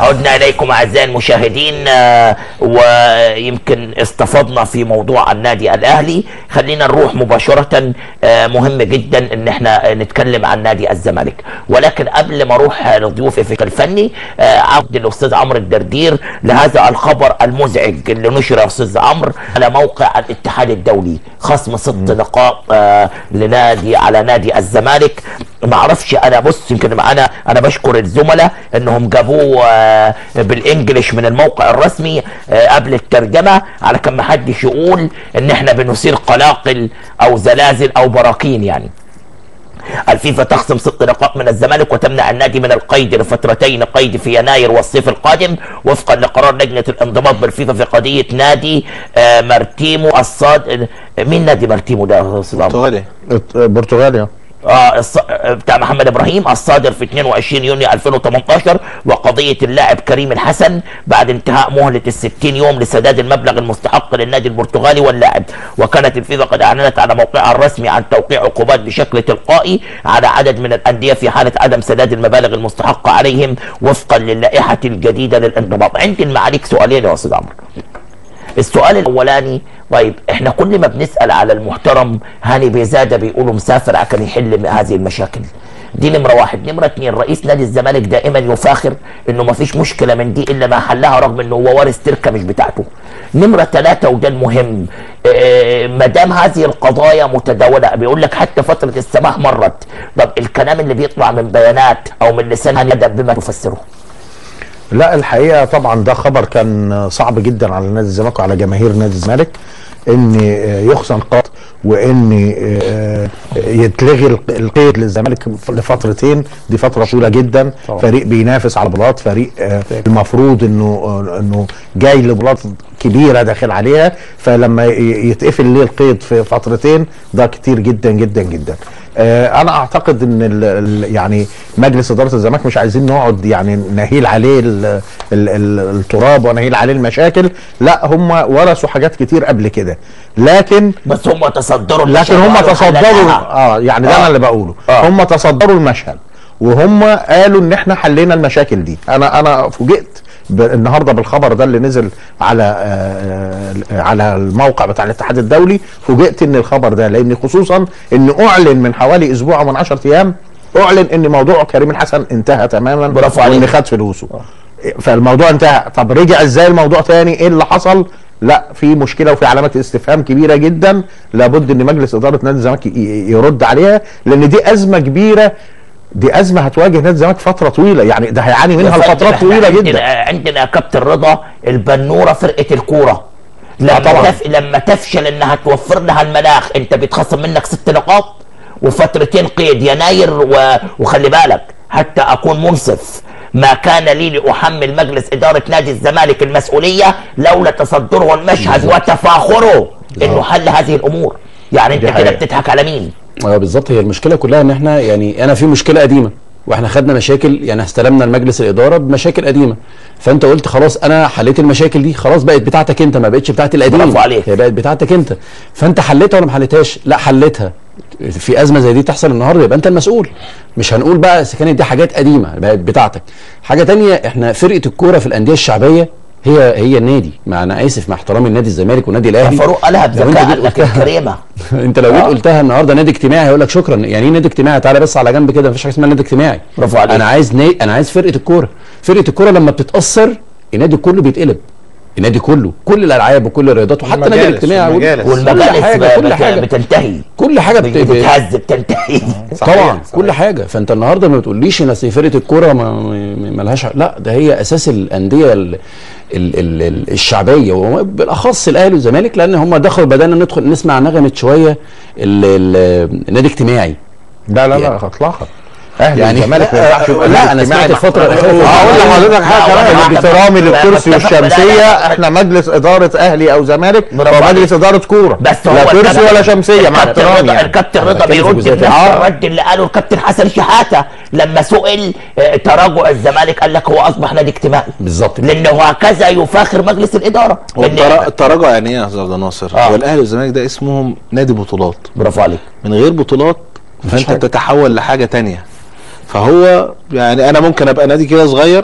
عدنا اليكم اعزائي المشاهدين آه، ويمكن استفضنا في موضوع النادي الاهلي خلينا نروح مباشره آه، مهم جدا ان احنا نتكلم عن نادي الزمالك ولكن قبل ما اروح لضيوفي في الفني آه، عقد الاستاذ عمرو الدردير لهذا الخبر المزعج اللي نشر يا استاذ عمرو على موقع الاتحاد الدولي خصم ست نقاط آه، لنادي على نادي الزمالك ما اعرفش انا بص يمكن انا انا بشكر الزملاء انهم جابوه آه، بالانجلش من الموقع الرسمي آه، قبل الترجمه على كان ما حدش يقول ان احنا بنثير قلاقل او زلازل او براكين يعني الفيفا تخصم ست نقاط من الزمالك وتمنع النادي من القيد لفترتين قيد في يناير والصيف القادم وفقا لقرار لجنه الانضباط بالفيفا في قضيه نادي آه، مارتيمو الصاد مين نادي مارتيمو ده يا استاذ عمرو؟ برتغالي برتغاليا آه الص... بتاع محمد ابراهيم الصادر في 22 يونيو 2018 وقضيه اللاعب كريم الحسن بعد انتهاء مهله ال 60 يوم لسداد المبلغ المستحق للنادي البرتغالي واللاعب وكانت الفيفا قد اعلنت على موقعها الرسمي عن توقيع عقوبات بشكل تلقائي على عدد من الانديه في حاله عدم سداد المبالغ المستحقه عليهم وفقا للائحه الجديده للانضباط عندي المعاليك سؤالين يا استاذ عمرو السؤال الاولاني طيب احنا كل ما بنسال على المحترم هاني بيزاده بيقولوا مسافر عشان يحل هذه المشاكل دي نمره واحد نمره اتنين رئيس نادي الزمالك دائما يفاخر انه ما فيش مشكله من دي الا ما حلها رغم انه هو وارث تركه مش بتاعته نمره ثلاثه وده المهم اه ما دام هذه القضايا متداوله بيقول لك حتى فتره السماح مرت طب الكلام اللي بيطلع من بيانات او من لسان هاني بما تفسره لا الحقيقه طبعا ده خبر كان صعب جدا على نادي الزمالك وعلى جماهير نادي الزمالك ان يخصم قط وان يتلغي القيد للزمالك لفترتين دي فتره طويله جدا طبعا. فريق بينافس على بطولات فريق آه، المفروض انه انه جاي لبطولات كبيره داخل عليها فلما ي- يتقفل ليه القيد في فترتين ده كتير جدا جدا جدا آه، انا اعتقد ان ال ال يعني مجلس اداره الزمالك مش عايزين نقعد يعني نهيل عليه ال ال ال التراب ونهيل عليه المشاكل لا هم ورثوا حاجات كتير قبل كده لكن بس هم تصدروا لكن المشهد هم وقالوا تصدروا حللها. اه يعني ده آه. انا اللي بقوله آه. هم تصدروا المشهد وهم قالوا ان احنا حلينا المشاكل دي انا انا فوجئت ب- النهارده بالخبر ده اللي نزل على آه آه، على الموقع بتاع الاتحاد الدولي فوجئت ان الخبر ده لان خصوصا ان اعلن من حوالي اسبوع او من 10 ايام اعلن ان موضوع كريم الحسن انتهى تماما برافو وان عليك. خد فلوسه فالموضوع انتهى طب رجع ازاي الموضوع تاني ايه اللي حصل لا في مشكله وفي علامه استفهام كبيره جدا لابد ان مجلس اداره نادي الزمالك ي- ي- يرد عليها لان دي ازمه كبيره دي ازمه هتواجه نادي الزمالك فتره طويله يعني ده هيعاني منها يا فندم، لفترات إحنا طويله عندنا جدا عندنا يا كابتن رضا البنوره فرقه الكوره لما طبعاً. تف... لما تفشل انها توفر لها المناخ انت بيتخصم منك ست نقاط وفترتين قيد يناير و... وخلي بالك حتى اكون منصف ما كان لي لاحمل مجلس اداره نادي الزمالك المسؤوليه لولا تصدره المشهد وتفاخره انه حل هذه الامور يعني انت دي كده حقيقة. بتضحك على مين؟ اه بالظبط هي المشكله كلها ان احنا يعني انا في مشكله قديمه واحنا خدنا مشاكل يعني استلمنا المجلس الاداره بمشاكل قديمه فانت قلت خلاص انا حليت المشاكل دي خلاص بقت بتاعتك انت ما بقتش بتاعت القديم برافو عليك. هي بقت بتاعتك انت فانت حليتها ولا ما حليتهاش لا حليتها في ازمه زي دي تحصل النهارده يبقى انت المسؤول مش هنقول بقى اذا كانت دي حاجات قديمه بقت بتاعتك حاجه تانية احنا فرقه الكوره في الانديه الشعبيه هي هي النادي مع انا اسف مع احترامي لنادي الزمالك والنادي الاهلي فاروق قالها لو انت بذكاء جيت قال لك قلتها- الكريمه انت لو جيت قلتها النهارده نادي اجتماعي هيقول لك شكرا يعني ايه نادي اجتماعي تعالى بس على جنب كده مفيش حاجه اسمها نادي اجتماعي برافو عليك. انا عايز ني... انا عايز فرقه الكوره فرقه الكوره لما بتتاثر النادي كله بيتقلب النادي كله كل الالعاب وكل الرياضات وحتى النادي والمجالس، الاجتماعي والمجالس. كل والمجالس حاجه كل بت- حاجه بتنتهي كل حاجه بت... بت... بتتهز بتنتهي طبعا كل حاجه فانت النهارده ما بتقوليش ان أصل فرقه الكوره ما ما- ملهاش حق. لا ده هي اساس الانديه ال... ال... ال... ال... الشعبيه وبالاخص الاهلي والزمالك لان هم دخلوا بدانا ندخل نسمع نغمه شويه ال... ال... النادي اجتماعي لا لا يعني- لا اطلاقا اهلي يعني والزمالك ما ينفعش يبقى لا نادي انا اجتماعي سمعت مع- الفتره الاخيره هقول لحضرتك حاجه لا، كمان واحدة- باحترامي لا، للكرسي لا، لا، لا، والشمسيه لا، احنا مجلس اداره اهلي او زمالك برافو هو عليك. مجلس اداره كوره بس هو لا كرسي الكلام- ولا شمسيه مع الكابتن احترامي رضا يعني. الكابتن رضا بتكلم في بيرد جزئية بنفس آه. الرد اللي قاله الكابتن حسن شحاته لما سئل آه، تراجع الزمالك قال لك هو اصبح نادي اجتماعي بالظبط لانه هكذا يفاخر مجلس الاداره هو إن- الترا- التراجع يعني ايه يا استاذ عبد الناصر؟ آه. هو الاهلي والزمالك ده اسمهم نادي بطولات برافو عليك من غير بطولات فانت حاجة. بتتحول لحاجه تانية فهو يعني انا ممكن ابقى نادي كده صغير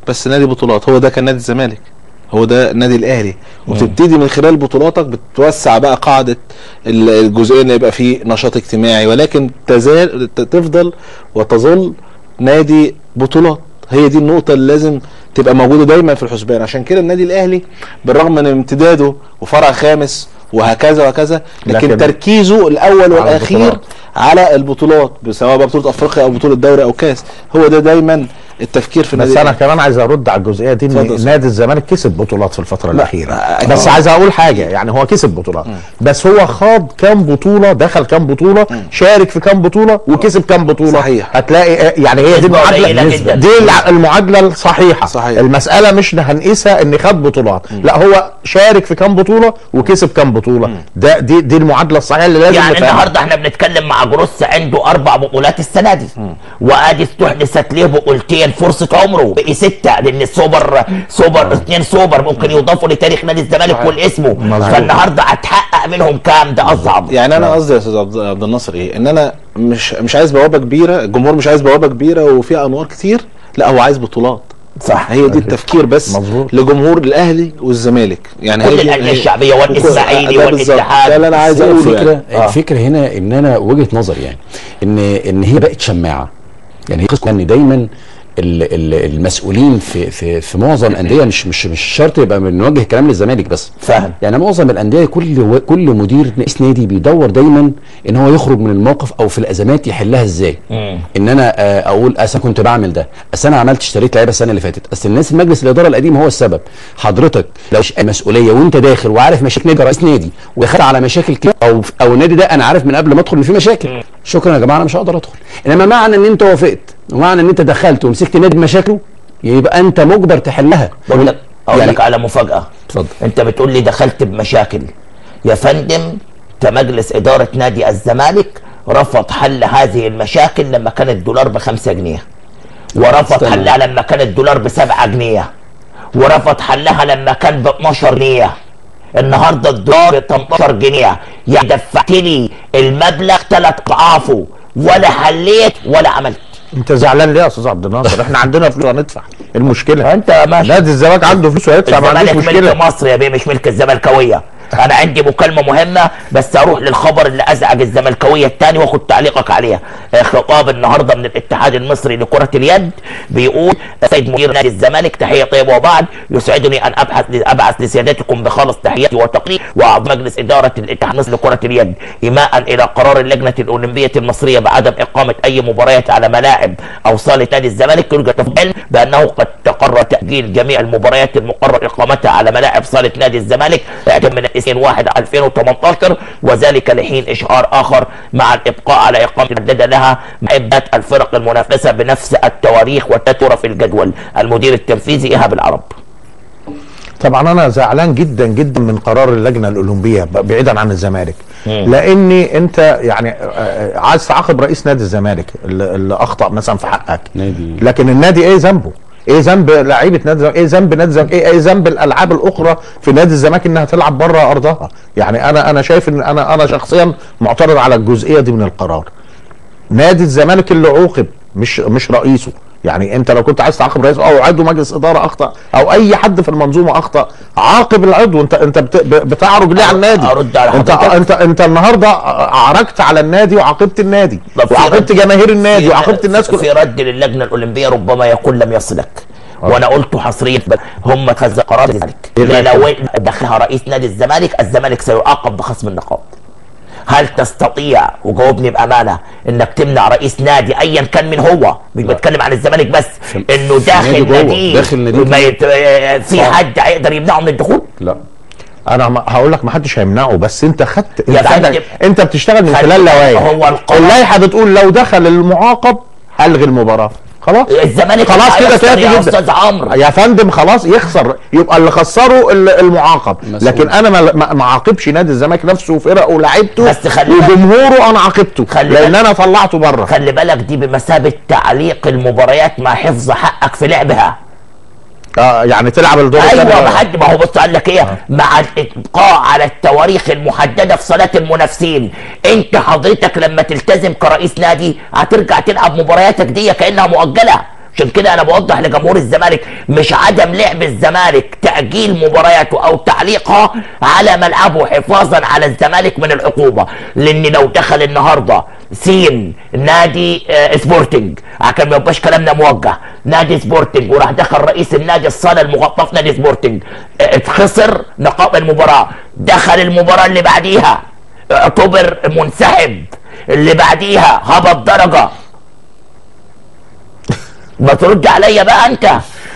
بس نادي بطولات هو ده كان نادي الزمالك هو ده النادي الاهلي وتبتدي من خلال بطولاتك بتوسع بقى قاعده ال- الجزئيه اللي يبقى فيه نشاط اجتماعي ولكن تزال ت- تفضل وتظل نادي بطولات هي دي النقطه اللي لازم تبقى موجوده دايما في الحسبان عشان كده النادي الاهلي بالرغم من امتداده وفرع خامس وهكذا وهكذا لكن, لكن تركيزه الاول والاخير البطولات. على البطولات سواء بقى بطوله افريقيا او بطوله دوري او كاس هو ده دايما التفكير في النادي بس انا الأهلي. كمان عايز ارد على الجزئيه دي اتفضل يا ان أستاذ. نادي الزمالك كسب بطولات في الفتره الاخيره أكيد. بس عايز اقول حاجه يعني هو كسب بطولات بس هو خاض كام بطوله دخل كام بطوله شارك في كام بطوله وكسب كام بطوله صحيح. هتلاقي آه، يعني هي دي نسبة قليلة المعادله جدا. دي الع- المعادله الصحيحه صحيح. المساله مش هنقيسها ان خد بطولات لا هو شارك في كام بطوله وكسب كام بطوله ده دي دي المعادله الصحيحه اللي لازم يعني نفهمها. النهارده احنا بنتكلم مع جروس عنده اربع بطولات السنه دي وادي استحدثت له بطولتين فرصه عمره بقي سته لان السوبر سوبر اثنين سوبر ممكن يضافوا لتاريخ نادي الزمالك والاسمه مظبوط. فالنهارده هتحقق منهم كام ده اصعب يعني انا قصدي يا استاذ عبد عبد الناصر ايه ان انا مش مش عايز بوابه كبيره الجمهور مش عايز بوابه كبيره وفيها انوار كتير لا هو عايز بطولات صح هي دي التفكير بس مظبوط. لجمهور الاهلي والزمالك يعني كل هي دي- الأندية هي- الشعبية والإسماعيلي ده بالظبط. والاتحاد. ده اللي انا عايز بس هي اقوله الفكره يعني. الفكره هنا ان انا وجهه نظري يعني ان ان هي بقت شماعه يعني هي قصة ان دايما ال- ال- المسؤولين في في في معظم الانديه مش مش مش شرط يبقى بنوجه كلام للزمالك بس فاهم. يعني معظم الانديه كل و- كل مدير رئيس نادي بيدور دايما ان هو يخرج من الموقف او في الازمات يحلها ازاي مم. ان انا آه، اقول اصل أنا كنت بعمل ده اصل انا عملت اشتريت لعيبه السنه اللي فاتت اصل الناس مجلس الاداره القديم هو السبب حضرتك لو ش- مسؤوليه وانت داخل وعارف مشاكل نادي رئيس نادي ودخلت على مشاكل كتير او او النادي ده انا عارف من قبل ما ادخل ان في مشاكل شكرا يا جماعه انا مش هقدر ادخل انما معنى ان انت وافقت ومعنى ان انت دخلت ومسكت نادي بمشاكله يبقى انت مجبر تحلها بقول لك اقول يعني- لك على مفاجاه اتفضل. انت بتقول لي دخلت بمشاكل يا فندم كمجلس اداره نادي الزمالك رفض حل هذه المشاكل لما كان الدولار بخمسة جنيه ورفض استنى. حلها لما كان الدولار بسبعة جنيه ورفض حلها لما كان ب 12 جنيه النهارده الدولار ب 18 جنيه يعني دفعت لي المبلغ ثلاث اضعافه ولا حليت ولا عملت انت زعلان ليه يا استاذ عبد الناصر احنا عندنا فلوس هندفع إيه المشكله انت ماشي نادي الزمالك عنده فلوس وهيدفع ما عندوش الزمالك مشكله ملك مصر يا بيه مش ملك الزملكاويه انا عندي مكالمه مهمه بس اروح للخبر اللي ازعج الزملكاويه الثاني واخد تعليقك عليها آه، خطاب النهارده من الاتحاد المصري لكره اليد بيقول السيد مدير نادي الزمالك تحيه طيبه وبعد يسعدني ان ابحث ابعث لسيادتكم بخالص تحياتي وتقديري واعضاء مجلس اداره الاتحاد المصري لكره اليد ايماء الى قرار اللجنه الاولمبيه المصريه بعدم اقامه اي مباريات على ملاعب او صاله نادي الزمالك يرجى تفعيل بانه قد تقرر تاجيل جميع المباريات المقرر اقامتها على ملاعب صاله نادي الزمالك اعتبارا من 2 1 2018 وذلك لحين اشهار اخر مع الابقاء على اقامه محدده لها مع ابدات الفرق المنافسه بنفس التواريخ والتتوره في الجدول المدير التنفيذي ايهاب العرب طبعا انا زعلان جدا جدا من قرار اللجنه الاولمبيه ب- بعيدا عن الزمالك لاني انت يعني آه، آه، عايز تعاقب رئيس نادي الزمالك اللي, اللي اخطا مثلا في حقك نادي. لكن النادي ايه ذنبه ايه ذنب لعيبه نادي الزمالك ايه ذنب نادي الزمالك ايه ايه ذنب الالعاب الاخرى في نادي الزمالك انها تلعب بره ارضها يعني انا انا شايف ان انا انا شخصيا معترض على الجزئيه دي من القرار نادي الزمالك اللي عوقب مش مش رئيسه يعني انت لو كنت عايز تعاقب رئيس او عضو مجلس اداره اخطا او اي حد في المنظومه اخطا عاقب العضو انت انت بت- ب- بتعرج ليه على النادي أرد على انت حضرتك. انت انت النهارده عرجت على النادي وعاقبت النادي طب في وعاقبت رد- جماهير النادي في- وعاقبت الناس في كلها رد للجنه الاولمبيه ربما يكون لم يصلك وانا قلت حصريا بس هم خذ قرار الزمالك إيه لأن الرأي؟ لو دخلها رئيس نادي الزمالك الزمالك سيعاقب بخصم النقاط هل تستطيع وجاوبني بامانه انك تمنع رئيس نادي ايا كان من هو مش بتكلم عن الزمالك بس في- انه في داخل نادي جوه، نادي داخل نادي ما يت... في حد هيقدر يمنعه من الدخول لا انا ما- هقول لك ما حدش هيمنعه بس انت خدت يا انت فندم، عندك انت بتشتغل من خلي خلال بالك، لوائح هو القرار- اللائحه بتقول لو دخل المعاقب هلغي المباراه خلاص الزمالك خلاص كده هيخسر كافي يا جدا استاذ عمرو يا فندم خلاص يخسر يبقى اللي خسره ال- المعاقب مسؤول. لكن انا ما- ما ما عاقبش نادي الزمالك نفسه وفرقه ولاعيبته بس خلي بالك- وجمهوره انا عاقبته خلي لان بالك- انا طلعته بره خلي بالك دي بمثابه تعليق المباريات مع حفظ حقك في لعبها آه يعني تلعب الدور ايوه الثاني. ما حد ما هو بص قال لك ايه مع الابقاء على التواريخ المحدده في صلاه المنافسين انت حضرتك لما تلتزم كرئيس نادي هترجع تلعب مبارياتك دي كانها مؤجله عشان كده انا بوضح لجمهور الزمالك مش عدم لعب الزمالك تاجيل مبارياته او تعليقها على ملعبه حفاظا على الزمالك من العقوبه لان لو دخل النهارده سين نادي آه سبورتنج عشان ما يبقاش كلامنا موجه نادي سبورتنج وراح دخل رئيس النادي الصاله المغطاه في نادي سبورتنج آه خسر نقاط المباراه دخل المباراه اللي بعديها اعتبر منسحب اللي بعديها هبط درجه ما ترد عليا بقى انت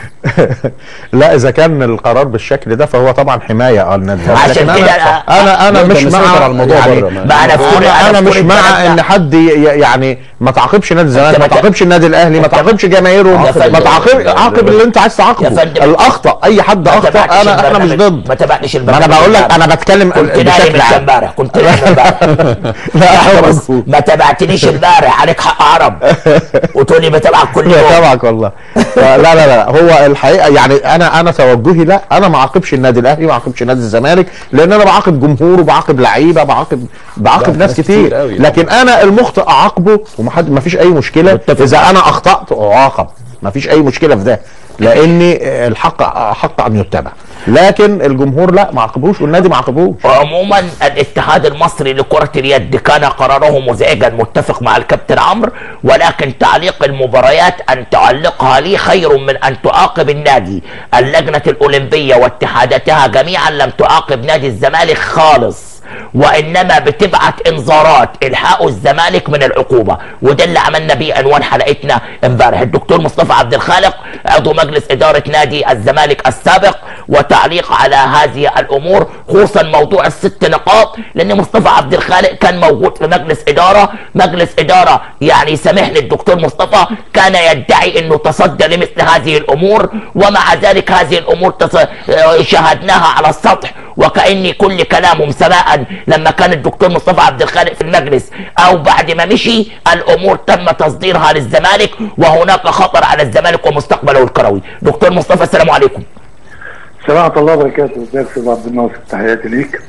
لا اذا كان القرار بالشكل ده فهو طبعا حمايه اه النادي الأهلي. عشان لكن كده انا انا, أنا نقدر مش نسيطر مع على الموضوع يعني بره، ما- ما انا في كل انا انا في مش كل مع البلد ان ده. حد ي- يعني ما تعاقبش نادي الزمالك ما أنت- تعاقبش النادي الاهلي ما أنت- تعاقبش جماهيره يا فندم. ما تعاقب عاقب اللي انت عايز يا تعاقبه فندم. الاخطا اي حد ما اخطا تابعتش انا احنا مش البرنامج. ضد ما تابعتش ما البرنامج انا بقول لك امبارح. انا بتكلم كنت نايم بشكل انت عام امبارح كنت نايم امبارح لا لا بس مظبوط. ما تابعتنيش امبارح عليك حق عرب وتقول لي بتابعك كل لا يوم تبعك والله لا لا لا هو الحقيقه يعني انا انا توجهي لا انا ما اعاقبش النادي الاهلي ما اعاقبش نادي الزمالك لان انا بعاقب جمهور وبعاقب لعيبه بعاقب بعاقب لا، ناس ناس كتير كتير قوي. لكن انا المخطئ اعاقبه ومحد ما فيش اي مشكله اذا انا اخطات اعاقب ما فيش اي مشكله في ده لان الحق حق ان يتبع لكن الجمهور لا ما عاقبوش والنادي ما عاقبوش عموما الاتحاد المصري لكرة اليد كان قراره مزعجا متفق مع الكابتن عمرو ولكن تعليق المباريات ان تعلقها لي خير من ان تعاقب النادي اللجنة الاولمبية واتحاداتها جميعا لم تعاقب نادي الزمالك خالص وانما بتبعت انذارات الحقوا الزمالك من العقوبه وده اللي عملنا بيه عنوان حلقتنا امبارح الدكتور مصطفى عبد الخالق عضو مجلس اداره نادي الزمالك السابق وتعليق على هذه الامور خصوصا موضوع الست نقاط لان مصطفى عبد الخالق كان موجود في مجلس اداره مجلس اداره يعني سامحني الدكتور مصطفى كان يدعي انه تصدى لمثل هذه الامور ومع ذلك هذه الامور تص... آه، شاهدناها على السطح وكاني كل كلامهم سواء لما كان الدكتور مصطفى عبد الخالق في المجلس او بعد ما مشي الامور تم تصديرها للزمالك وهناك خطر على الزمالك ومستقبله الكروي دكتور مصطفى السلام عليكم سلامة الله وبركاته ازيك يا استاذ عبد الناصر تحياتي ليك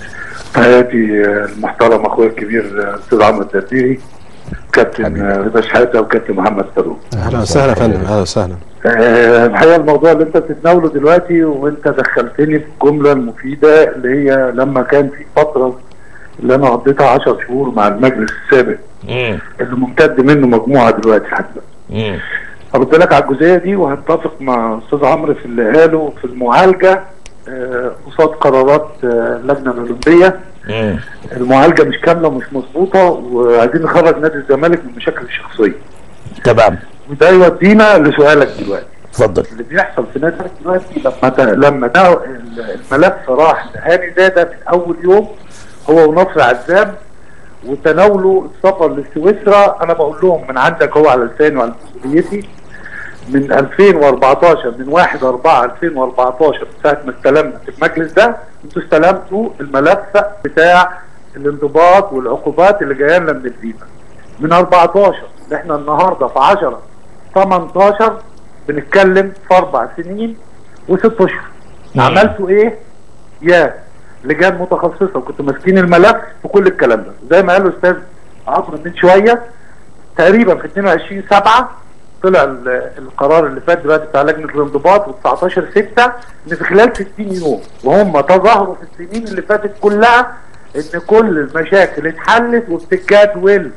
تحياتي آه، المحترم اخويا الكبير آه، استاذ عمرو التدبيري كابتن آه، رضا شحاته وكابتن محمد فاروق اهلا وسهلا يا فندم اهلا وسهلا آه، الحقيقه الموضوع اللي انت بتتناوله دلوقتي وانت دخلتني في الجمله المفيده اللي هي لما كان في فتره اللي انا قضيتها 10 شهور مع المجلس السابق مم. اللي ممتد منه مجموعه دلوقتي لحد دلوقتي. مم. هرد لك على الجزئيه دي وهتفق مع استاذ عمرو في اللي قاله في المعالجه آه، قصاد قرارات آه، اللجنه الاولمبيه مم. المعالجه مش كامله ومش مظبوطه وعايزين نخرج نادي الزمالك من المشاكل الشخصيه تمام وده يودينا لسؤالك دلوقتي اتفضل اللي بيحصل في نادي الزمالك دلوقتي لما تا- لما تا- الملف راح لهاني زاده في اول يوم هو ونصر عزام وتناولوا السفر لسويسرا انا بقول لهم من عندك هو على لساني وعلى مسؤوليتي من 2014 من 1 4 2014 من ساعه ما استلمنا في المجلس ده انتوا استلمتوا الملف بتاع الانضباط والعقوبات اللي جايه لنا من الفيفا من 14 احنا النهارده في 10 18 بنتكلم في اربع سنين وست اشهر عملتوا ايه؟ يا لجان متخصصه وكنتوا ماسكين الملف في كل الكلام ده زي ما قال الاستاذ عمرو من شويه تقريبا في 22 7 طلع ال- القرار اللي فات دلوقتي بتاع لجنه الانضباط و19 6 ان في خلال 60 يوم وهم تظاهروا في السنين اللي فاتت كلها ان كل المشاكل اتحلت وبتتجدول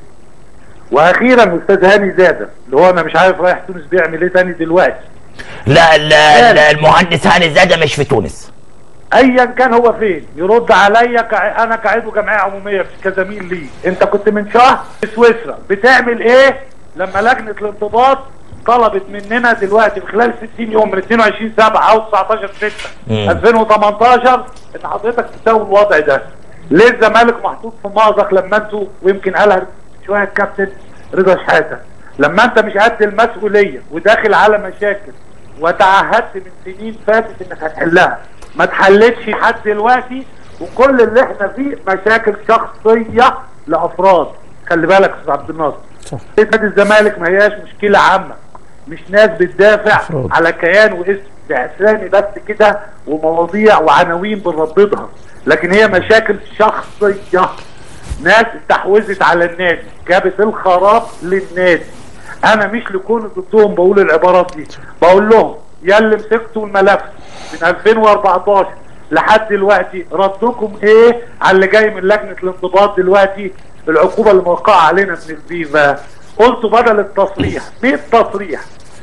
واخيرا الاستاذ هاني زاده اللي هو انا مش عارف رايح تونس بيعمل ايه تاني دلوقتي لا ال- ال- المهندس هاني زاده مش في تونس ايا كان هو فين يرد عليا كع... انا كعضو جمعيه عموميه مش كزميل ليه انت كنت من شهر في سويسرا بتعمل ايه لما لجنه الانضباط طلبت مننا دلوقتي في خلال 60 يوم من 22 7 او 19 6 مم. 2018 ان حضرتك تساوي الوضع ده ليه الزمالك محطوط في مأزق لما انتوا ويمكن قالها شويه الكابتن رضا شحاته لما انت مش قد المسؤوليه وداخل على مشاكل وتعهدت من سنين فاتت انك هتحلها ما اتحلتش لحد دلوقتي وكل اللي احنا فيه مشاكل شخصيه لافراد خلي بالك يا استاذ عبد الناصر نادي الزمالك ما هياش مشكله عامه مش ناس بتدافع أفراد. على كيان واسم باسامي بس كده ومواضيع وعناوين بنرددها لكن هي مشاكل شخصيه ناس استحوذت على النادي جابت الخراب للنادي انا مش لكون ضدهم بقول العبارات دي بقول لهم يا اللي مسكتوا الملف من 2014 لحد دلوقتي ردكم ايه على اللي جاي من لجنه الانضباط دلوقتي العقوبه اللي موقعه علينا من الفيفا قلتوا بدل التصريح 100 تصريح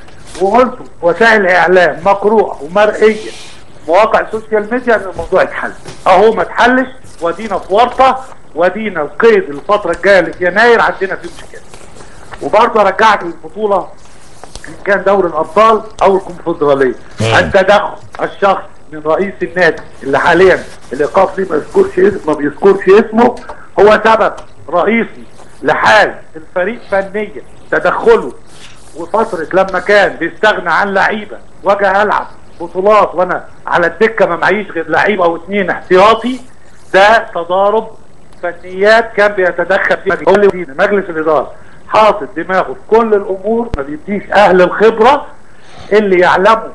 وقلتوا وسائل اعلام مقروءه ومرئيه مواقع السوشيال ميديا ان الموضوع اتحل اهو ما اتحلش ودينا في ورطه ودينا القيد الفتره الجايه اللي في يناير عندنا فيه مشكله وبرضه ارجعك للبطوله ان كان دوري الابطال او الكونفدراليه التدخل الشخص من رئيس النادي اللي حاليا الايقاف ليه ما يذكرش اسم- ما بيذكرش اسمه هو سبب رئيسي لحال الفريق فنيا تدخله وفترة لما كان بيستغنى عن لعيبة واجي العب بطولات وانا على الدكة ما معيش غير لعيب او اتنين احتياطي ده تضارب فنيات كان بيتدخل فيه مجلس الإدارة. مجلس الادارة حاطط دماغه في كل الامور ما بيديش اهل الخبرة اللي يعلموا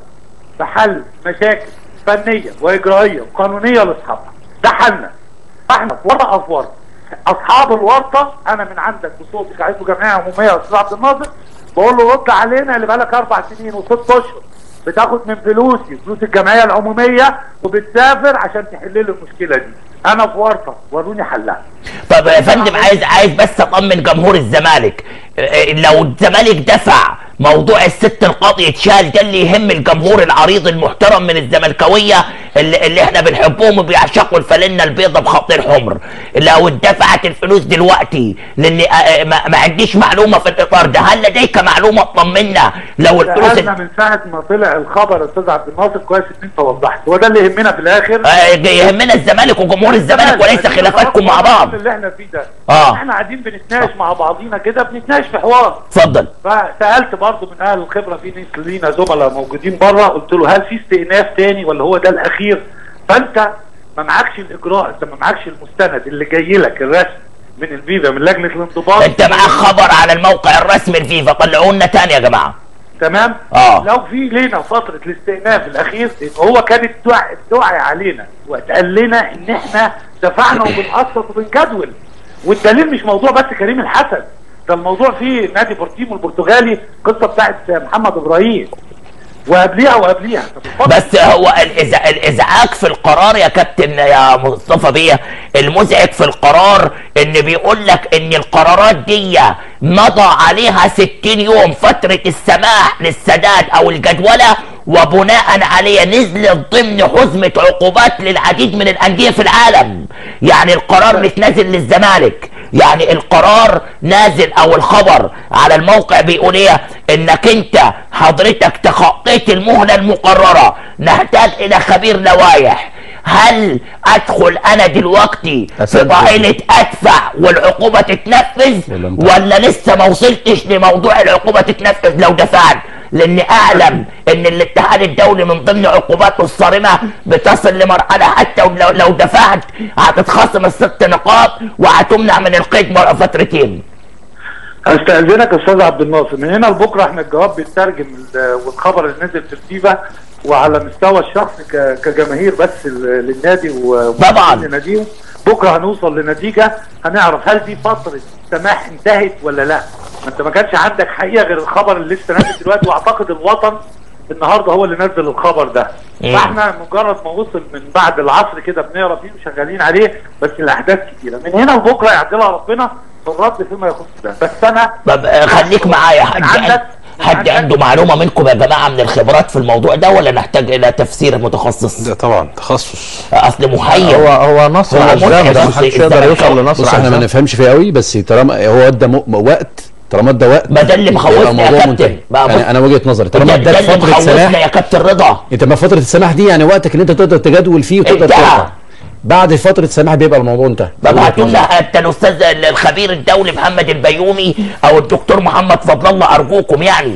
بحل مشاكل فنية واجرائية وقانونية لاصحابها ده حلنا احنا في ورقة في ورقة اصحاب الورطة انا من عندك بصوتك عايزه جمعية عمومية يا استاذ عبد الناصر بقول له رد علينا اللي بقالك اربع سنين وست اشهر بتاخد من فلوسي فلوس الجمعية العمومية وبتسافر عشان تحل لي المشكلة دي انا في ورطة وروني حلها طب يا فندم عايز عايز بس اطمن جمهور الزمالك إيه، لو الزمالك دفع موضوع الست القاضي يتشال ده اللي يهم الجمهور العريض المحترم من الزملكاويه اللي, اللي احنا بنحبهم وبيعشقوا الفانلة البيضة بخط الحمر لو اتدفعت الفلوس دلوقتي لان آه، آه، ما, ما عنديش معلومه في الاطار ده هل لديك معلومه تطمنا لو الفلوس سألنا من ساعة ما طلع الخبر يا استاذ عبد الناصر كويس ان انت وضحت هو ده اللي يهمنا في الاخر آه، يهمنا الزمالك وجمهور الزمالك وليس خلافاتكم مع بعض اللي احنا فيه ده آه. احنا قاعدين بنتناقش مع بعضينا كده بنتناقش في حوار اتفضل فسالت برضه من اهل الخبره في ناس لينا زملاء موجودين بره قلت له هل في استئناف تاني ولا هو ده الاخير فانت ما معكش الاجراء انت ما معكش المستند اللي جاي لك الرسمي من الفيفا من لجنه الانضباط انت معاك خبر على الموقع الرسمي الفيفا طلعوا لنا تاني يا جماعه تمام آه. لو في لينا فتره الاستئناف الاخير هو كان الدعاء الدعاء علينا واتقال لنا ان احنا دفعنا وبنقسط وبنجدول والدليل مش موضوع بس كريم الحسن ده الموضوع فيه نادي بورتيمو البرتغالي قصه بتاعت محمد ابراهيم وقبليها وقبليها بس هو الإز- الازعاج في القرار يا كابتن يا مصطفى بيه المزعج في القرار ان بيقول لك ان القرارات دي مضى عليها 60 يوم فترة السماح للسداد او الجدولة وبناء عليه نزلت ضمن حزمة عقوبات للعديد من الاندية في العالم يعني القرار مش نازل للزمالك يعني القرار نازل او الخبر على الموقع بيقول ايه انك انت حضرتك تخطيت المهلة المقررة نحتاج الى خبير لوائح هل ادخل انا دلوقتي في أسدد. طائلة ادفع والعقوبة تتنفذ ولا انت- ولا لسه ما وصلتش لموضوع العقوبة تتنفذ لو دفعت لاني اعلم ان الاتحاد الدولي من ضمن عقوباته الصارمة بتصل لمرحلة حتى لو, لو دفعت هتتخصم الست نقاط وهتمنع من القيد مر- فترتين استاذنك يا استاذ عبد الناصر من هنا لبكره احنا الجواب بيترجم ال- والخبر اللي نزل في الفيفا وعلى مستوى الشخص ك- كجماهير بس ال- للنادي و طبعاً. لناديهم بكره هنوصل لنتيجه هنعرف هل دي فتره سماح انتهت ولا لا ما انت ما كانش عندك حقيقه غير الخبر اللي لسه نازل دلوقتي واعتقد الوطن النهارده هو اللي نزل الخبر ده مم. فاحنا مجرد ما وصل من بعد العصر كده بنقرا فيه وشغالين عليه بس الاحداث كتيره من هنا لبكره يعدلها ربنا في الرد فيما يخص ده بس انا طب آه، خليك معايا حد عندك- عند- حد عندك- عنده معلومة منكم يا جماعة من الخبرات في الموضوع ده ولا نحتاج الى تفسير متخصص ده طبعا تخصص اصل محير هو هو نصر هو عزام متعب ده بس محدش يقدر يوصل الزمالك- لنصر بص احنا ما عزام نفهمش فيه قوي بس طالما هو ادى م- وقت طالما ادى وقت ما ده اللي يبقى مخوفني يا الموضوع كابتن. منتهي. بقى بص- انا انا وجهه نظري ده طالما ده اداك اللي فتره مخوفنا سماح يا كابتن رضا انت ما فتره السماح دي يعني وقتك ان انت تقدر تجدول فيه وتقدر انتهى. ترجع بعد فتره السماح بيبقى الموضوع انتهى طب وجهة هاتوا نظري. لنا حتى الاستاذ الخبير الدولي محمد البيومي او الدكتور محمد فضل الله ارجوكم يعني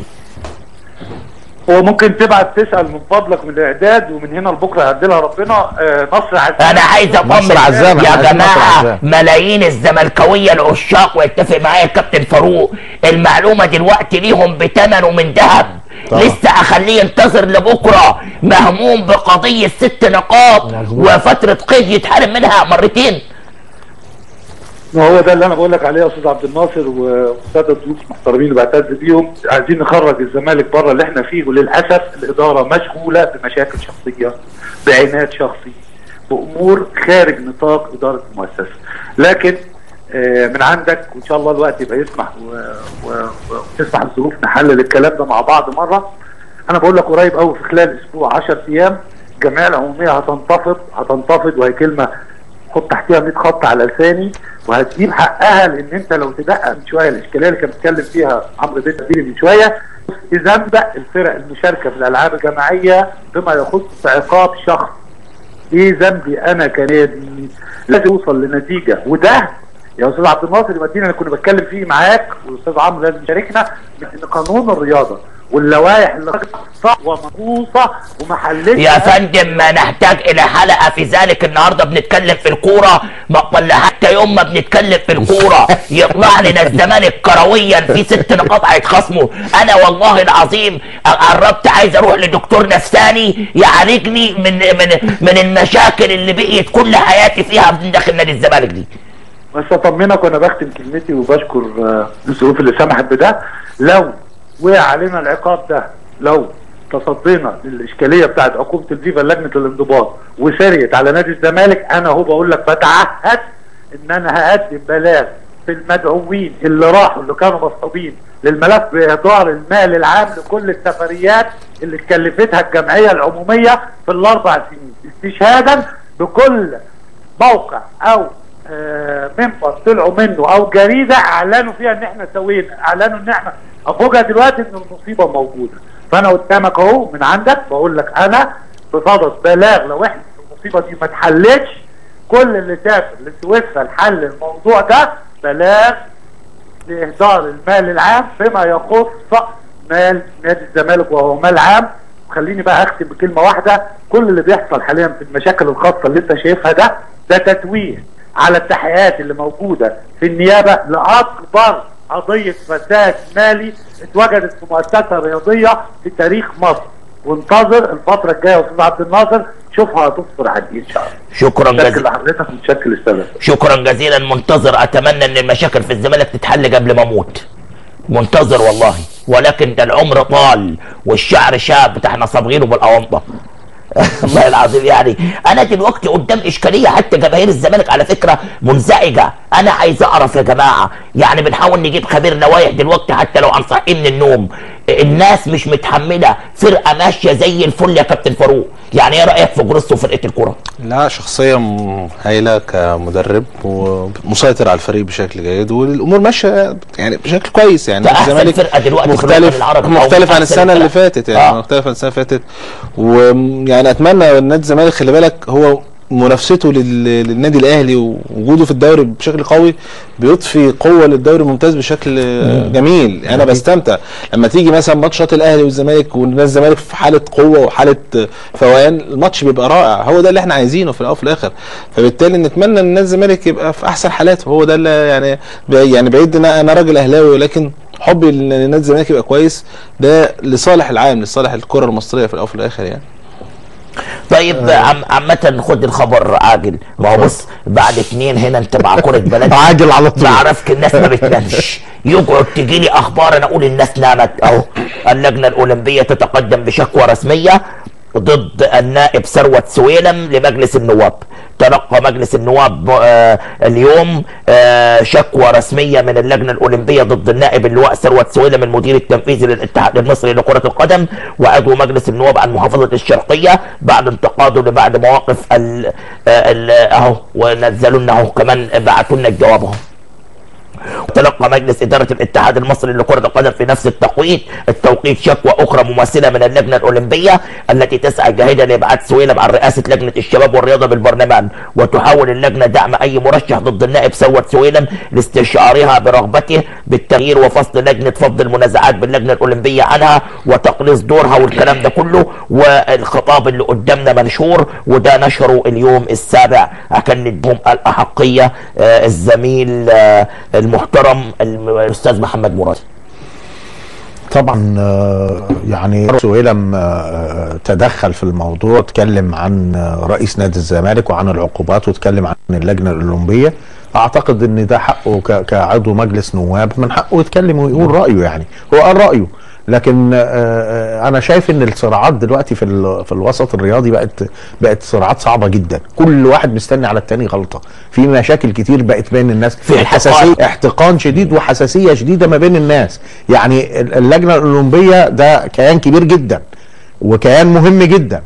هو ممكن تبعت تسال من فضلك من الاعداد ومن هنا لبكره يعدلها ربنا آه نصر عزام انا عايز اطمن نصر عزام، يا احنا عايزين نصر جماعه عزام. ملايين الزملكاويه العشاق ويتفق معايا الكابتن فاروق المعلومه دلوقتي ليهم بثمن ومن ذهب طبعا. لسه اخليه ينتظر لبكره مهموم بقضيه ست نقاط وفتره قيد يتحرم منها مرتين ما هو ده اللي انا بقول لك عليه يا استاذ عبد الناصر والساده الضيوف المحترمين اللي بعتز بيهم عايزين نخرج الزمالك بره اللي احنا فيه وللاسف الاداره مشغوله بمشاكل شخصيه بعناد شخصي بامور خارج نطاق اداره المؤسسه لكن آه، من عندك وان شاء الله الوقت يبقى يسمح و- و- وتسمح الظروف نحلل الكلام ده مع بعض مره انا بقول لك قريب قوي في خلال اسبوع 10 ايام الجمعيه العموميه هتنتفض هتنتفض وهي كلمه حط تحتها 100 خط على لساني وهتجيب حقها لان انت لو تدقق من شويه الاشكاليه اللي كان بيتكلم فيها عمرو بن أديري من شويه ذنب الفرق المشاركه في الالعاب الجماعيه بما يخص عقاب شخص ايه ذنبي انا كنادي لازم اوصل لنتيجه وده يا استاذ عبد الناصر المدينه اللي كنا بتكلم فيه معاك والاستاذ عمرو لازم يشاركنا ان قانون الرياضه واللوائح اللي صح ومنقوصه وما حلتش يا فندم ما نحتاج الى حلقه في ذلك النهارده بنتكلم في الكوره ما ولا حتى يوم ما بنتكلم في الكوره يطلع لنا الزمالك كرويا في ست نقاط هيتخصموا انا والله العظيم قربت عايز اروح لدكتور نفساني يعالجني من من من المشاكل اللي بقيت كل حياتي فيها من داخل نادي الزمالك دي بس اطمنك وانا بختم كلمتي وبشكر آه، الظروف اللي سمحت بده لو وقع علينا العقاب ده لو تصدينا للاشكاليه بتاعت عقوبه الفيفا لجنه الانضباط وسريت على نادي الزمالك انا هو بقول لك بتعهد ان انا هقدم بلاغ في المدعوين اللي راحوا اللي كانوا مصحوبين للملف باهدار المال العام لكل السفريات اللي اتكلفتها الجمعيه العموميه في الاربع سنين استشهادا بكل موقع او آه، منبر طلعوا منه او جريده اعلنوا فيها ان احنا سوينا اعلنوا ان احنا افوجئ دلوقتي ان المصيبه موجوده فانا قدامك اهو من عندك بقول لك انا بصدد بلاغ لو احنا المصيبه دي ما اتحلتش كل اللي سافر لسويسرا لحل الموضوع ده بلاغ لاهدار المال العام فيما يخص مال نادي الزمالك وهو مال عام خليني بقى اختم بكلمه واحده كل اللي بيحصل حاليا في المشاكل الخاصه اللي انت شايفها ده ده تتويه على التحقيقات اللي موجوده في النيابه لاكبر قضيه فساد مالي اتوجدت في مؤسسه رياضيه في تاريخ مصر وانتظر الفتره الجايه يا استاذ عبد الناصر شوفها هتصبر على ايه ان شاء الله شكرا متشكر جزيلا لحضرتك ومتشكر للسلام شكرا جزيلا منتظر اتمنى ان المشاكل في الزمالك تتحل قبل ما اموت منتظر والله ولكن ده العمر طال والشعر شاب ده احنا صابغينه بالاونطه والله العظيم يعني انا دلوقتي قدام اشكاليه حتى جماهير الزمالك على فكره منزعجه انا عايز اعرف يا جماعه يعني بنحاول نجيب خبير نوايح دلوقتي حتى لو هنصحيه من النوم الناس مش متحمله فرقه ماشيه زي الفل يا كابتن فاروق يعني ايه رايك في جروس وفرقه الكوره لا شخصية م- هايلة كمدرب ومسيطر على الفريق بشكل جيد والامور ماشية يعني بشكل كويس يعني ده أحسن الزمالك فرقة دلوقتي في الوطن مختلف العربي أو مختلف عن أحسن السنة اللي فرقة. فاتت يعني آه. مختلف عن السنة اللي فاتت ويعني اتمنى نادي الزمالك خلي بالك هو منافسته لل- للنادي الاهلي ووجوده في الدوري بشكل قوي بيضفي قوه للدوري الممتاز بشكل جميل انا بستمتع لما تيجي مثلا ماتشات الاهلي والزمالك والنادي الزمالك في حاله قوه وحاله فوقان الماتش بيبقى رائع هو ده اللي احنا عايزينه في الاول وفي الاخر فبالتالي نتمنى ان نادي الزمالك يبقى في احسن حالاته هو ده اللي يعني يعني بعيد ان انا راجل اهلاوي ولكن حبي ان نادي الزمالك يبقى كويس ده لصالح العام لصالح الكره المصريه في الاول وفي الاخر يعني طيب عم عامة خد الخبر عاجل ما هو بص بعد اتنين هنا انت مع كرة بلد عاجل على طول. بعرفك الناس ما بتنامش يقعد تجي لي اخبار انا اقول الناس نامت اهو اللجنة الاولمبية تتقدم بشكوى رسمية ضد النائب ثروت سويلم لمجلس النواب تلقى مجلس النواب آه اليوم آه شكوى رسميه من اللجنه الاولمبيه ضد النائب اللواء ثروت سويلم المدير التنفيذي للاتحاد المصري لكره القدم وعضو مجلس النواب عن محافظه الشرقيه بعد انتقاده لبعض مواقف ال ال اهو ونزلوا لنا اهو كمان بعتوا لنا الجواب اهو تلقى مجلس إدارة الاتحاد المصري لكرة القدم في نفس التوقيت التوقيت شكوى أخرى مماثلة من اللجنة الأولمبية التي تسعى جاهدة لإبعاد سويلم عن رئاسة لجنة الشباب والرياضة بالبرلمان وتحاول اللجنة دعم أي مرشح ضد النائب ثروت سويلم لاستشعارها برغبته بالتغيير وفصل لجنة فض المنازعات باللجنة الأولمبية عنها وتقليص دورها والكلام ده كله والخطاب اللي قدامنا منشور وده نشره اليوم السابع عشان نديهم الأحقية آه، الزميل آه، المحترم الم- الأستاذ محمد مراد طبعا آه، يعني سويلم آه، تدخل في الموضوع اتكلم عن آه، رئيس نادي الزمالك وعن العقوبات واتكلم عن اللجنه الاولمبيه اعتقد ان ده حقه ك- كعضو مجلس نواب من حقه يتكلم ويقول رايه يعني هو قال رايه لكن آه، آه، انا شايف ان الصراعات دلوقتي في ال- في الوسط الرياضي بقت بقت صراعات صعبه جدا كل واحد مستني على التاني غلطه في مشاكل كتير بقت بين الناس في الحساسيه احتقان شديد وحساسيه شديده ما بين الناس يعني ال- اللجنه الاولمبيه ده كيان كبير جدا وكيان مهم جدا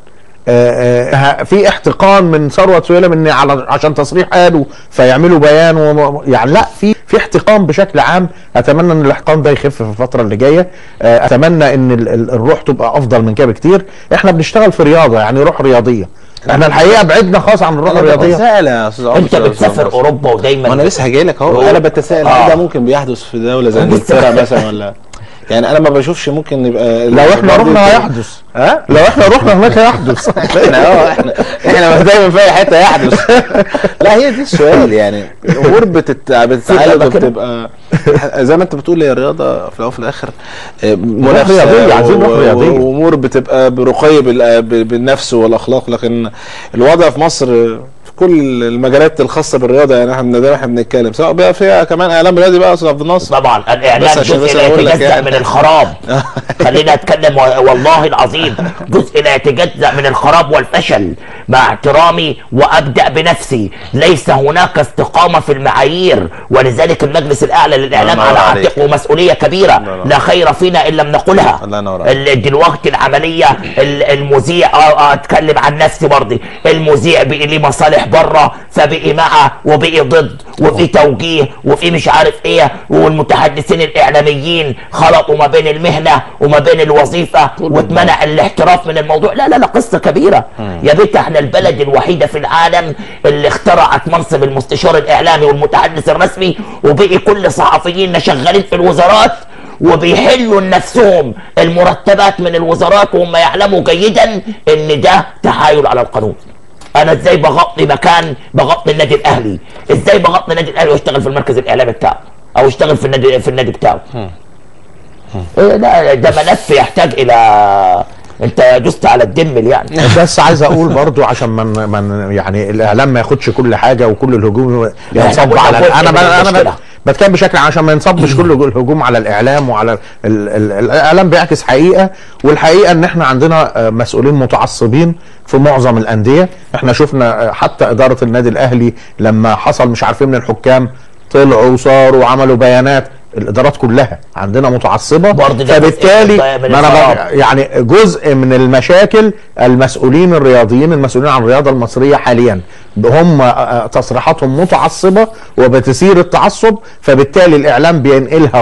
آه، آه، في احتقان من ثروت سويلم ان على عشان تصريح قالوا فيعملوا بيان وم- يعني لا في في احتقان بشكل عام اتمنى ان الاحتقان ده يخف في الفتره اللي جايه آه، اتمنى ان ال- ال- الروح تبقى افضل من كده بكتير احنا بنشتغل في رياضه يعني روح رياضيه احنا الحقيقه بعدنا خالص عن الروح انا الرياضيه بتساءل يا استاذ عمر انت بتسافر اوروبا ودايما ما انا لسه هجي لك اهو هو- انا بتساءل آه. هل ده ممكن بيحدث في دوله زي انجلترا مثلا ولا يعني انا ما بشوفش ممكن يبقى لو احنا برضه رحنا يكون- هيحدث ها لو احنا رحنا هناك هيحدث احنا اه احنا احنا دايما في اي حته يحدث لا هي دي السؤال يعني الامور بتت... بتتعالج وبتبقى زي ما انت بتقول هي الرياضه في الاول وفي الاخر آه، منافسه رياضية، عايزين روح و- و- رياضية. وامور بتبقى برقي بال- ب- بالنفس والاخلاق لكن الوضع في مصر في كل المجالات الخاصه بالرياضه يعني احنا دايما احنا بنتكلم سواء بقى فيها كمان اعلام رياضي بقى يا استاذ عبد الناصر طبعا بس الاعلام عشان بس جزء لا أقول لك يتجزا يعني. من الخراب خلينا اتكلم و- والله العظيم جزء لا يتجزا من الخراب والفشل مع احترامي وابدا بنفسي ليس هناك استقامه في المعايير ولذلك المجلس الاعلى للاعلام الله على ينور عليك. عاتقه مسؤوليه كبيره الله ينور. لا خير فينا ان لم نقلها الله ينور عليك. ال- دلوقتي العمليه ال- المذيع اه آه، اتكلم عن نفسي برضه المذيع بقي ليه مصالح بره فبقي مع وبقي ضد وفي توجيه وفي مش عارف ايه والمتحدثين الاعلاميين خلطوا ما بين المهنه وما بين الوظيفه واتمنع الاحتراف من الموضوع لا لا لا قصه كبيره يا بيت احنا البلد الوحيده في العالم اللي اخترعت منصب المستشار الاعلامي والمتحدث الرسمي وبقي كل صحفيين شغالين في الوزارات وبيحلوا لنفسهم المرتبات من الوزارات وهم يعلموا جيدا ان ده تحايل على القانون انا ازاي بغطي مكان بغطي النادي الاهلي ازاي بغطي النادي الاهلي واشتغل في المركز الاعلامي بتاعه او اشتغل في النادي في النادي بتاعه إيه لا ده ملف يحتاج الى انت دوست على الدمل يعني بس عايز اقول برضو عشان من من يعني الاعلام ما ياخدش كل حاجه وكل الهجوم ينصب قلنا على جزء انا من انا المشكلة. انا بتكلم بشكل عشان ما ينصبش كل الهجوم على الاعلام وعلى ال ال الاعلام بيعكس حقيقه والحقيقه ان احنا عندنا آه، مسؤولين متعصبين في معظم الانديه احنا شفنا آه، حتى اداره النادي الاهلي لما حصل مش عارفين من الحكام طلعوا وصاروا وعملوا بيانات الادارات كلها عندنا متعصبه برضه ده فبالتالي جزء من ما انا الخراب. بقى- يعني جزء من المشاكل المسؤولين الرياضيين المسؤولين عن الرياضه المصريه حاليا هم آه، تصريحاتهم متعصبه وبتثير التعصب فبالتالي الاعلام بينقلها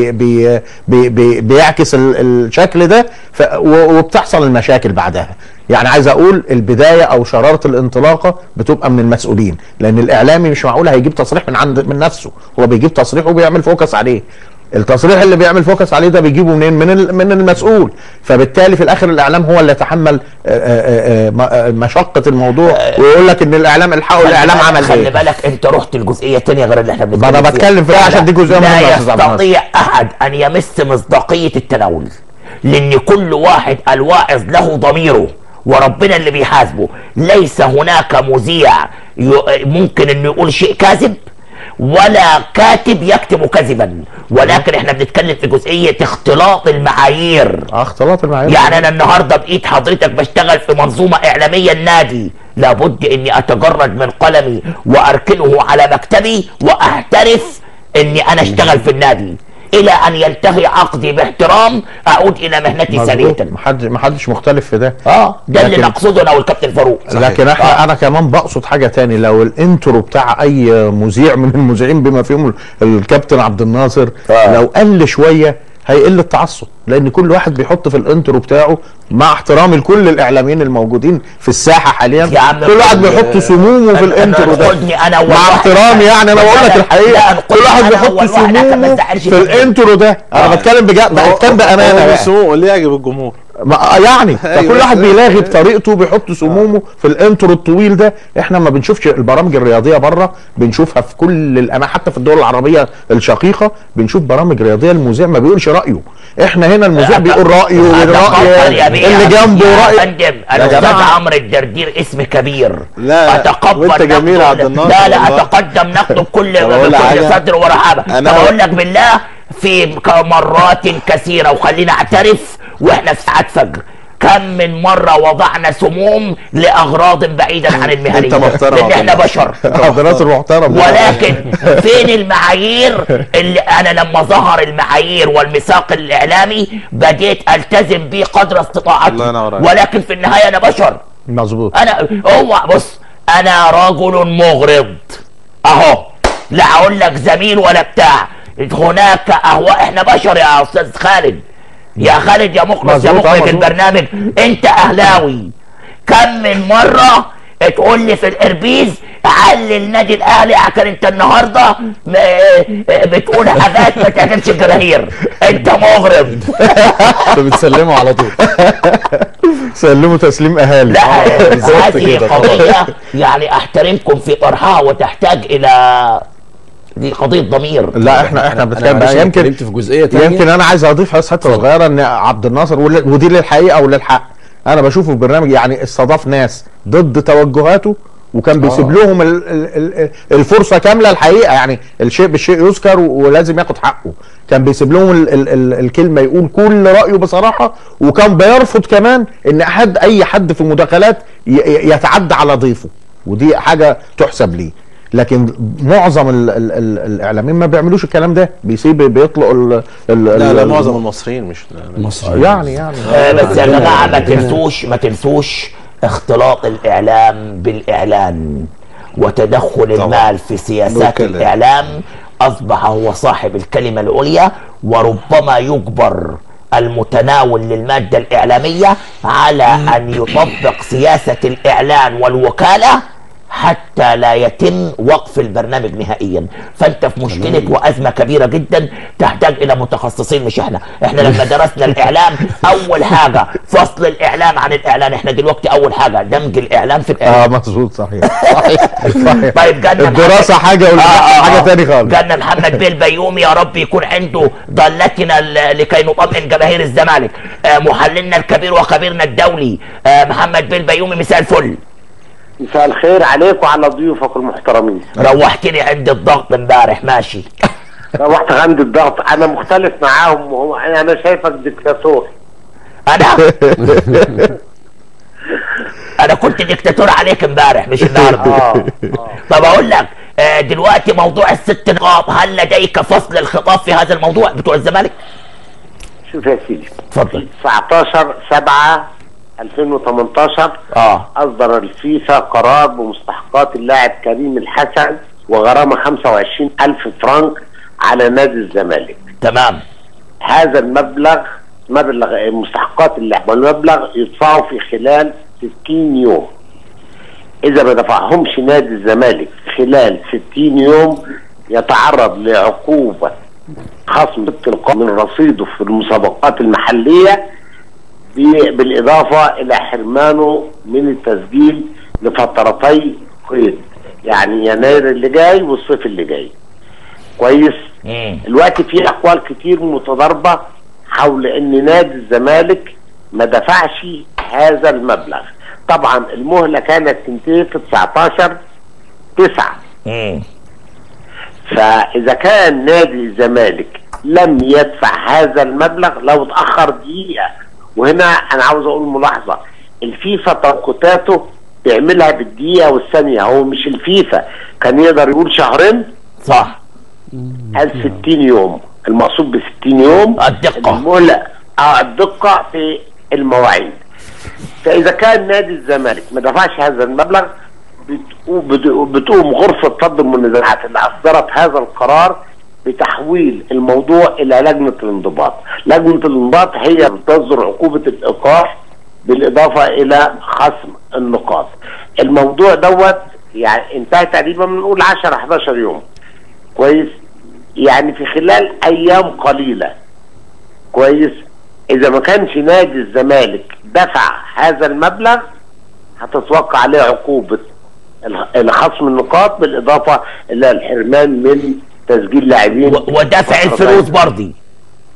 وبيعكس الشكل ده ف- و- وبتحصل المشاكل بعدها يعني عايز اقول البدايه او شراره الانطلاقه بتبقى من المسؤولين لان الاعلامي مش معقول هيجيب تصريح من عند من نفسه هو بيجيب تصريح وبيعمل فوكس عليه التصريح اللي بيعمل فوكس عليه ده بيجيبه منين من ال- من المسؤول فبالتالي في الاخر الاعلام هو اللي يتحمل آه، آه، آه، م- آه، مشقه الموضوع ويقول لك ان الاعلام الحقوا الاعلام خلي بالك- عمل خلي ايه بالك انت رحت الجزئيه تانية غير اللي احنا بنتكلم ما أنا بتكلم فيها لا، عشان لا، دي جزئية مهمة يا لا أستاذ عبد الناصر. يستطيع احد ان يمس مصداقيه التناول لان كل واحد الواعظ له ضميره وربنا اللي بيحاسبه ليس هناك مذيع ي- ممكن انه يقول شيء كاذب ولا كاتب يكتب كذبا ولكن احنا بنتكلم في جزئيه اختلاط المعايير آه، اختلاط المعايير يعني انا النهارده بايد حضرتك بشتغل في منظومه اعلاميه النادي لابد اني اتجرد من قلمي واركنه على مكتبي واحترف اني انا اشتغل في النادي الى ان ينتهي عقدي باحترام اعود الى مهنتي سريعا مظبوط محدش محدش مختلف في ده اه ده اللي لكن- نقصده انا والكابتن فاروق لكن احنا انا كمان بقصد حاجه تاني لو الانترو بتاع اي مذيع من المذيعين بما فيهم ال- الكابتن عبد الناصر آه. لو قل شويه هيقل التعصب لان كل واحد بيحط في الانترو بتاعه مع احترامي لكل الاعلاميين الموجودين في الساحه حاليا يا عم كل واحد خد- بيحط سمومه في أنا- الانترو ده خدني أنا مع والله- احترامي يعني انا بقول لك لا، الحقيقه لا، كل واحد أنا بيحط أول واحد عشان ما سمومه تزعلش في مني. الانترو ده انا آه. بتكلم بجد بتكلم بامانه هو بقى. بيسموه اللي يعجب الجمهور ما يعني أيوة. فكل واحد بيلاغي بطريقته بيحط سمومه في الانترو الطويل ده احنا ما بنشوفش البرامج الرياضيه بره بنشوفها في كل الاماكن حتى في الدول العربيه الشقيقه بنشوف برامج رياضيه المذيع ما بيقولش رايه احنا هنا المذيع بيقول رايه أتقبل يا ورأي بيه اللي جنبه يا رأي فندم يا الاستاذ جماعة. عمرو الدردير اسم كبير لا، اتقبل وأنت جميل نقده يا عبد الناصر لا لا والله. اتقدم نقده بكل طب أقول لك بكل حاجة؟ صدر ورحابه أنا- طب اقول لك بالله في ك- مرات كثيره وخلينا اعترف واحنا في ساعات فجر كم من مرة وضعنا سموم لأغراض بعيدا عن المهنية أنت محترم لأن يا احنا عبد بشر عبد الناصر محترم ولكن فين المعايير اللي انا لما ظهر المعايير والميثاق الاعلامي بديت التزم بيه قدر استطاعتي الله ينور عليك. ولكن في النهايه انا بشر مظبوط انا هو بص انا رجل مغرض اهو لا اقول لك زميل ولا بتاع هناك اهواء احنا بشر يا استاذ خالد يا خالد يا مخلص يا مظبوط، آه، مخرج مظبوط. البرنامج انت اهلاوي كم من مره تقول لي في الاربيز علي النادي الاهلي عشان انت النهارده م- بتقول حاجات ما تعجبش الجماهير انت مغرض انت بتسلمه على طول سلموا تسليم اهالي لا بالظبط هذه كده، قضية يعني احترمكم في طرحها وتحتاج الى دي قضية ضمير لا احنا احنا بنتكلم بقى يمكن اتكلمت في جزئيه تانية يمكن انا عايز اضيف بس حته صغيره ان عبد الناصر ول- ودي للحقيقه وللحق انا بشوفه في برنامج يعني استضاف ناس ضد توجهاته وكان بيسيب لهم ال- ال- ال- الفرصه كامله الحقيقه يعني الشيء بالشيء يذكر و- ولازم ياخد حقه كان بيسيب لهم ال ال ال الكلمه يقول كل رايه بصراحه وكان بيرفض كمان ان احد اي حد في المداخلات ي- ي- يتعدى على ضيفه ودي حاجه تحسب ليه لكن معظم ال ال ال الاعلاميين ما بيعملوش الكلام ده بيسيب بيطلقوا ال ال لا لا ال- معظم المصريين مش مصر يعني يعني آه، بس يا جماعة ما تنسوش ما تنسوش اختلاط الاعلام بالاعلان وتدخل المال في سياسات بالكلام. الاعلام اصبح هو صاحب الكلمة العليا وربما يجبر المتناول للمادة الإعلامية على أن يطبق سياسة الإعلان والوكالة حتى لا يتم وقف البرنامج نهائيا فانت في مشكله وازمه كبيره جدا تحتاج الى متخصصين مش احنا احنا لما درسنا الاعلام اول حاجه فصل الاعلام عن الاعلان احنا دلوقتي اول حاجه دمج الاعلام في اه الاعلام مظبوط صحيح صحيح صحيح طيب جالنا الدراسه محمد- حاجه والبحث حاجه تاني خالص جالنا محمد بيه البيومي يا رب يكون عنده ضالتنا ل- لكي نطمئن جماهير الزمالك آه، محللنا الكبير وخبيرنا الدولي آه، محمد بيه البيومي مساء الفل مساء الخير عليك وعلى ضيوفك المحترمين روحتني عند الضغط امبارح ماشي روحت عند الضغط انا مختلف معاهم وهو انا شايفك دكتاتور انا انا كنت ديكتاتور عليك امبارح مش النهارده اه طب اقول لك آه، دلوقتي موضوع الست نقاط هل لديك فصل الخطاب في هذا الموضوع بتوع الزمالك شوف يا سيدي اتفضل 19 7 2018 اه اصدر الفيفا قرار بمستحقات اللاعب كريم الحسن وغرامه 25 الف فرنك على نادي الزمالك تمام هذا المبلغ مبلغ مستحقات اللاعب والمبلغ يدفعه في خلال 60 يوم اذا ما دفعهمش نادي الزمالك خلال 60 يوم يتعرض لعقوبه خصم التلقاء من رصيده في المسابقات المحليه ب- بالاضافه الى حرمانه من التسجيل لفترتي قيد يعني يناير اللي جاي والصيف اللي جاي كويس مم. الوقت في اقوال كتير متضاربه حول ان نادي الزمالك ما دفعش هذا المبلغ طبعا المهله كانت تنتهي في 19 9 مم. فاذا كان نادي الزمالك لم يدفع هذا المبلغ لو اتاخر دقيقه وهنا انا عاوز اقول ملاحظه الفيفا توقيتاته بيعملها بالدقيقه والثانيه هو مش الفيفا كان يقدر يقول شهرين صح قال 60 يوم المقصود ب 60 يوم الدقة. المهلة اه الدقة في المواعيد فإذا كان نادي الزمالك ما دفعش هذا المبلغ بتقوم, بت- بتقوم غرفة فض المنازعات اللي أصدرت هذا القرار بتحويل الموضوع إلى لجنة الانضباط لجنة الانضباط هي بتصدر عقوبة الإيقاف بالإضافة إلى خصم النقاط الموضوع دوت يعني انتهى تقريبا بنقول 10 11 يوم كويس يعني في خلال ايام قليله كويس اذا ما كانش نادي الزمالك دفع هذا المبلغ هتتوقع عليه عقوبه الخ- خصم النقاط بالاضافه الى الحرمان من تسجيل لاعبين و- ودفع الفلوس برضي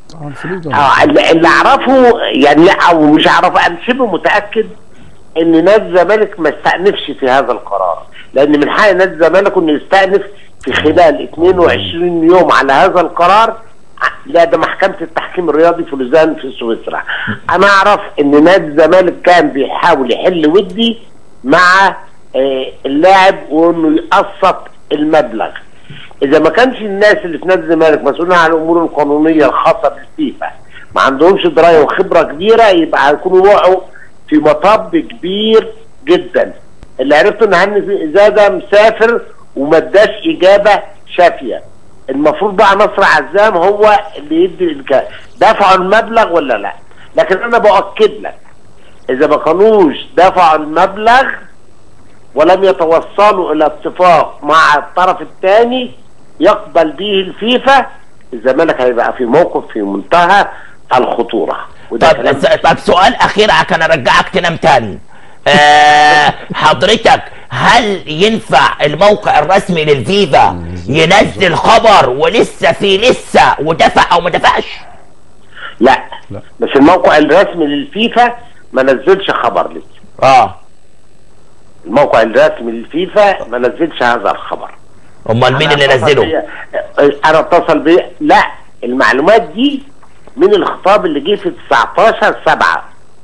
اه الفلوس ده آه، اللي اللي اعرفه يعني لا او مش اعرفه انا شبه متاكد ان نادي الزمالك ما استأنفش في هذا القرار لان من حق نادي الزمالك انه يستأنف في خلال 22 يوم على هذا القرار لا ده محكمة التحكيم الرياضي في لوزان في سويسرا انا اعرف ان نادي الزمالك كان بيحاول يحل ودي مع آه، اللاعب وانه يقسط المبلغ اذا ما كانش الناس اللي في نادي الزمالك مسؤولين عن الامور القانونيه الخاصه بالفيفا ما عندهمش درايه وخبره كبيره يبقى هيكونوا وقعوا في مطب كبير جدا اللي عرفته ان هاني زاده مسافر وما اداش اجابه شافيه المفروض بقى نصر عزام هو اللي يدي الك- دفعوا المبلغ ولا لا لكن انا باكد لك اذا ما كانوش دفعوا المبلغ ولم يتوصلوا الى اتفاق مع الطرف الثاني يقبل به الفيفا الزمالك هيبقى في موقف في منتهى الخطوره وده طب كلام س- طب سؤال اخير عشان ارجعك تنام تاني آه حضرتك هل ينفع الموقع الرسمي للفيفا ينزل خبر ولسه في لسه ودفع او ما دفعش لا. بس الموقع الرسمي للفيفا ما نزلش خبر لسه اه الموقع الرسمي للفيفا ما نزلش هذا الخبر امال مين أنا اللي اتصل نزله بيا- انا اتصل بي لا المعلومات دي من الخطاب اللي جه في 19 7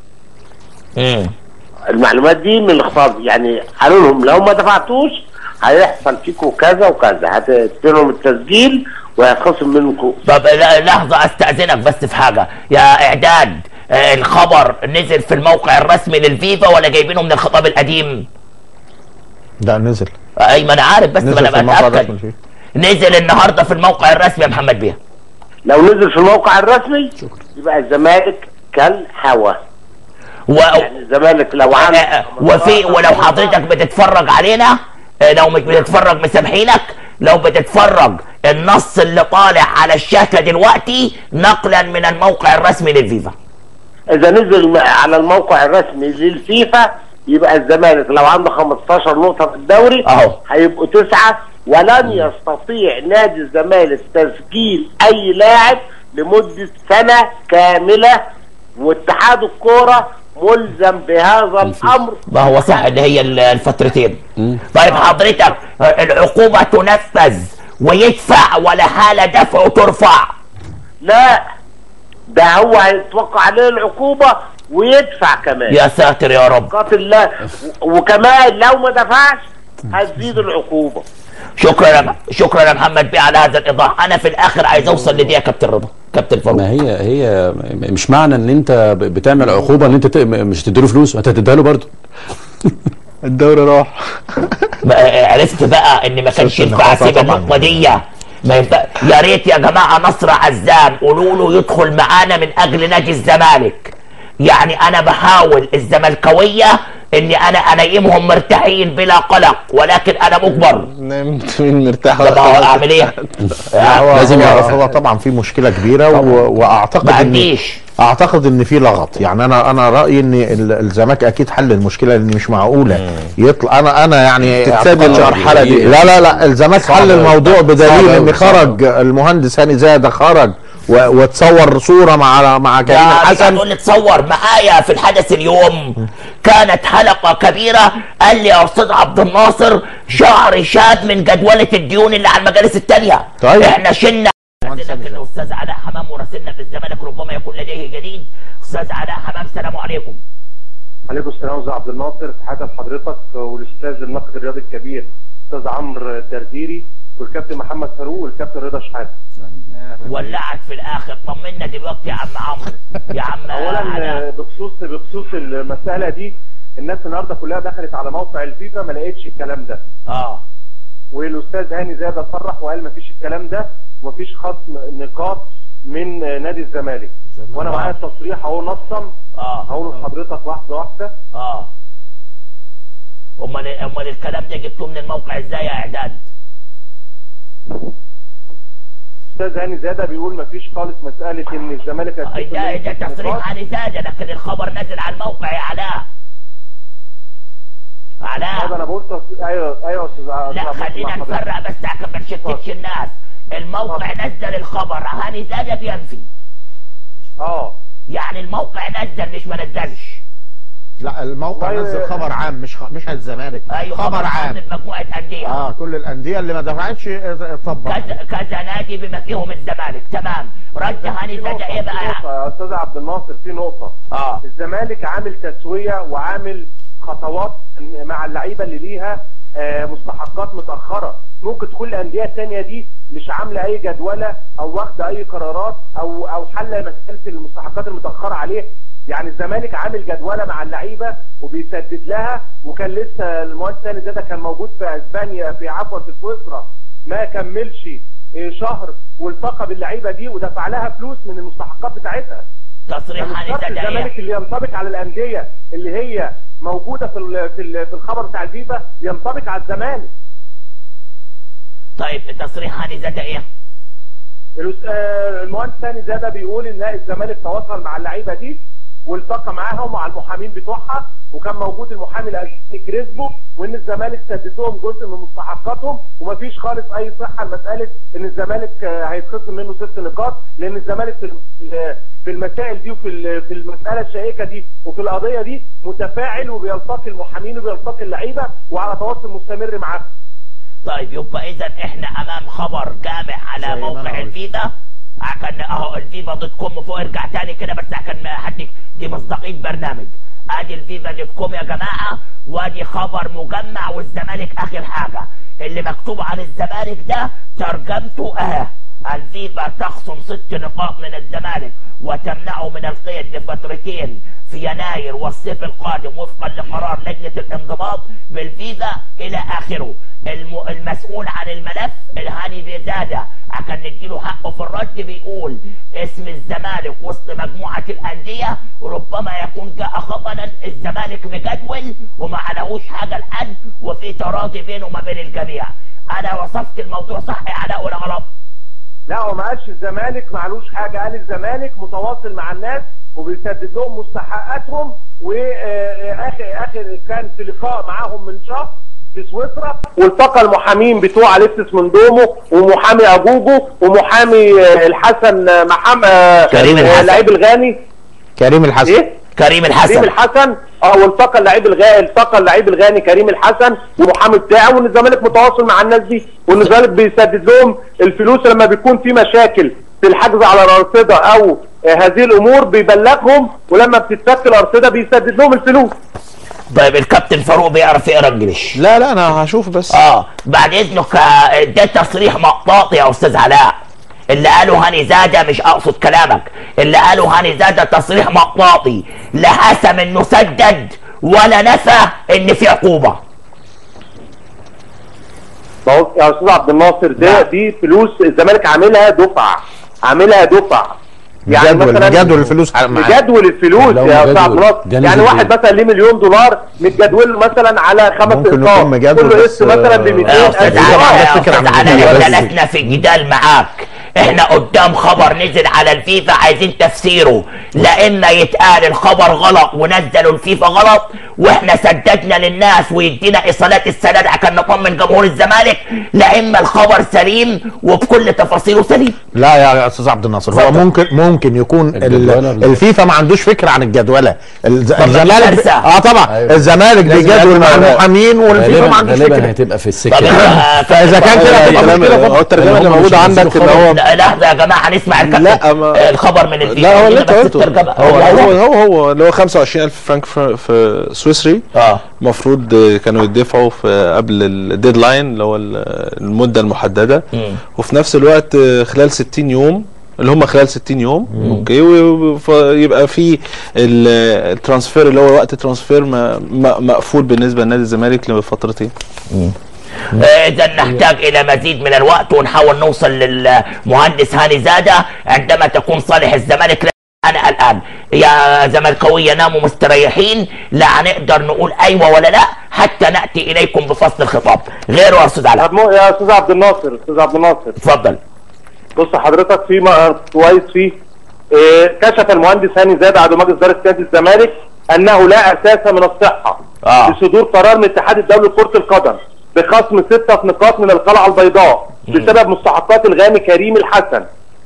امم المعلومات دي من الخطاب يعني قالوا لهم لو ما دفعتوش هيحصل فيكم كذا وكذا هتديلهم التسجيل وهيتخصم منكم طب لا- لحظة استأذنك بس في حاجة يا إعداد آه، الخبر نزل في الموقع الرسمي للفيفا ولا جايبينه من الخطاب القديم؟ ده نزل أي ما أنا عارف بس ما نزل في أنا الموقع بتأكد الرسمي فيه نزل النهاردة في الموقع الرسمي يا محمد بيه لو نزل في الموقع الرسمي يبقى الزمالك كالهوا و... يعني الزمالك لو عمل آه، وفي ولو حضرتك بتتفرج علينا آه، لو مش بتتفرج مسامحينك لو بتتفرج النص اللي طالع على الشاشة دلوقتي نقلا من الموقع الرسمي للفيفا اذا نزل م- على الموقع الرسمي للفيفا يبقى الزمالك لو عنده 15 نقطة في الدوري أهو. هيبقوا تسعة ولن يستطيع نادي الزمالك تسجيل اي لاعب لمدة سنة كاملة واتحاد الكورة ملزم بهذا الامر ما هو صح اللي هي ال- الفترتين طيب حضرتك آه، العقوبة تنفذ ويدفع ولا حالة دفعه ترفع لا ده هو هيتوقع عليه العقوبة ويدفع كمان يا ساتر يا رب قاتل الله و- وكمان لو ما دفعش هتزيد العقوبة شكرا يا شكرا يا محمد بيه على هذا الايضاح انا في الاخر عايز اوصل لدي يا كابتن رضا كابتن فاروق ما هي هي مش معنى ان انت ب- بتعمل عقوبه ان انت ت- مش تديله فلوس انت هتديها له برضه الدوري راح ما- عرفت بقى ان ما كانش شفت ينفع النقاط اسيب طبعاً. النقطه دي ما ينفع يا ريت يا جماعه نصر عزام قولوا له يدخل معانا من اجل نادي الزمالك يعني انا بحاول الزملكاويه اني انا انيمهم مرتاحين بلا قلق ولكن انا مجبر نمت مين مرتاح طب ولا اعمل ايه؟ هو لازم هو, يعرف. هو طبعا في مشكله كبيره و... واعتقد ما ان عنديش اعتقد ان في لغط يعني انا انا رايي ان ال- الزمالك اكيد حل المشكله لان مش معقوله يطلع انا انا يعني تتساب أعتقد- المرحلة دي. لا لا لا الزمالك صعب حل أوي. الموضوع صعب بدليل أوي، ان صعب خرج المهندس هاني زاده خرج و... وتصور صوره مع مع كريم يا حسن تقول لي تصور معايا في الحدث اليوم كانت حلقه كبيره قال لي يا استاذ عبد الناصر شعر شاد من جدوله الديون اللي على المجالس التانيه طيب. احنا شلنا لكن الاستاذ علاء حمام مراسلنا في الزمالك ربما يكون لديه جديد استاذ علاء حمام السلام عليكم عليكم السلام استاذ عبد الناصر تحياتي لحضرتك والاستاذ الناقد الرياضي الكبير استاذ عمرو الدرديري والكابتن محمد فاروق والكابتن رضا شحاته ولعت في الاخر طمنا دلوقتي يا عم عمرو يا عم اولا علاء. آه، بخصوص بخصوص المساله دي الناس النهارده كلها دخلت على موقع الفيفا ما لقيتش الكلام ده اه والاستاذ هاني زاده صرح وقال ما فيش الكلام ده وما فيش خصم نقاط من آه، نادي الزمالك وانا معايا التصريح اهو نصا اه هقوله لحضرتك واحده واحده اه امال امال الكلام ده جبتوه من الموقع ازاي يا اعداد استاذ هاني زاده بيقول ما فيش خالص مساله ان الزمالك أي ده ده تصريح عن زاده لكن الخبر نزل على الموقع يا علاء هذا علاء انا بقول تص... ايوه ايوه يا استاذ لا أستاذ عبد خلينا الله حضرتك. نفرق بس عشان ما نشتتش الناس الموقع نزل الخبر هاني زاده بينفي اه يعني الموقع نزل مش ما نزلش لا الموقع والله- نزل خبر عام مش خ... مش الزمالك ايوه خبر عام بمجموعه انديه اه كل الانديه اللي ما دفعتش اه، طبق كذا كذا نادي بما فيهم الزمالك تمام رد هاني زاد ايه بقى نقطة يا استاذ عبد الناصر في نقطة اه الزمالك عامل تسوية وعامل خطوات مع اللعيبة اللي ليها آه، مستحقات متأخرة ممكن تكون الأندية التانية دي مش عاملة أي جدولة أو واخدة أي قرارات أو أو حل مسألة المستحقات المتأخرة عليه يعني الزمالك عامل جدولة مع اللعيبة وبيسدد لها وكان لسه المهندس ثاني زاده كان موجود في اسبانيا في عفوا في سويسرا ما كملش آه، شهر والتقى باللعيبة دي ودفع لها فلوس من المستحقات بتاعتها تصريح مش هاني شرط زاد ايه الزمالك اللي ينطبق على الانديه اللي هي موجوده في ال في, ال في الخبر بتاع الفيفا ينطبق على الزمالك طيب تصريح هاني زاد ايه الأس- آه، المهندس ثاني زاده بيقول ان الزمالك تواصل مع اللعيبه دي والتقى معاهم مع المحامين بتوعها وكان موجود المحامي الاسباني كريسبو وان الزمالك سدد لهم جزء من مستحقاتهم ومفيش خالص اي صحه لمساله ان الزمالك آه، هيتخصم منه ست نقاط لان الزمالك في الم- في المسائل دي وفي ال- في المساله الشائكه دي وفي القضيه دي متفاعل وبيلتقي المحامين وبيلتقي اللعيبه وعلى تواصل مستمر معاهم طيب يبقى اذا احنا امام خبر جامع على زي ما موقع أنا قلت. الفيفا كان اهو الفيفا دوت كوم فوق ارجع تاني كده بس كان حد دي مصداقيه برنامج ادي الفيفا دوت كوم يا جماعه وادي خبر مجمع والزمالك اخر حاجه اللي مكتوب عن الزمالك ده ترجمته اه الفيفا تخصم ست نقاط من الزمالك وتمنعه من القيد لفترتين في يناير والصيف القادم وفقا لقرار لجنة الانضباط بالفيفا إلى آخره الم... المسؤول عن الملف الهاني بيزادة عشان نديله حقه في الرد بيقول اسم الزمالك وسط مجموعة الأندية ربما يكون جاء خبرا الزمالك مجدول وما عليهوش حاجة لحد وفي تراضي بينه وما بين الجميع أنا وصفت الموضوع صح يا علاء ولا غلط؟ لا هو ما قالش الزمالك معلوش حاجه قال الزمالك متواصل مع الناس وبيسدد لهم مستحقاتهم واخر اخر كان في لقاء معاهم من شهر في سويسرا والتقى المحامين بتوع اليكسس من دومو ومحامي اجوجو ومحامي آه، الحسن آه، محمد كريم الحسن. لعيب الغاني كريم الحسن ايه كريم كريم الحسن الحسن اه والتقى اللعيب الغاني التقى اللعيب الغاني كريم الحسن والمحامي بتاعه وان الزمالك متواصل مع الناس دي وان الزمالك بيسدد لهم الفلوس لما بيكون في مشاكل في الحجز على الارصده او آه، هذه الامور بيبلغهم ولما بتتفك الارصده بيسدد لهم الفلوس طيب الكابتن فاروق بيعرف يقرا انجلش لا لا انا هشوف بس اه بعد اذنك آه، ده تصريح مطاطي يا استاذ علاء اللي قاله هاني زاده مش اقصد كلامك اللي قاله هاني زاده تصريح مطاطي لا حسم انه سدد ولا نفى ان في عقوبه ما هو يا استاذ عبد الناصر ده دي فلوس الزمالك عاملها دفع عاملها دفع جدول جدول الفلوس معاه جدول الفلوس لو يا استاذ مجدول. عبد الناصر ده يعني نزل واحد فين؟ مثلا ليه مليون دولار متجدول له مثلا على خمس ممكن اقساط يكون مجدول كل بس، قسط مثلا ب آه، 200 يا استاذ ألف علاء دولار. يا فكرة استاذ عن علاء الجدول احنا بس. لسنا في جدال معاك احنا قدام خبر نزل على الفيفا عايزين تفسيره لا اما يتقال الخبر غلط ونزلوا الفيفا غلط واحنا سددنا للناس ويدينا ايصالات السداد عشان نطمن جمهور الزمالك لا اما الخبر سليم وبكل تفاصيله سليم لا يا استاذ عبد الناصر هو اتفضل. ممكن ممكن يكون ال- الجدولة بال- الفيفا ما عندوش فكره عن الجدوله الز- طب ما دي الزمالك كارثة. اه طبعا أيوة. الزمالك لازم بيجدول مع يبقى- المحامين والفيفا ما غالبا عندوش غالبا فكره هتبقى في طب السكه انت- دي. فاذا كان كده لا، هتبقى الكلام- مشكله هو طبعا الترجمه اللي هم مش موجوده عندك هينزلوا ان خبر. هو لا لحظه يا جماعه نسمع الكابتن لا، ما- آه، الخبر من الفيفا لا هو اللي خلينا انت بس قلته الترجمة. هو هو- هو هو هو اللي هو 25000 فرنك في, في سويسري اه المفروض كانوا يدفعوا في قبل الديدلاين اللي هو ال- المده المحدده مم. وفي نفس الوقت خلال 60 يوم اللي هم خلال 60 يوم اوكي ويبقى في ال- الترانسفير اللي هو وقت الترانسفير ما- ما- مقفول بالنسبه لنادي الزمالك لفترتين اذا نحتاج الى مزيد من الوقت ونحاول نوصل للمهندس هاني زاده عندما تكون صالح الزمالك لا انا الان يا زملكاويه ناموا مستريحين لا هنقدر نقول ايوه ولا لا حتى ناتي اليكم بفصل الخطاب غيره يا استاذ علاء طب مو- يا استاذ عبد الناصر استاذ عبد الناصر اتفضل بص حضرتك في م- كويس فيه إيه، كشف المهندس هاني زاد عضو مجلس اداره نادي الزمالك انه لا اساس من الصحه آه. لصدور قرار من الاتحاد الدولي لكره القدم بخصم ستة نقاط من القلعه البيضاء بسبب مستحقات الغاني كريم الحسن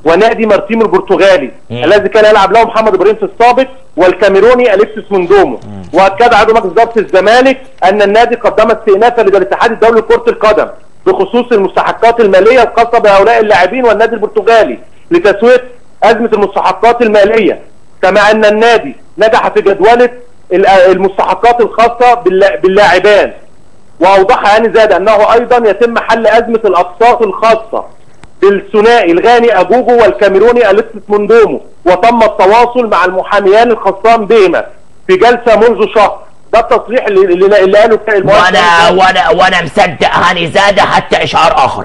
ونادي مارتيمو البرتغالي الذي كان يلعب له محمد ابراهيم في السابق والكاميروني اليكسيس موندومو واكد عضو مجلس اداره الزمالك ان النادي قدم استئنافا لدى الاتحاد الدولي لكره القدم بخصوص المستحقات الماليه الخاصه بهؤلاء اللاعبين والنادي البرتغالي لتسويه ازمه المستحقات الماليه كما ان النادي نجح في جدوله ال- المستحقات الخاصه باللا- باللاعبان واوضح هاني زاد انه ايضا يتم حل ازمه الاقساط الخاصه بالثنائي الغاني اجوجو والكاميروني اليكسيس موندومو وتم التواصل مع المحاميان الخاصان بهما في جلسه منذ شهر ده التصريح اللي اللي, اللي قاله المؤسس وانا وانا وانا مصدق هاني زاده حتى اشعار اخر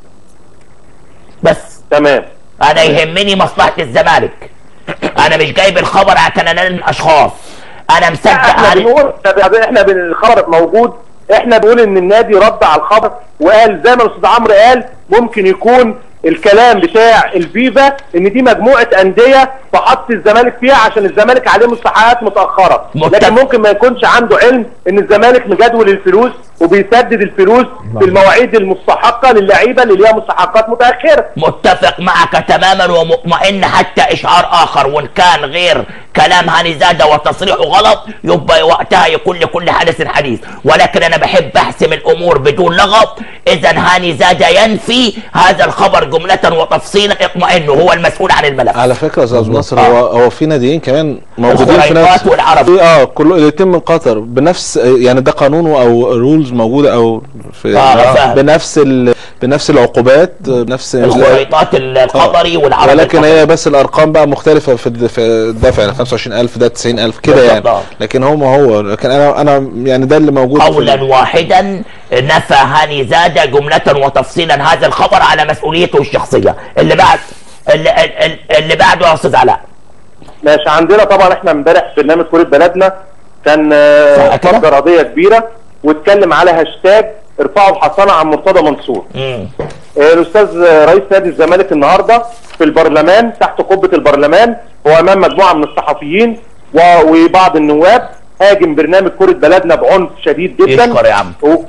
بس تمام انا يهمني مصلحه الزمالك انا مش جايب الخبر عشان انال الاشخاص انا مصدق احنا هاني بنقول احنا بن- الخبر موجود احنا بنقول ان النادي رد على الخبر وقال زي ما الاستاذ عمرو قال ممكن يكون الكلام بتاع الفيفا ان دي مجموعه انديه فحط الزمالك فيها عشان الزمالك عليه مستحقات متاخره متفق. لكن ممكن ما يكونش عنده علم ان الزمالك مجدول الفلوس وبيسدد الفلوس في المواعيد المستحقه للعيبه اللي ليها مستحقات متاخره متفق معك تماما ومطمئن حتى اشعار اخر وان كان غير كلام هاني زاده وتصريحه غلط يبقى وقتها يكون لكل حدث حديث ولكن انا بحب احسم الامور بدون لغط اذا هاني زاده ينفي هذا الخبر جمله وتفصيلا اطمئنوا هو المسؤول عن الملف على فكره يا استاذ ناصر هو هو في ناديين كمان موجودين في الخريطات نفس والعرب. في اه كله الاثنين من قطر بنفس يعني ده قانونه او رولز موجوده او في آه، فاهم. بنفس ال... بنفس العقوبات بنفس الخريطات القطري والعربي ولكن القطري. هي بس الارقام بقى مختلفه في الد- في الدفع يعني 25000 ده 90000 كده بالظبط، يعني آه. لكن هو ما هو لكن انا انا يعني ده اللي موجود في قولا ال- واحدا نفى هاني زاده جمله وتفصيلا هذا الخبر على مسؤوليته الشخصيه اللي بعد اللي, اللي- اللي بعده يا استاذ علاء ماشي عندنا طبعا احنا امبارح في برنامج كوره بلدنا كان آه، صح كده؟ فجر قضيه كبيره واتكلم على هاشتاج ارفعوا الحصانه عن مرتضى منصور مم. آه، الاستاذ آه، رئيس نادي الزمالك النهارده في البرلمان تحت قبه البرلمان هو امام مجموعه من الصحفيين و- وبعض النواب هاجم برنامج كره بلدنا بعنف شديد جدا يشكر يا عم و...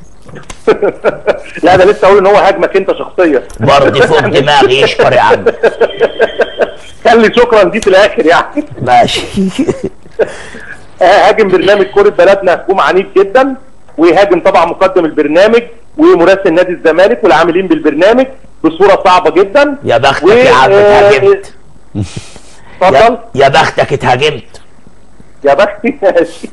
لا ده لسه اقول ان هو هاجمك انت شخصيا برضه فوق دماغي يشكر يا عم خلي شكرا دي في الاخر يعني ماشي هاجم برنامج كرة بلدنا هجوم عنيف جدا ويهاجم طبعا مقدم البرنامج ومراسل نادي الزمالك والعاملين بالبرنامج بصورة صعبة جدا يا بختك و- يا عم آه، اتهاجمت اتفضل يا, يا بختك اتهاجمت يا بختي ماشي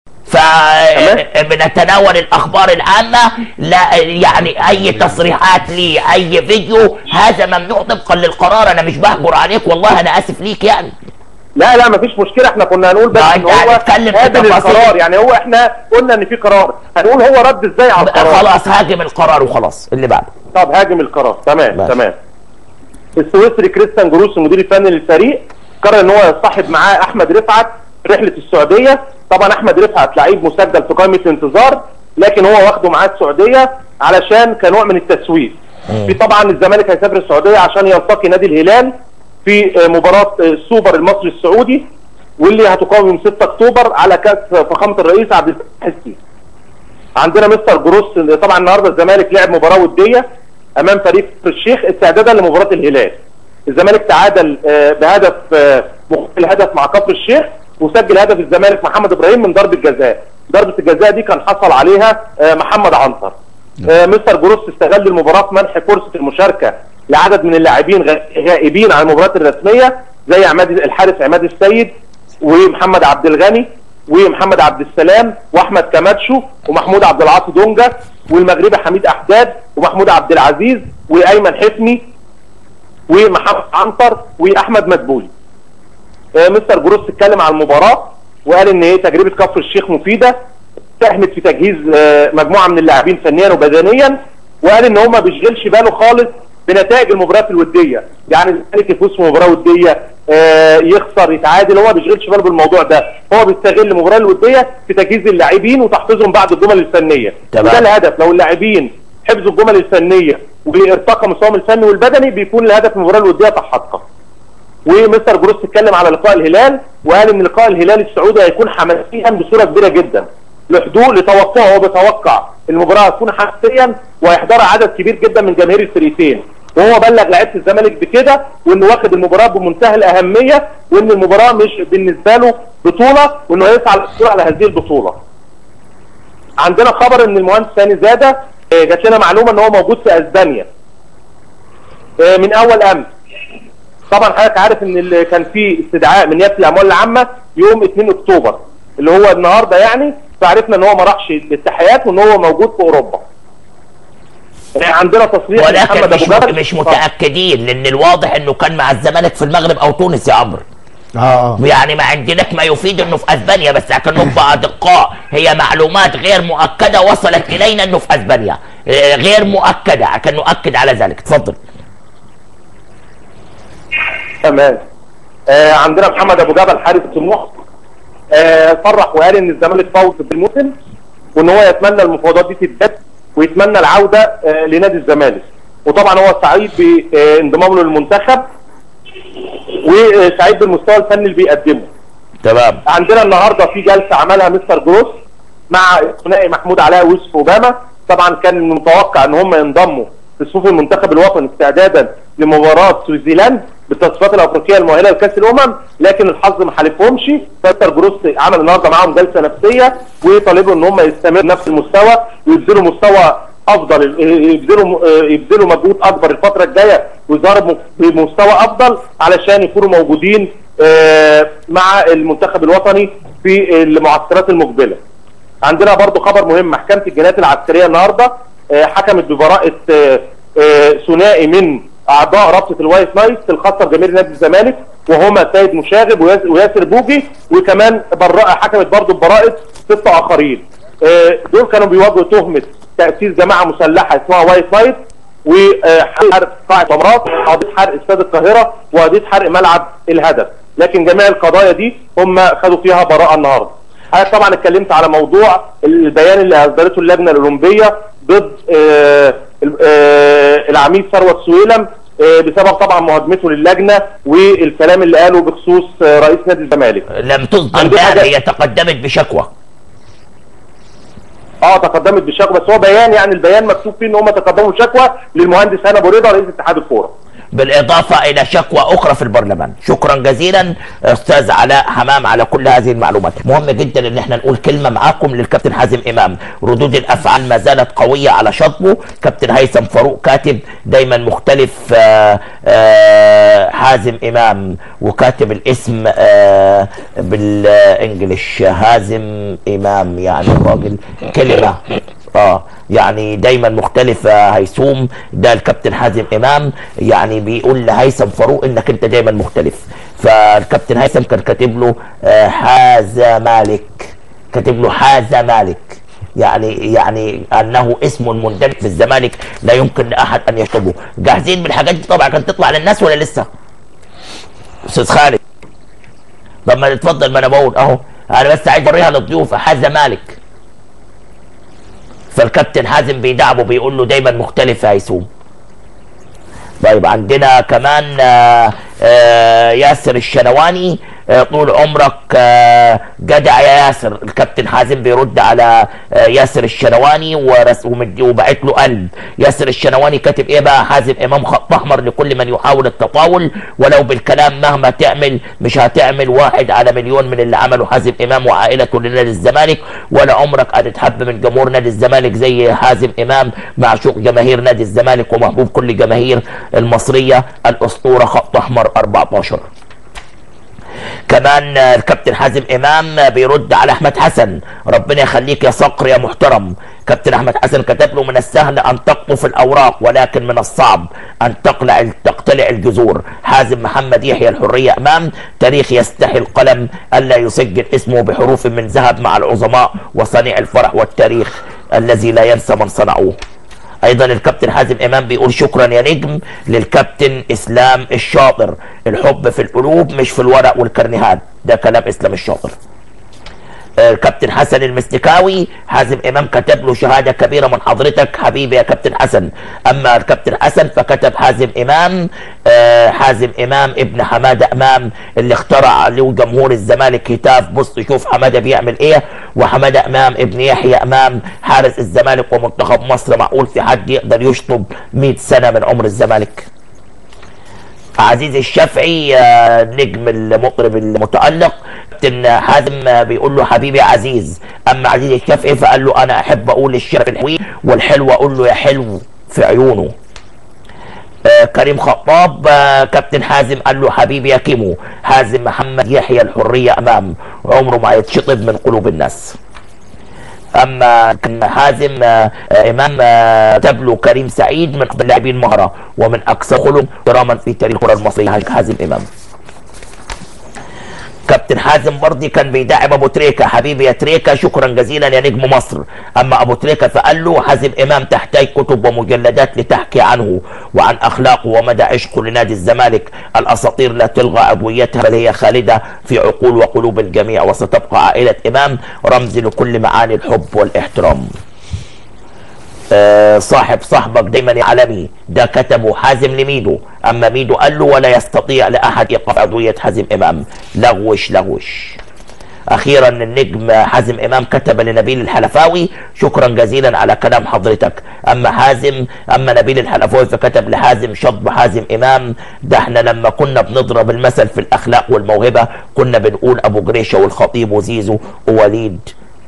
فبنتناول الاخبار العامه لا يعني اي تصريحات لي اي فيديو هذا ممنوع طبقا للقرار انا مش بهجر عليك والله انا اسف ليك يعني لا لا مفيش مشكلة احنا كنا هنقول بس لا، ان انت هو هتتكلم في قابل تفاصيل. القرار يعني هو احنا قلنا ان في قرار هنقول هو رد ازاي على القرار خلاص هاجم القرار وخلاص اللي بعده طب هاجم القرار تمام ماشي. تمام السويسري كريستيان جروس المدير الفني للفريق قرر ان هو يصطحب معاه احمد رفعت في رحله السعوديه طبعا احمد رفعت لعيب مسجل في قائمه الانتظار لكن هو واخده معاه السعوديه علشان كنوع من التسويق في طبعا الزمالك هيسافر السعوديه عشان يلتقي نادي الهلال في آه، مباراه آه، السوبر المصري السعودي واللي هتقام يوم 6 اكتوبر على كاس فخامه الرئيس عبد الفتاح السيسي عندنا مستر جروس طبعا النهارده الزمالك لعب مباراه وديه امام فريق كفر الشيخ استعدادا لمباراه الهلال الزمالك تعادل آه، بهدف آه، مقابل هدف مع كفر الشيخ وسجل هدف الزمالك محمد ابراهيم من ضربه جزاء ضربه الجزاء دي كان حصل عليها آه، محمد عنتر آه، مستر جروس استغل المباراه في منح فرصه المشاركه لعدد من اللاعبين غ- غائبين عن المباريات الرسميه زي عماد الحارس عماد السيد ومحمد عبد الغني ومحمد عبد السلام واحمد كماتشو ومحمود عبد العاطي دونجا والمغربي حميد احداد ومحمود عبد العزيز وايمن حفني ومحمد عنتر واحمد مدبولي آه، مستر جروس اتكلم عن المباراه وقال ان ايه تجربه كفر الشيخ مفيده ساهمت في تجهيز آه، مجموعه من اللاعبين فنيا وبدنيا وقال ان هو ما بيشغلش باله خالص بنتائج المباريات الوديه يعني الزمالك يفوز في مباراه وديه آه، يخسر يتعادل هو ما بيشغلش باله بالموضوع ده هو بيستغل المباراه الوديه في تجهيز اللاعبين وتحفيزهم بعد الجمل الفنيه تمام. وده الهدف لو اللاعبين حفظوا الجمل الفنيه وارتقى مستواهم الفني والبدني بيكون الهدف من المباراه الوديه تحقق ومستر جروس اتكلم على لقاء الهلال وقال ان لقاء الهلال السعودي هيكون حماسيا بصوره كبيره جدا لحضور لتوقعه هو بيتوقع المباراه هتكون حماسيا وهيحضرها عدد كبير جدا من جماهير الفريقين وهو بلغ لعيبه الزمالك بكده وانه واخد المباراه بمنتهى الاهميه وان المباراه مش بالنسبه له بطوله وانه هيسعى للحصول على هذه البطوله. عندنا خبر ان المهندس ثاني زاده آه، جات لنا معلومه ان هو موجود في اسبانيا. آه، من اول امس. طبعا حضرتك عارف ان اللي كان في استدعاء من نيابه الاموال العامه يوم 2 اكتوبر اللي هو النهارده يعني فعرفنا ان هو ما راحش الاتحادات وان هو موجود في اوروبا. آه، عندنا تصريح من محمد ولكن ابو مش جبل مش متاكدين لان الواضح انه كان مع الزمالك في المغرب او تونس يا عمرو اه اه يعني ما عندناك ما يفيد انه في اسبانيا بس لكن نبقى ادقاء هي معلومات غير مؤكده وصلت الينا انه في اسبانيا آه، غير مؤكده عشان نؤكد على ذلك تفضل تمام آه عندنا محمد ابو جبل حارس طموح آه صرح وقال ان الزمالك فوز بالموسم وان هو يتمنى المفاوضات دي تتجدد ويتمنى العوده آه لنادي الزمالك وطبعا هو سعيد بانضمامه للمنتخب وسعيد بالمستوى الفني اللي بيقدمه تمام عندنا النهارده في جلسه عملها مستر جروس مع الثنائي محمود علاء ويوسف اوباما طبعا كان من المتوقع ان هم ينضموا في صفوف المنتخب الوطني استعدادا لمباراه سويسرلاند بالتصفيات الافريقيه المؤهله لكاس الامم لكن الحظ ما حالفهمش مستر جروس عمل النهارده معاهم جلسه نفسيه وطالبوا ان هم يستمروا نفس المستوى ويبذلوا مستوى افضل يبذلوا يبذلوا مجهود اكبر الفتره الجايه ويظهروا بمستوى افضل علشان يكونوا موجودين آه، مع المنتخب الوطني في المعسكرات المقبله. عندنا برضو خبر مهم محكمه الجنايات العسكريه النهارده آه، حكمت ببراءه آه، آه، ثنائي من اعضاء رابطه الوايت نايت الخاصه بجماهير نادي الزمالك وهما سيد مشاغب وياس- وياسر بوجي وكمان برأ حكمت برضو ببراءه ست اخرين. آه، دول كانوا بيواجهوا تهمه تاسيس جماعه مسلحه اسمها وايت نايت وحرق قاعة عمرات قضية حرق استاد القاهرة وقضية حرق ملعب الهدف لكن جميع القضايا دي هم خدوا فيها براءة النهاردة أنا طبعا اتكلمت على موضوع البيان اللي أصدرته اللجنة الأولمبية ضد آه، آه، العميد ثروت سويلم آه، بسبب طبعا مهاجمته للجنة والكلام اللي قاله بخصوص آه، رئيس نادي الزمالك لم تصدر عندي بيان حاجة- هي تقدمت بشكوى اه تقدمت بشكوى بس هو بيان يعني البيان مكتوب فيه ان هم تقدموا شكوى للمهندس هنا ابو رضا رئيس اتحاد الكوره بالإضافة إلى شكوى أخرى في البرلمان شكرا جزيلا أستاذ علاء حمام على كل هذه المعلومات مهم جدا إن احنا نقول كلمة معاكم للكابتن حازم إمام ردود الأفعال ما زالت قوية على شطبه كابتن هيثم فاروق كاتب دايما مختلف آه، آه، حازم إمام وكاتب الاسم آه، بالإنجليش هازم إمام يعني الراجل كلمة اه يعني دايما مختلفة هيسوم ده الكابتن حازم امام يعني بيقول لهيثم فاروق انك انت دايما مختلف فالكابتن هيثم كان كاتب له آه حاز مالك كاتب له حاز مالك يعني يعني انه اسم مندرج في الزمالك لا يمكن لاحد ان يشطبه جاهزين بالحاجات دي طبعا كانت تطلع للناس ولا لسه استاذ خالد طب ما اتفضل ما انا بقول اهو انا بس عايز اوريها للضيوف حاز مالك فالكابتن حازم بيدعمه بيقول له دايما مختلف يا هيسوم طيب عندنا كمان آه، آه، ياسر الشنواني آه، طول عمرك آه، جدع يا ياسر الكابتن حازم بيرد على آه، ياسر الشنواني ورس ومدي وبعت له قلب ياسر الشنواني كاتب ايه بقى حازم امام خط احمر لكل من يحاول التطاول ولو بالكلام مهما تعمل مش هتعمل واحد على مليون من اللي عمله حازم امام وعائلته لنادي الزمالك ولا عمرك هتتحب من جمهور نادي الزمالك زي حازم امام معشوق جماهير نادي الزمالك ومحبوب كل جماهير المصريه الاسطوره خط احمر 14 كمان آه، الكابتن حازم امام آه، بيرد على احمد حسن ربنا يخليك يا صقر يا محترم كابتن احمد حسن كتب له من السهل ان تقطف الاوراق ولكن من الصعب ان تقلع تقتلع الجذور حازم محمد يحيى الحريه امام تاريخ يستحي القلم الا يسجل اسمه بحروف من ذهب مع العظماء وصنيع الفرح والتاريخ الذي لا ينسى من صنعوه ايضا الكابتن حازم امام بيقول شكرا يا نجم للكابتن اسلام الشاطر الحب في القلوب مش في الورق والكرنيهات ده كلام اسلام الشاطر آه، كابتن حسن المستكاوي حازم امام كتب له شهاده كبيره من حضرتك حبيبي يا كابتن حسن اما الكابتن حسن فكتب حازم امام آه، حازم امام ابن حماده امام اللي اخترع له جمهور الزمالك هتاف بص شوف حماده بيعمل ايه وحماده امام ابن يحيى امام حارس الزمالك ومنتخب مصر معقول في حد يقدر يشطب 100 سنه من عمر الزمالك عزيز الشافعي آه، نجم المطرب المتألق كابتن حازم آه، بيقول له حبيبي عزيز اما عزيز الشافعي فقال له انا احب اقول الشرف الحلوين والحلو اقول له يا حلو في عيونه آه، كريم خطاب آه، كابتن حازم قال له حبيبي يا كيمو حازم محمد يحيى الحرية امام عمره ما يتشطب من قلوب الناس اما كان حازم آه، آه، امام آه، تبلو كريم سعيد من افضل اللاعبين مهره ومن اكثر خلق احتراما في تاريخ الكره المصريه حازم امام كابتن حازم برضي كان بيداعب ابو تريكه حبيبي يا تريكه شكرا جزيلا يا نجم مصر اما ابو تريكه فقال له حازم امام تحتاج كتب ومجلدات لتحكي عنه وعن اخلاقه ومدى عشقه لنادي الزمالك الاساطير لا تلغى عضويتها بل هي خالده في عقول وقلوب الجميع وستبقى عائله امام رمز لكل معاني الحب والاحترام آه، صاحب صاحبك دايما يا عالمي ده كتبه حازم لميدو اما ميدو قال له ولا يستطيع لاحد ايقاف عضويه حازم امام لغوش لغوش اخيرا النجم حازم امام كتب لنبيل الحلفاوي شكرا جزيلا على كلام حضرتك اما حازم اما نبيل الحلفاوي فكتب لحازم شطب حازم امام ده احنا لما كنا بنضرب المثل في الاخلاق والموهبه كنا بنقول ابو جريشه والخطيب وزيزو ووليد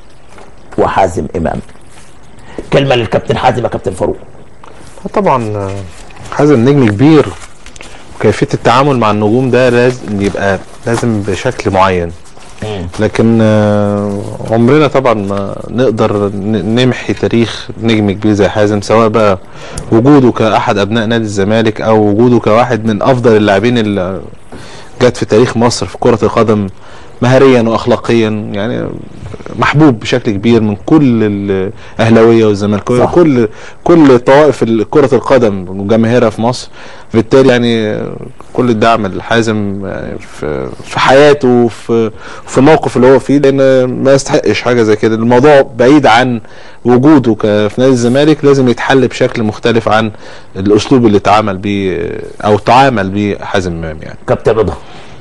وحازم امام كلمه للكابتن حازم يا كابتن فاروق طبعا آه، حازم نجم كبير وكيفيه التعامل مع النجوم ده لازم يبقى لازم بشكل معين لكن آه، عمرنا طبعا ما نقدر ن- نمحي تاريخ نجم كبير زي حازم سواء بقى وجوده كاحد ابناء نادي الزمالك او وجوده كواحد من افضل اللاعبين اللي جت في تاريخ مصر في كره القدم مهريا واخلاقيا يعني محبوب بشكل كبير من كل الاهلاويه والزملكاويه صح. كل كل طوائف ال- كره القدم وجماهيرها في مصر بالتالي يعني كل الدعم لحازم يعني في في حياته وفي في الموقف اللي هو فيه لان ما يستحقش حاجه زي كده الموضوع بعيد عن وجوده ك- في نادي الزمالك لازم يتحل بشكل مختلف عن الاسلوب اللي اتعامل بيه او تعامل بيه حازم امام يعني كابتن رضا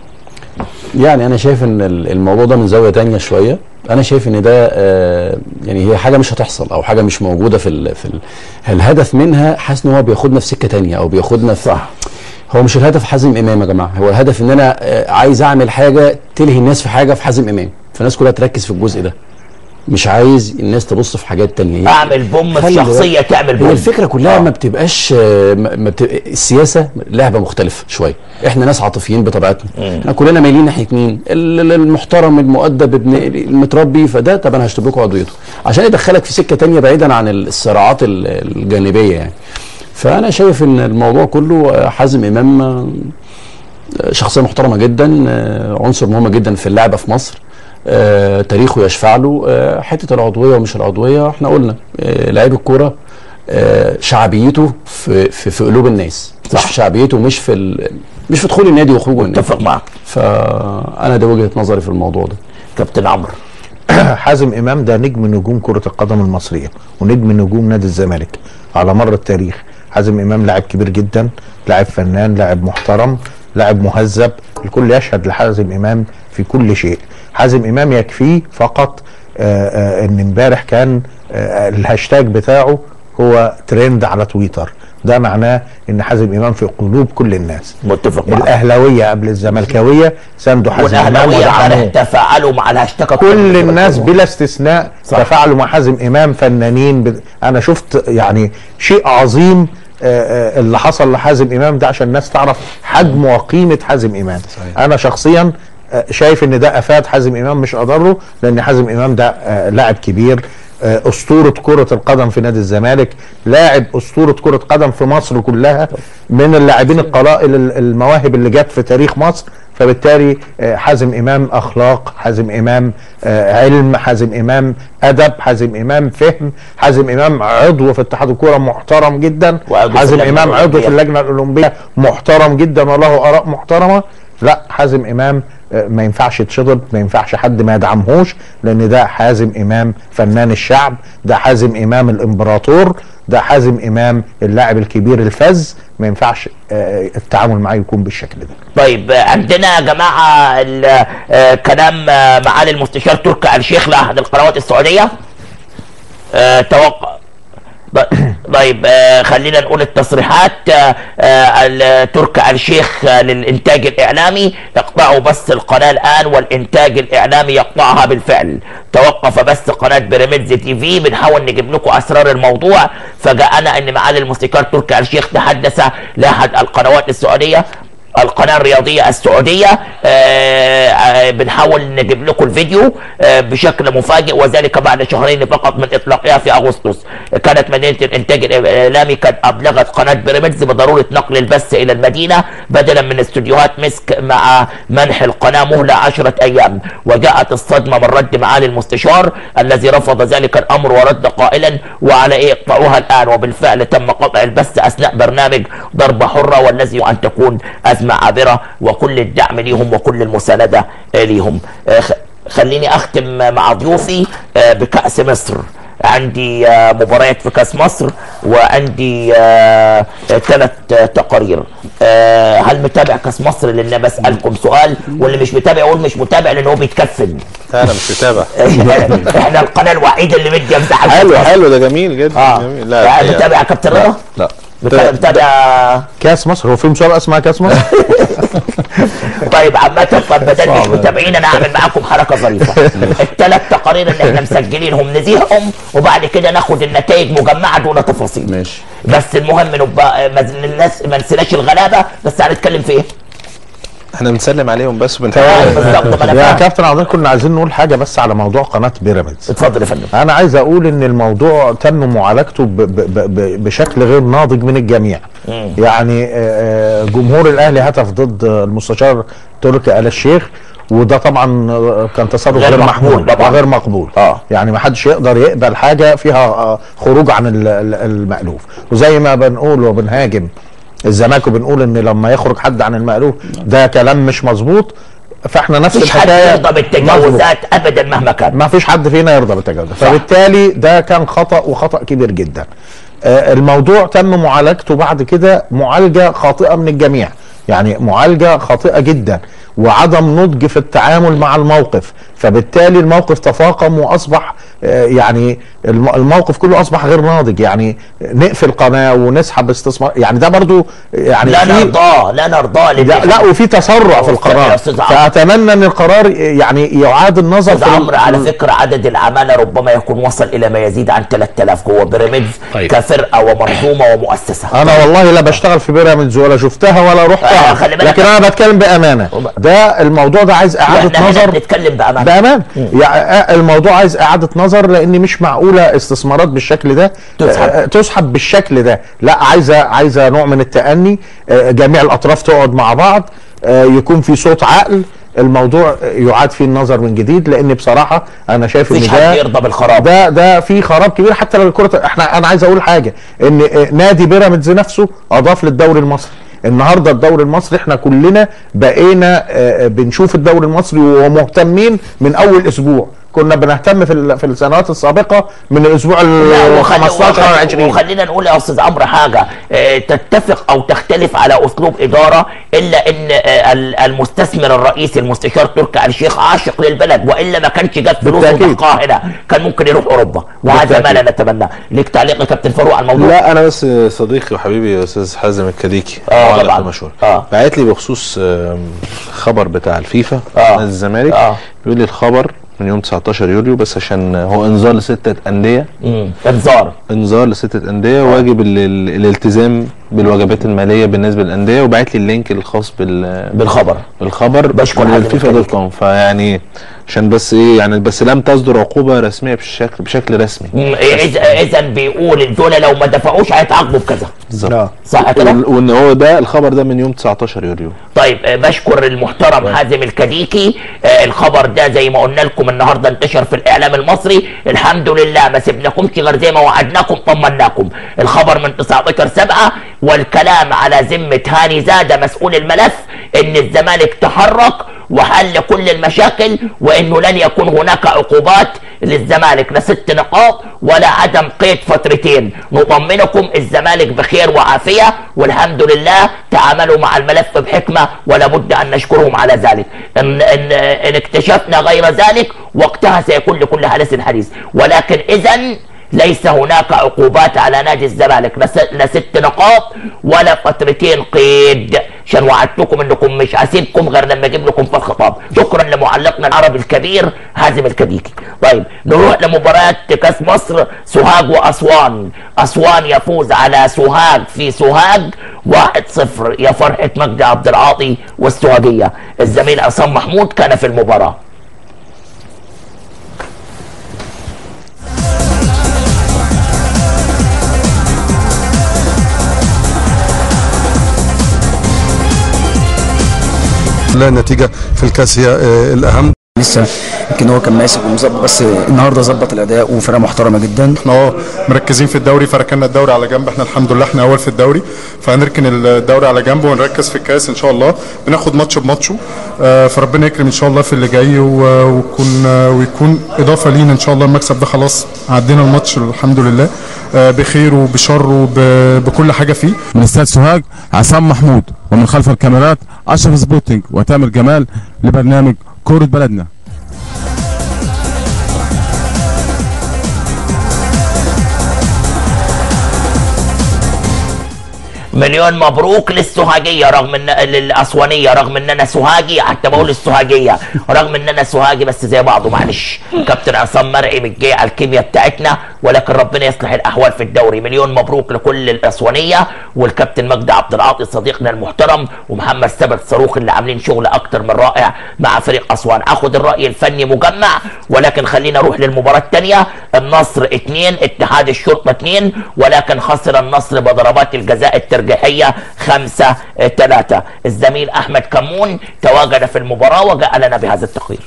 يعني انا شايف ان ال- الموضوع ده من زاويه تانية شويه انا شايف ان ده آه، يعني هي حاجه مش هتحصل او حاجه مش موجوده في ال في ال الهدف منها حاسس ان هو بياخدنا في سكه تانية او بياخدنا في صح هو مش الهدف حازم امام يا جماعه هو الهدف ان انا آه، عايز اعمل حاجه تلهي الناس في حاجه في حازم امام فالناس كلها تركز في الجزء ده مش عايز الناس تبص في حاجات تانية اعمل بوم في خلي شخصيه بالك. تعمل هي بوم الفكره كلها ما بتبقاش آه، ما ما بتبقى السياسه لعبه مختلفه شويه احنا ناس عاطفيين بطبيعتنا احنا كلنا مايلين ناحيه مين ال- ال- المحترم المؤدب ابن المتربي فده طب انا هشطب لكم عضويته عشان يدخلك في سكه تانية بعيدا عن الصراعات ال- الجانبيه يعني فانا شايف ان الموضوع كله آه، حازم امام آه، شخصيه محترمه جدا آه، عنصر مهم جدا في اللعبه في مصر آه، تاريخه يشفع له آه، حته العضويه ومش العضويه احنا قلنا آه، لعيب الكوره آه، شعبيته في في, في قلوب الناس صح. مش شعبيته مش في ال- مش في دخول النادي وخروج النادي اتفق معك فانا ده وجهه نظري في الموضوع ده كابتن عمرو حازم امام ده نجم نجوم كره القدم المصريه ونجم نجوم نادي الزمالك على مر التاريخ حازم امام لاعب كبير جدا لاعب فنان لاعب محترم لاعب مهذب الكل يشهد لحازم امام في كل شيء حازم امام يكفيه فقط آه، آه، ان امبارح كان آه، الهاشتاج بتاعه هو ترند على تويتر ده معناه ان حازم امام في قلوب كل الناس متفق معك الاهلاويه قبل الزملكاويه ساندوا حازم امام والاهلاويه ودعموه امبارح تفاعلوا مع الهاشتاج كل الناس بلا استثناء صح. تفاعلوا مع حازم امام فنانين ب... انا شفت يعني شيء عظيم آه، آه، اللي حصل لحازم امام ده عشان الناس تعرف حجم وقيمه حازم امام صحيح. انا شخصيا آه، شايف ان ده افاد حازم امام مش اضره لان حازم امام ده آه، لاعب كبير آه، اسطوره كره القدم في نادي الزمالك لاعب اسطوره كره قدم في مصر كلها من اللاعبين القلائل ال- المواهب اللي جت في تاريخ مصر فبالتالي آه، حازم امام اخلاق حازم امام آه، علم حازم امام ادب حازم امام فهم حازم امام عضو في اتحاد الكوره محترم جدا وعضو في حازم اللجنة امام عضو في الأولمبية. اللجنه الاولمبيه محترم جدا وله اراء محترمه لا حازم امام آه، ما ينفعش يتشطب ما ينفعش حد ما يدعمهوش لان ده حازم امام فنان الشعب ده حازم امام الامبراطور ده حازم امام اللاعب الكبير الفذ ما ينفعش آه، التعامل معاه يكون بالشكل ده طيب آه، عندنا يا جماعه ال- آه، كلام آه، معالي المستشار تركي آل الشيخ لاحد القنوات السعوديه آه، توقع ب- طيب آه، خلينا نقول التصريحات آه، آه، ال- تركي آل الشيخ آه، للانتاج الاعلامي اقطعوا بس القناه الان والانتاج الاعلامي يقطعها بالفعل توقف بس قناه بيراميدز تي في بنحاول نجيب لكم اسرار الموضوع فجاءنا ان معالي الموسيقار تركي آل الشيخ تحدث لاحد القنوات السعوديه القناة الرياضية السعودية آه، آه، بنحاول نجيب لكم الفيديو آه، بشكل مفاجئ وذلك بعد شهرين فقط من إطلاقها في أغسطس كانت مدينة الإنتاج الإعلامي قد أبلغت قناة بيراميدز بضرورة نقل البث إلى المدينة بدلا من استوديوهات مسك مع منح القناة مهلة عشرة أيام وجاءت الصدمة من رد معالي المستشار الذي رفض ذلك الأمر ورد قائلا وعلى إيه اقطعوها الآن وبالفعل تم قطع البث أثناء برنامج ضربة حرة والذي أن تكون أزمة عابرة وكل الدعم ليهم وكل المساندة آه، ليهم آه، خ- خليني أختم مع ضيوفي آه، بكأس مصر عندي آه، مباريات في كاس مصر وعندي ثلاث تقارير آه، هل متابع كاس مصر لان بسالكم سؤال واللي مش متابع يقول مش متابع لان هو بيتكفن انا مش متابع احنا القناه الوحيده اللي مدي امسح حلو الكاس. حلو ده جميل جدا اه جميل لا لا الحقيقة- متابع يا كابتن رضا لا متابع- متابع كاس مصر هو في مسابقه اسمها كاس مصر طيب عامة طب بدل مش متابعين انا هعمل معاكم حركة ظريفة الثلاث تقارير اللي احنا مسجلينهم نذيعهم وبعد كده ناخد النتائج مجمعة دون تفاصيل ماشي بس المهم نبقى ما الناس ما نسيناش الغلابة بس هنتكلم في ايه؟ احنا بنسلم عليهم بس آه، وبنحاول بالظبط ما انا يا فاهم كابتن عبد كنا عايزين نقول حاجه بس على موضوع قناه بيراميدز اتفضل يا فندم انا عايز اقول ان الموضوع تم معالجته ب ب ب ب بشكل غير ناضج من الجميع يعني آه، آه، جمهور الاهلي هتف ضد المستشار تركي آل الشيخ وده طبعا آه، كان تصرف غير غير, مقبول محمود طبعاً. وغير مقبول آه. يعني ما حدش يقدر يقبل حاجه فيها آه، خروج عن ال- ال- المألوف وزي ما بنقول وبنهاجم الزمالك وبنقول ان لما يخرج حد عن المألوف ده كلام مش مظبوط فاحنا نفس مفيش حد الحكايه يرضى بالتجاوزات ابدا مهما كان ما فيش حد فينا يرضى بالتجاوز فبالتالي ده كان خطأ وخطأ كبير جدا آه، الموضوع تم معالجته بعد كده معالجة خاطئة من الجميع يعني معالجة خاطئة جدا وعدم نضج في التعامل مع الموقف فبالتالي الموقف تفاقم واصبح آه، يعني الم- الموقف كله اصبح غير ناضج يعني نقفل قناه ونسحب استثمار يعني ده برضو يعني لا في- نرضاه لا نرضاه لأن- لا, لا وفي تسرع في يا القرار أستاذ عمرو. فاتمنى ان القرار يعني يعاد النظر استاذ في ال- عمرو على فكره عدد العماله ربما يكون وصل الى ما يزيد عن 3000 جوه بيراميدز طيب. كفرقه ومنظومه ومؤسسه انا والله لا بشتغل في بيراميدز ولا شفتها ولا آه، رحتها خلي بالك. لكن انا بتكلم بامانه ده الموضوع ده عايز احنا اعاده هنا نظر بنتكلم بامان بامان يعني الموضوع عايز اعاده نظر لان مش معقوله استثمارات بالشكل ده تسحب. آه، تسحب بالشكل ده لا عايزه عايزه نوع من التأني آه، جميع الاطراف تقعد مع بعض آه، يكون في صوت عقل الموضوع يعاد فيه النظر من جديد لان بصراحه انا شايف ان مفيش ده حد يرضى بالخراب ده ده في خراب كبير حتى لو الكره احنا انا عايز اقول حاجه ان آه، نادي بيراميدز نفسه اضاف للدوري المصري النهارده الدوري المصري احنا كلنا بقينا آه، بنشوف الدوري المصري ومهتمين من اول اسبوع كنا بنهتم في ال- في السنوات السابقه من الاسبوع لا ال وخلي 15 او وخلي 20 وخلينا نقول يا استاذ عمرو حاجه آه، تتفق او تختلف على اسلوب اداره الا ان آه، ال- المستثمر الرئيسي المستشار تركي آل الشيخ عاشق للبلد والا ما كانش جاب فلوس بالتأكيد. وضخها هنا كان ممكن يروح اوروبا وهذا ما لا نتمناه ليك تعليق يا كابتن فاروق على الموضوع لا انا بس صديقي وحبيبي استاذ حازم الكديكي آه، معلق طبعاً. المشهور آه. بعت لي بخصوص آم، خبر بتاع الفيفا آه. نادي الزمالك آه. بيقول لي الخبر من يوم 19 يوليو بس عشان هو انذار لستة انديه مم. انذار انذار لستة انديه واجب ال- ال- الالتزام بالواجبات الماليه بالنسبه للانديه وبعت لي اللينك الخاص بال بالخبر بالخبر بشكر من حازم الفيفا الكديكي. دوت كوم فيعني عشان بس ايه يعني بس لم تصدر عقوبه رسميه بشكل بشكل رسمي مم. اذا اذا بيقول دول لو ما دفعوش هيتعاقبوا بكذا بالظبط صح كده؟ وال- وان هو ده الخبر ده من يوم 19 يوليو طيب آه، بشكر المحترم حازم الكديكي آه، الخبر ده زي ما قلنا لكم النهارده انتشر في الاعلام المصري الحمد لله ما سبناكمش غير زي ما وعدناكم طمناكم الخبر من 19 7 والكلام على ذمه هاني زاده مسؤول الملف ان الزمالك تحرك وحل كل المشاكل وانه لن يكون هناك عقوبات للزمالك لا ست نقاط ولا عدم قيد فترتين نطمنكم الزمالك بخير وعافيه والحمد لله تعاملوا مع الملف بحكمه ولا بد ان نشكرهم على ذلك ان, إن, إن اكتشفنا غير ذلك وقتها سيكون لكل حدث حديث ولكن اذا ليس هناك عقوبات على نادي الزمالك لا س- لا ست نقاط ولا فترتين قيد عشان وعدتكم انكم مش هسيبكم غير لما اجيب لكم في الخطاب شكرا لمعلقنا العربي الكبير حازم الكديكي طيب نروح لمباراة كاس مصر سوهاج واسوان اسوان يفوز على سوهاج في سوهاج 1-0 يا فرحة مجدي عبد العاطي والسوهاجية الزميل عصام محمود كان في المباراة لا النتيجة في الكاس هي آه، الأهم لسه يمكن هو كان ماسك ومظبط بس النهارده ظبط الاداء وفرقه محترمه جدا احنا اه مركزين في الدوري فركنا الدوري على جنب احنا الحمد لله احنا اول في الدوري فهنركن الدوري على جنب ونركز في الكاس ان شاء الله بناخد ماتش بماتشه آه، فربنا يكرم ان شاء الله في اللي جاي و- ويكون آه، ويكون اضافه لينا ان شاء الله المكسب ده خلاص عدينا الماتش الحمد لله آه، بخير وبشر وبكل حاجه فيه من استاد سوهاج عصام محمود ومن خلف الكاميرات اشرف سبوتنج وتامر جمال لبرنامج كورة بلدنا مليون مبروك للسوهاجيه رغم ان للاسوانيه رغم ان انا سوهاجي حتى بقول السوهاجيه رغم ان انا سوهاجي بس زي بعضه معلش كابتن عصام مرعي متجي على الكيمياء بتاعتنا ولكن ربنا يصلح الاحوال في الدوري مليون مبروك لكل الاسوانيه والكابتن مجدي عبد العاطي صديقنا المحترم ومحمد ثابت صاروخ اللي عاملين شغل اكتر من رائع مع فريق اسوان اخد الراي الفني مجمع ولكن خلينا نروح للمباراه الثانيه النصر اثنين اتحاد الشرطه اثنين ولكن خسر النصر بضربات الجزاء الترجيحيه خمسة ثلاثة الزميل احمد كمون تواجد في المباراه وجاء لنا بهذا التقرير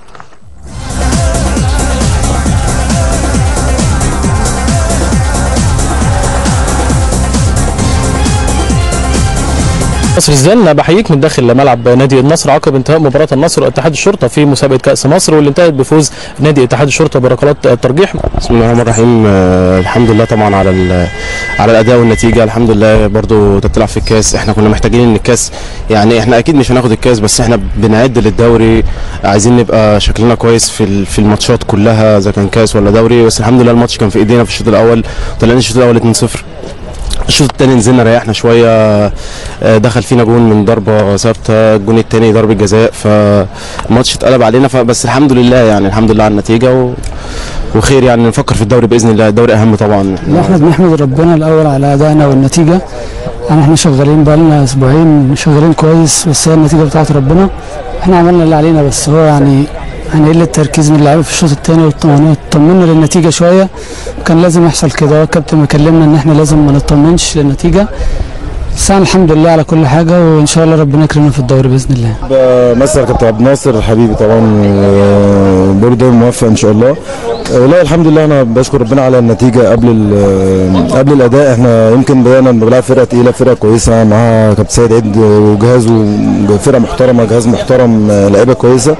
مصر الزن بحييك من داخل ملعب نادي النصر عقب انتهاء مباراه النصر واتحاد الشرطه في مسابقه كاس مصر واللي انتهت بفوز نادي اتحاد الشرطه بركلات الترجيح بسم الله الرحمن الرحيم آه، الحمد لله طبعا على ال- على الاداء والنتيجه الحمد لله برضو انت بتلعب في الكاس احنا كنا محتاجين ان الكاس يعني احنا اكيد مش هناخد الكاس بس احنا بنعد للدوري عايزين نبقى شكلنا كويس في ال- في الماتشات كلها اذا كان كاس ولا دوري بس الحمد لله الماتش كان في ايدينا في الشوط الاول طلعنا الشوط الاول 2-0 الشوط الثاني نزلنا ريحنا شويه آه، دخل فينا جون من ضربه ثابته الجون الثاني ضربه جزاء فالماتش اتقلب علينا فبس الحمد لله يعني الحمد لله على النتيجه و... وخير يعني نفكر في الدوري باذن الله الدوري اهم طبعا لا احنا بنحمد ربنا الاول على ادائنا والنتيجه يعني احنا شغالين بقالنا اسبوعين شغالين كويس بس هي النتيجه بتاعت ربنا احنا عملنا اللي علينا بس هو يعني يعني قله التركيز من اللعيبه في الشوط الثاني واطمنا للنتيجه شويه كان لازم يحصل كده هو الكابتن مكلمنا ان احنا لازم ما نطمنش للنتيجه بس انا الحمد لله على كل حاجه وان شاء الله ربنا يكرمنا في الدوري باذن الله بمثل كابتن عبد الناصر حبيبي طبعا آه، بقول دايما موفق ان شاء الله آه، والله الحمد لله انا بشكر ربنا على النتيجه قبل ال- قبل الاداء احنا يمكن بدانا بنلعب فرقه تقيله فرقه كويسه معاها كابتن سيد عيد وجهازه فرقه محترمه جهاز محترم آه، لعيبه كويسه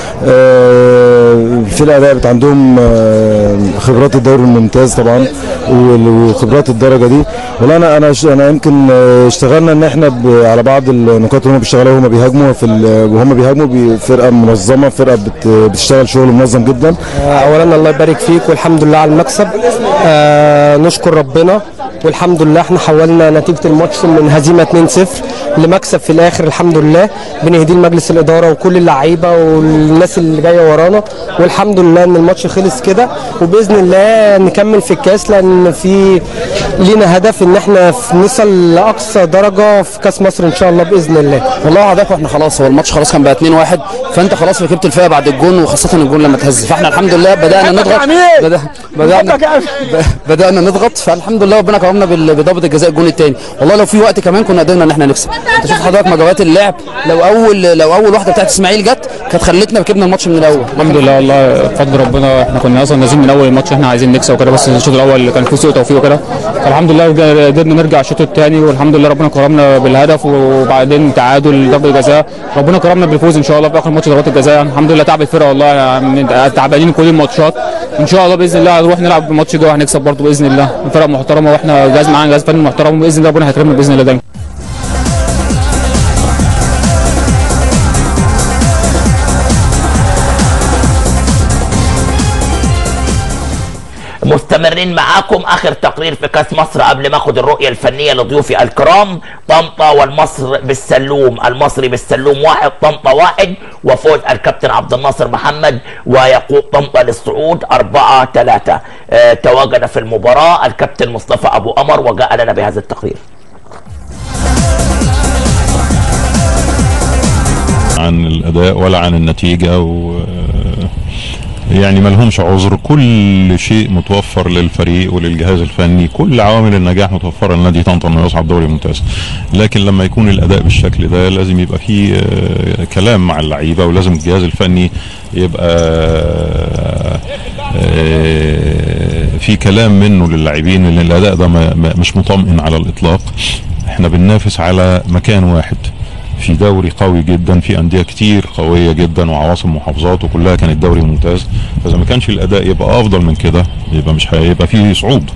آه، الفرقه لعبت عندهم آه، خبرات الدوري الممتاز طبعا وال- وخبرات الدرجه دي والله انا انا ش- انا يمكن آه، اشتغلنا ان احنا ب- على بعض النقاط اللي هم بيشتغلوها وهم بيهاجموا في ال- وهم بيهاجموا بي- فرقه منظمه فرقه بت- بتشتغل شغل منظم جدا اولا الله يبارك فيك والحمد لله على المكسب آه نشكر ربنا والحمد لله احنا حولنا نتيجه الماتش من هزيمه 2-0 لمكسب في الاخر الحمد لله بنهديه لمجلس الاداره وكل اللعيبه والناس اللي جايه ورانا والحمد لله ان الماتش خلص كده وباذن الله نكمل في الكاس لان في لينا هدف ان احنا في- نوصل لاقصى درجه في كاس مصر ان شاء الله باذن الله والله هدفه احنا خلاص هو الماتش خلاص كان بقى 2-1 فانت خلاص ركبت الفئه بعد الجون وخاصه الجون لما تهز فاحنا الحمد لله بدانا نضغط بدأ بدانا ب- بدانا نضغط فالحمد لله ربنا كرمنا كرمنا بال- بضربه الجزاء الجون الثاني والله لو في وقت كمان كنا قدرنا ان احنا نكسب انت شوف حضرتك مجريات اللعب لو اول لو اول واحده بتاعت اسماعيل جت كانت خلتنا ركبنا الماتش من الاول الحمد لله والله بفضل ربنا احنا كنا اصلا نازلين من اول الماتش احنا عايزين نكسب وكده بس الشوط الاول كان فيه سوء توفيق وكده فالحمد لله رجع- قدرنا نرجع الشوط الثاني والحمد لله ربنا كرمنا بالهدف وبعدين تعادل ضربه جزاء ربنا كرمنا بالفوز ان شاء الله في اخر ماتش ضربات الجزاء الحمد لله تعب الفرقه والله يعني تعبانين كل الماتشات ان شاء الله باذن الله هنروح نلعب الماتش ده وهنكسب برضه باذن الله فرقه محترمه واحنا جهاز معانا جهاز فني محترم وباذن الله ربنا هيكرمنا باذن الله دايما مستمرين معاكم اخر تقرير في كاس مصر قبل ما اخد الرؤيه الفنيه لضيوفي الكرام طنطا والمصر بالسلوم المصري بالسلوم واحد طنطا واحد وفوز الكابتن عبد الناصر محمد ويقود طنطا للصعود أربعة ثلاثة آه تواجد في المباراة الكابتن مصطفى أبو قمر وجاء لنا بهذا التقرير عن الاداء ولا عن النتيجه و يعني ما لهمش عذر كل شيء متوفر للفريق وللجهاز الفني كل عوامل النجاح متوفره لنادي طنطا انه يصعد دوري ممتاز لكن لما يكون الاداء بالشكل ده لازم يبقى فيه آه، كلام مع اللعيبه ولازم الجهاز الفني يبقى آه، في كلام منه للاعبين ان الاداء ده ما- ما- مش مطمئن على الاطلاق احنا بننافس على مكان واحد في دوري قوي جدا في انديه كتير قويه جدا وعواصم محافظات وكلها كانت دوري ممتاز فاذا ما كانش الاداء يبقى افضل من كده يبقى مش هيبقى فيه صعود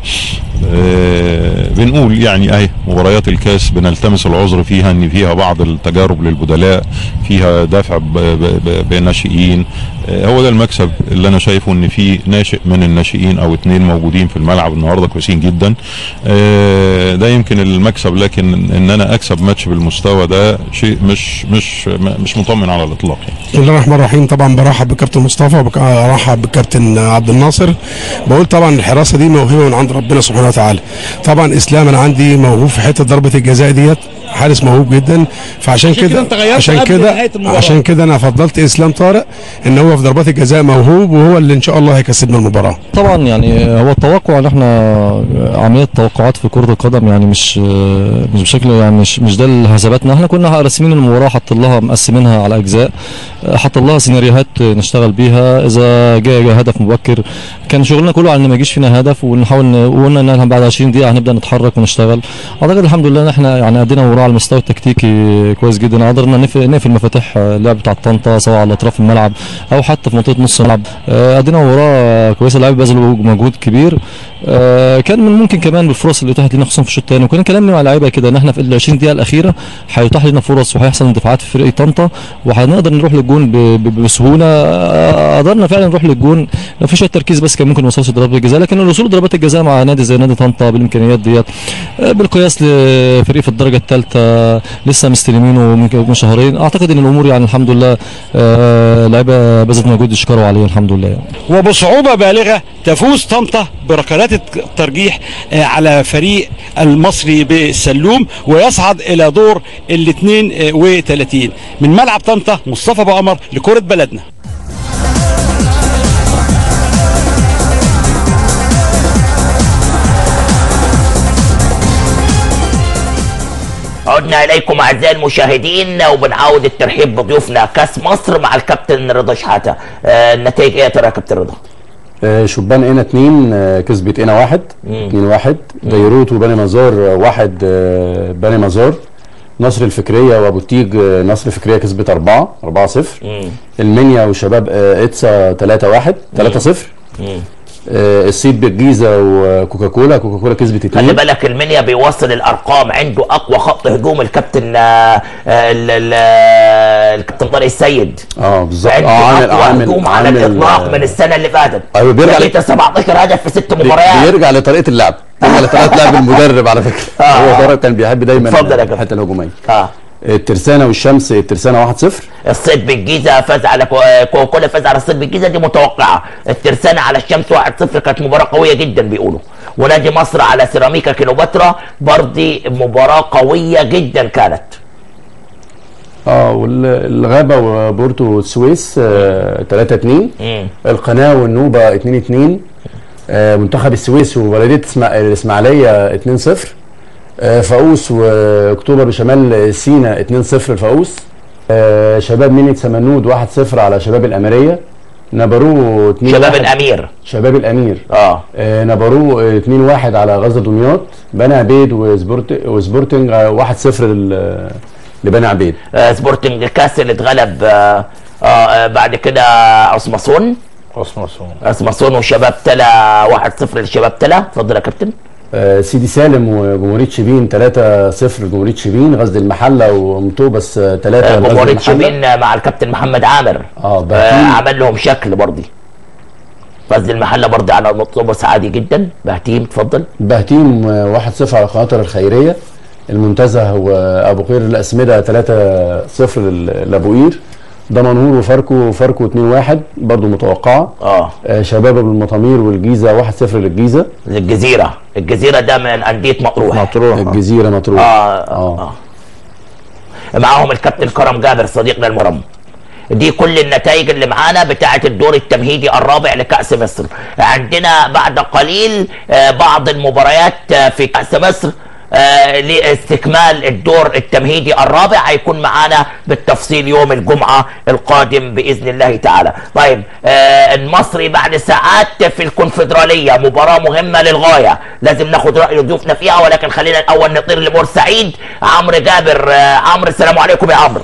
آه بنقول يعني اهي مباريات الكاس بنلتمس العذر فيها ان فيها بعض التجارب للبدلاء فيها دافع ب- ب- ب- بالناشئين آه هو ده المكسب اللي انا شايفه ان في ناشئ من الناشئين او اتنين موجودين في الملعب النهارده كويسين جدا آه ده يمكن المكسب لكن ان انا اكسب ماتش بالمستوى ده شيء مش مش مش مطمن على الاطلاق يعني. بسم الله الرحمن الرحيم طبعا برحب بالكابتن مصطفى وبرحب بالكابتن عبد الناصر بقول طبعا الحراسه دي موهبه من عند ربنا سبحانه وتعالى طبعا اسلام انا عندي موهوب في حته ضربه الجزاء ديت حارس موهوب جدا فعشان عشان كده كده أنت غيرت عشان قبل كده نهاية المباراة. عشان كده انا فضلت اسلام طارق ان هو في ضربات الجزاء موهوب وهو اللي ان شاء الله هيكسبنا المباراه طبعا يعني هو التوقع ان احنا عمليه توقعات في كره القدم يعني مش مش بشكل يعني مش مش ده اللي هزبتنا احنا كنا راسمين المباراه حاطين لها مقسمينها على اجزاء حاطين لها سيناريوهات نشتغل بيها اذا جاء جاء هدف مبكر كان شغلنا كله على ان ما يجيش فينا هدف ونحاول ن- وقلنا ان احنا بعد 20 دقيقه هنبدا نتحرك ونشتغل اعتقد الحمد لله ان احنا يعني ادينا مباراه على المستوى التكتيكي كويس جدا قدرنا نف- نقفل مفاتيح اللعب بتاع طنطا سواء على اطراف الملعب او حتى في منطقه نص الملعب آه، ادينا مباراه كويسه اللعيبه بذلوا مجهود كبير آه، كان من ممكن كمان بالفرص اللي اتاحت لنا خصوصا في الشوط الثاني وكنا كلامنا مع اللعيبه كده ان احنا في ال 20 دقيقه الاخيره هيتاح لنا فرص وهيحصل اندفاعات في فريق طنطا وهنقدر نروح للجون ب- ب- بسهوله آه، قدرنا فعلا نروح للجون لو في شويه تركيز بس كان ممكن نوصل ضربات الجزاء لكن الوصول لضربات الجزاء مع نادي زي نادي طنطا بالامكانيات ديت آه، بالقياس لفريق في الدرجه الثالثه لسه مستلمينه من من شهرين اعتقد ان الامور يعني الحمد لله آه، اللعيبه بذلت مجهود يشكروا عليه الحمد لله يعني. وبصعوبة بالغة تفوز طنطا بركلات الترجيح آه، على فريق المصري بالسلوم ويصعد إلى دور ال 32 من ملعب طنطا مصطفى أبو قمر لكرة بلدنا عدنا اليكم اعزائي المشاهدين وبنعاود الترحيب بضيوفنا كاس مصر مع الكابتن رضا شحاته آه النتائج ايه يا ترى يا كابتن رضا؟ آه، شبان قنا اتنين آه، كسبت قنا واحد اتنين واحد ديروت وبني مزار آه، واحد آه، بني مزار نصر الفكرية وابو تيج آه، نصر الفكرية كسبت أربعة أربعة صفر المنيا وشباب آه، إتسا تلاتة واحد تلاتة صفر آه، الصيد بالجيزة وكوكاكولا كوكاكولا كسبت خلي اتنين بالك المنيا بيوصل الارقام عنده اقوى خط هجوم الكابتن آه، آه، ال- ال- آه، الكابتن طارق السيد اه بالظبط عنده اه عامل اقوى عامل هجوم على عامل الاطلاق من السنه اللي فاتت ايوه بيرجع جابت 17 هدف في ست مباريات بيرجع لطريقه اللعب بيرجع لطريقه لعب المدرب على فكره هو طارق كان بيحب دايما اتفضل يا كابتن. الحته الهجوميه اه الترسانه والشمس الترسانه 1-0 الصيد بالجيزه فاز على كو- كوكولا فاز على الصيد بالجيزه دي متوقعه الترسانه على الشمس 1-0 كانت مباراه قويه جدا بيقولوا ونادي مصر على سيراميكا كيلوباترا برضه مباراه قويه جدا كانت اه والغابه وبورتو السويس 3 2 مم. القناه والنوبه 2 2 آه، منتخب السويس وبلديه إسماع- الاسماعيليه 2-0 آه، فاقوس واكتوبر بشمال سينا 2-0 لفاقوس آه، شباب مينيت سمنود 1-0 على شباب الاميريه نبرو 2 شباب الامير شباب الامير اه آه، نبرو آه، 2-1 على غزه دمياط بني عبيد وسبورت وسبورتنج آه، 1-0 لل- لبني عبيد آه سبورتنج الكاس اللي اتغلب آه آه بعد كده عصمصون عصمصون عصمصون وشباب تلا 1-0 لشباب تلا اتفضل يا كابتن آه، سيدي سالم وجمهوريه شبين 3-0 لجمهوريه شبين غزل المحله ومطوبس 3 آه جمهورية شبين آه، مع الكابتن محمد عامر اه آه بهتيم عمل لهم شكل برضه غزل المحله برضه على المطوبس عادي جدا بهتيم اتفضل بهتيم آه، 1-0 على قناطر الخيريه المنتزه وابو قير الاسمده 3-0 لل- لابو قير دمنهور وفاركو فاركو 2-1 برضه متوقعه اه آه، شباب ابو المطامير والجيزه 1-0 للجيزه الجزيره الجزيره ده من انديه مطروح مطروح الجزيره مطروح آه, آه. آه. معاهم الكابتن كرم جابر صديقنا المرم دي كل النتائج اللي معانا بتاعه الدور التمهيدي الرابع لكأس مصر عندنا بعد قليل آه، بعض المباريات آه، في كأس مصر آه، لاستكمال الدور التمهيدي الرابع هيكون معانا بالتفصيل يوم الجمعة القادم بإذن الله تعالى طيب آه، المصري بعد ساعات في الكونفدرالية مباراة مهمة للغاية لازم ناخد رأي ضيوفنا فيها ولكن خلينا الأول نطير لبورسعيد عمرو جابر آه، عمرو السلام عليكم يا عمرو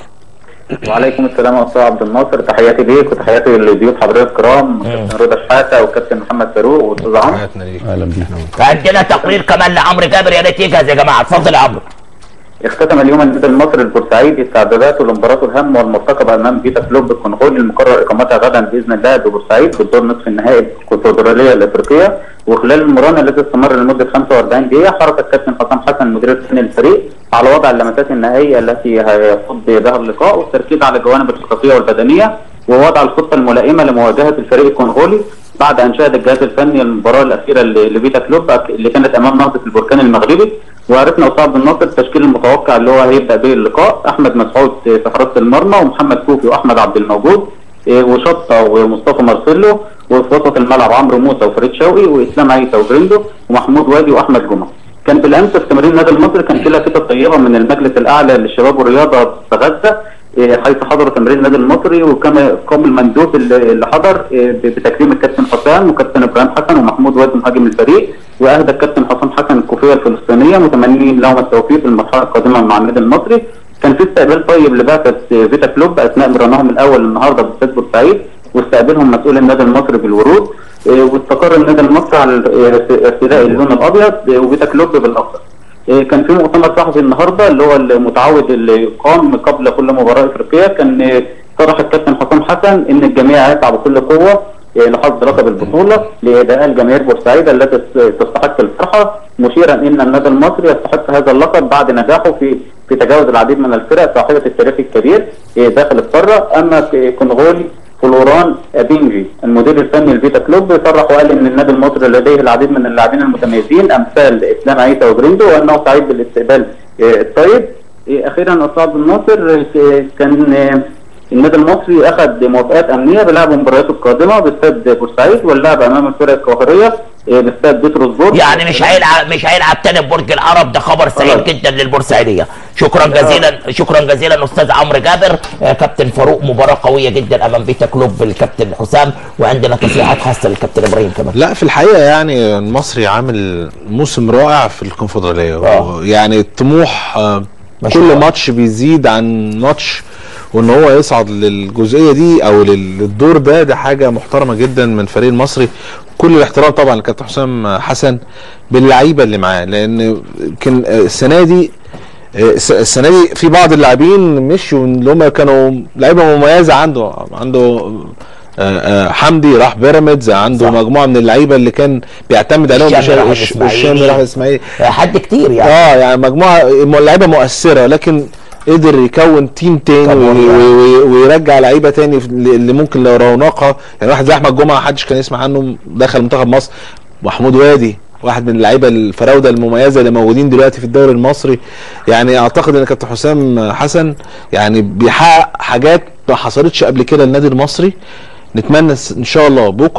وعليكم السلام يا استاذ عبد الناصر تحياتي ليك وتحياتي لضيوف حضرتك الكرام كابتن رضا شحاته وكابتن محمد فاروق واستاذ عمرو اهلا بيك عندنا تقرير كمان لعمرو جابر يا ريت يجهز يا جماعة اتفضل يا عمرو اختتم اليوم النادي المصري البورسعيدي استعداداته لمباراته الهامه والمرتقبه امام فيتا كلوب الكونغولي المقرر اقامتها غدا باذن الله ببورسعيد في الدور نصف النهائي الكونفدراليه الافريقيه وخلال المران التي استمر لمده 45 دقيقه حرص الكابتن حسام حسن مدير الفني للفريق على وضع اللمسات النهائيه التي هيخوض بها اللقاء والتركيز على الجوانب الخططيه والبدنيه ووضع الخطه الملائمه لمواجهه الفريق الكونغولي بعد ان شاهد الجهاز الفني المباراه الاخيره ل- لفيتا كلوب اللي كانت امام نهضه البركان المغربي وعرفنا استاذ عبد الناصر التشكيل المتوقع اللي هو هيبدا به اللقاء احمد مسعود في حراسه المرمى ومحمد كوفي واحمد عبد الموجود إيه، وشطه ومصطفى مارسيلو وفي وسط الملعب عمرو موسى وفريد شوقي واسلام عيسى وجريندو ومحمود وادي واحمد جمعه كان بالامس في تمرين النادي المصري كان في لافته طيبه من المجلس الاعلى للشباب والرياضه في غزه إيه، حيث حضر تمرين النادي المصري وكما قام المندوب اللي اللي حضر إيه، ب- بتكريم الكابتن حسام وكابتن ابراهيم حسن ومحمود وادي مهاجم الفريق واهدى الكابتن حسام حسن الكوفيه الفلسطينيه متمنين لهم التوفيق في المرحله القادمه مع النادي المصري كان في استقبال طيب لبعثه فيتا كلوب اثناء مرانهم الاول النهارده باستاد بورسعيد واستقبلهم مسؤول النادي المصري بالورود إيه، واستقر النادي المصري على ال- ارتداء اللون الابيض إيه، وفيتا كلوب بالاخضر إيه، كان في مؤتمر صحفي النهارده اللي هو المتعود اللي يقام قبل كل مباراه افريقيه كان إيه، صرح الكابتن حسام حسن ان الجميع يسعى بكل قوه إيه، لحظ لقب البطوله لاداء الجماهير بورسعيد التي تستحق الفرحه مشيرا ان النادي المصري يستحق هذا اللقب بعد نجاحه في في تجاوز العديد من الفرق صاحبه التاريخ الكبير إيه، داخل القاره اما في كونغولي فلوران ابينجي المدير الفني لفيتا كلوب صرح وقال ان النادي المصري لديه العديد من اللاعبين المتميزين امثال اسلام عيسى وجريندو وانه سعيد بالاستقبال آه، الطيب آه، اخيرا استاذ عبد الناصر آه، كان آه، النادي المصري اخذ موافقات امنيه بلعب مبارياته القادمه باستاد بورسعيد واللعب امام الفرق القاهريه آه، باستاد بيتروسبورغ يعني مش هيلعب مش هيلعب تاني في برج العرب ده خبر سعيد جدا للبورسعيديه شكرا جزيلا شكرا جزيلا استاذ عمرو جابر آه، كابتن فاروق مباراه قويه جدا امام بيتا كلوب الكابتن حسام وعندنا تصريحات خاصه للكابتن ابراهيم كمان لا في الحقيقه يعني المصري عامل موسم رائع في الكونفدراليه آه. يعني الطموح آه، ما شاء كل الله. ماتش بيزيد عن ماتش وان هو يصعد للجزئيه دي او لل- للدور ده ده حاجه محترمه جدا من الفريق المصري كل الاحترام طبعا لكابتن حسام حسن باللعيبه اللي معاه لان يمكن آه، السنه دي آه، الس- السنه دي في بعض اللاعبين مشوا اللي هم كانوا لعيبه مميزه عنده عنده آه، آه، حمدي راح بيراميدز عنده صح. مجموعه من اللعيبه اللي كان بيعتمد عليهم الشامي راح الش- الإسماعيلي. الشامي راح الاسماعيلي حد كتير يعني اه يعني مجموعه م- لعيبه مؤثره لكن قدر يكون تيم تاني وي- وي- وي- ويرجع لعيبه تاني في- اللي ممكن لو رونقها يعني واحد زي احمد جمعه محدش كان يسمع عنه دخل منتخب مصر محمود وادي واحد من اللعيبه الفراوده المميزه اللي موجودين دلوقتي في الدوري المصري يعني اعتقد ان كابتن حسام حسن يعني بيحقق حاجات ما حصلتش قبل كده للنادي المصري نتمنى س- ان شاء الله بكره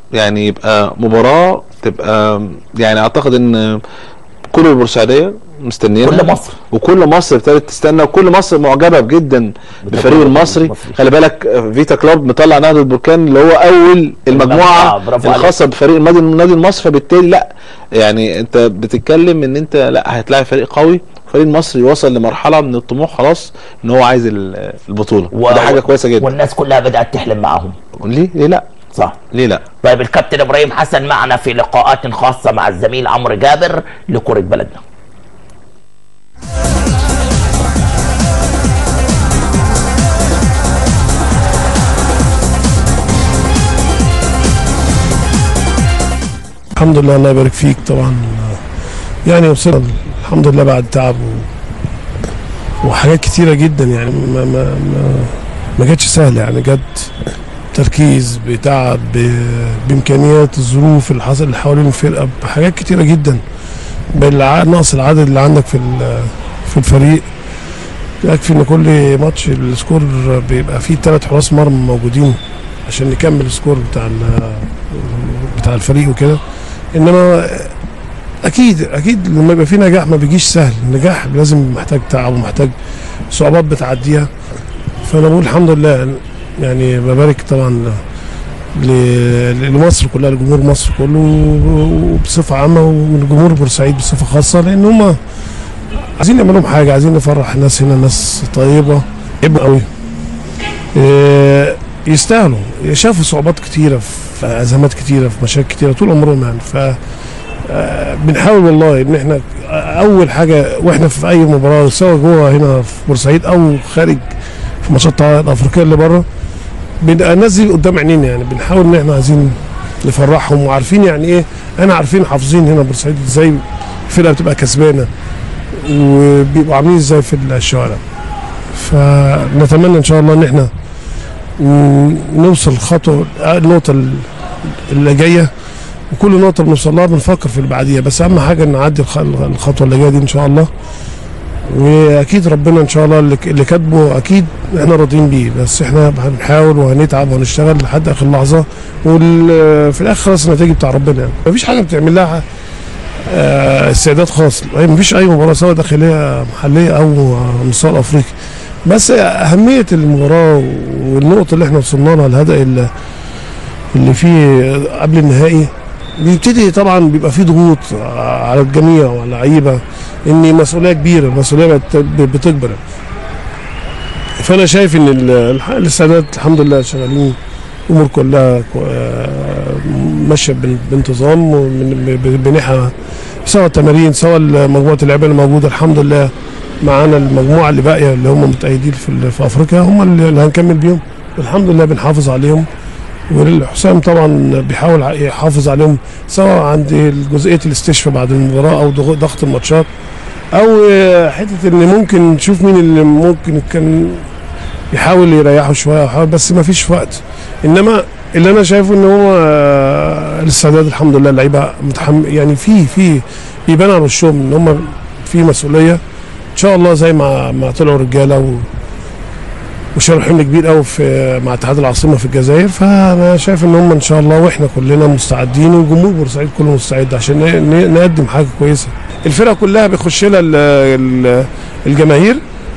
يعني يبقى مباراه تبقى يعني اعتقد ان كل البورسعيديه مستنيينها كل مصر. وكل مصر ابتدت تستنى وكل مصر معجبه جدا بالفريق المصري خلي بالك آه، فيتا كلوب مطلع نهضه البركان اللي هو اول المجموعة، المجموعه برافو عليك. الخاصه بفريق النادي النادي المصري فبالتالي لا يعني انت بتتكلم ان انت لا هتلاعب فريق قوي الفريق المصري وصل لمرحله من الطموح خلاص ان هو عايز ال- البطوله و- وده حاجه كويسه جدا والناس كلها بدات تحلم معاهم ليه ليه لا صح ليه لا طيب الكابتن ابراهيم حسن معنا في لقاءات خاصه مع الزميل عمرو جابر لكره بلدنا الحمد لله الله يبارك فيك طبعا يعني وصلنا الحمد لله بعد تعب و... وحاجات كتيره جدا يعني ما ما ما, ما جاتش سهله يعني جت تركيز بتعب ب... بامكانيات الظروف اللي حصل اللي حوالين الفرقه بحاجات كتيره جدا بالع... نقص العدد اللي عندك في ال... في الفريق يكفي ان كل ماتش السكور بيبقى فيه ثلاث حراس مرمى موجودين عشان نكمل السكور بتاع ال... بتاع الفريق وكده انما اكيد اكيد لما يبقى في نجاح ما بيجيش سهل النجاح لازم محتاج تعب ومحتاج صعوبات بتعديها فانا بقول الحمد لله يعني ببارك طبعا ل- لمصر كلها لجمهور مصر كله وبصفه عامه ولجمهور بورسعيد بصفه خاصه لان هم عايزين يعملوا لهم حاجه عايزين نفرح الناس هنا ناس طيبه ابن قوي إيه، يستاهلوا شافوا صعوبات كتيره في ازمات كتيره في مشاكل كتيره طول عمرهم يعني ف آه، بنحاول والله ان احنا اول حاجه واحنا في اي مباراه سواء جوه هنا في بورسعيد او خارج في ماتشات الافريقيه اللي بره بنبقى الناس دي قدام عينينا يعني بنحاول ان احنا عايزين نفرحهم وعارفين يعني ايه انا عارفين حافظين هنا بورسعيد ازاي الفرقه بتبقى كسبانه وبيبقوا عاملين ازاي في الشوارع فنتمنى ان شاء الله ان احنا ن- نوصل خطوه النقطه ال- اللي جايه وكل نقطه بنوصل لها بنفكر في اللي بعديها بس اهم حاجه ان نعدي الخ- الخطوه اللي جايه دي ان شاء الله واكيد ربنا ان شاء الله اللي اللي كاتبه اكيد احنا راضيين بيه بس احنا هنحاول وهنتعب وهنشتغل لحد اخر لحظه وفي الاخر خلاص النتيجه بتاع ربنا يعني مفيش حاجه بتعمل لها آه، استعداد خاص أي- مفيش اي مباراه سواء داخليه محليه او على المستوى الافريقي بس اهميه المباراه والنقطه اللي احنا وصلنا لها الهدف اللي- اللي فيه قبل النهائي بيبتدي طبعا بيبقى فيه ضغوط على الجميع وعلى اللعيبه ان مسؤوليه كبيره المسؤوليه بت- بتكبر فانا شايف ان ال- الح- الاستعدادات الحمد لله شغالين الامور كلها كو- آه، ماشيه بان- بانتظام ومن- ب- بنحى سواء التمارين سواء مجموعه اللعيبه اللي موجوده الحمد لله معانا المجموعه اللي باقيه اللي هم متأيدين في, ال- في افريقيا هم اللي اللي هنكمل بيهم الحمد لله بنحافظ عليهم والحسام طبعا بيحاول ع- يحافظ عليهم سواء عند جزئيه الاستشفاء بعد المباراه او ضغ- ضغط الماتشات او آه، حته ان ممكن نشوف مين اللي ممكن كان يحاول يريحه شويه أو يحاول بس ما فيش وقت انما اللي انا شايفه ان هو آه، الاستعداد الحمد لله اللعيبه متحمل يعني في في بيبان على وشهم ان هم في مسؤوليه ان شاء الله زي ما ما طلعوا رجاله و وشالوا حمل كبير قوي في مع اتحاد العاصمه في الجزائر فانا شايف ان هم ان شاء الله واحنا كلنا مستعدين وجمهور بورسعيد كله مستعد عشان ن- ن- نقدم حاجه كويسه الفرقه كلها بيخش لها ال- ال- الجماهير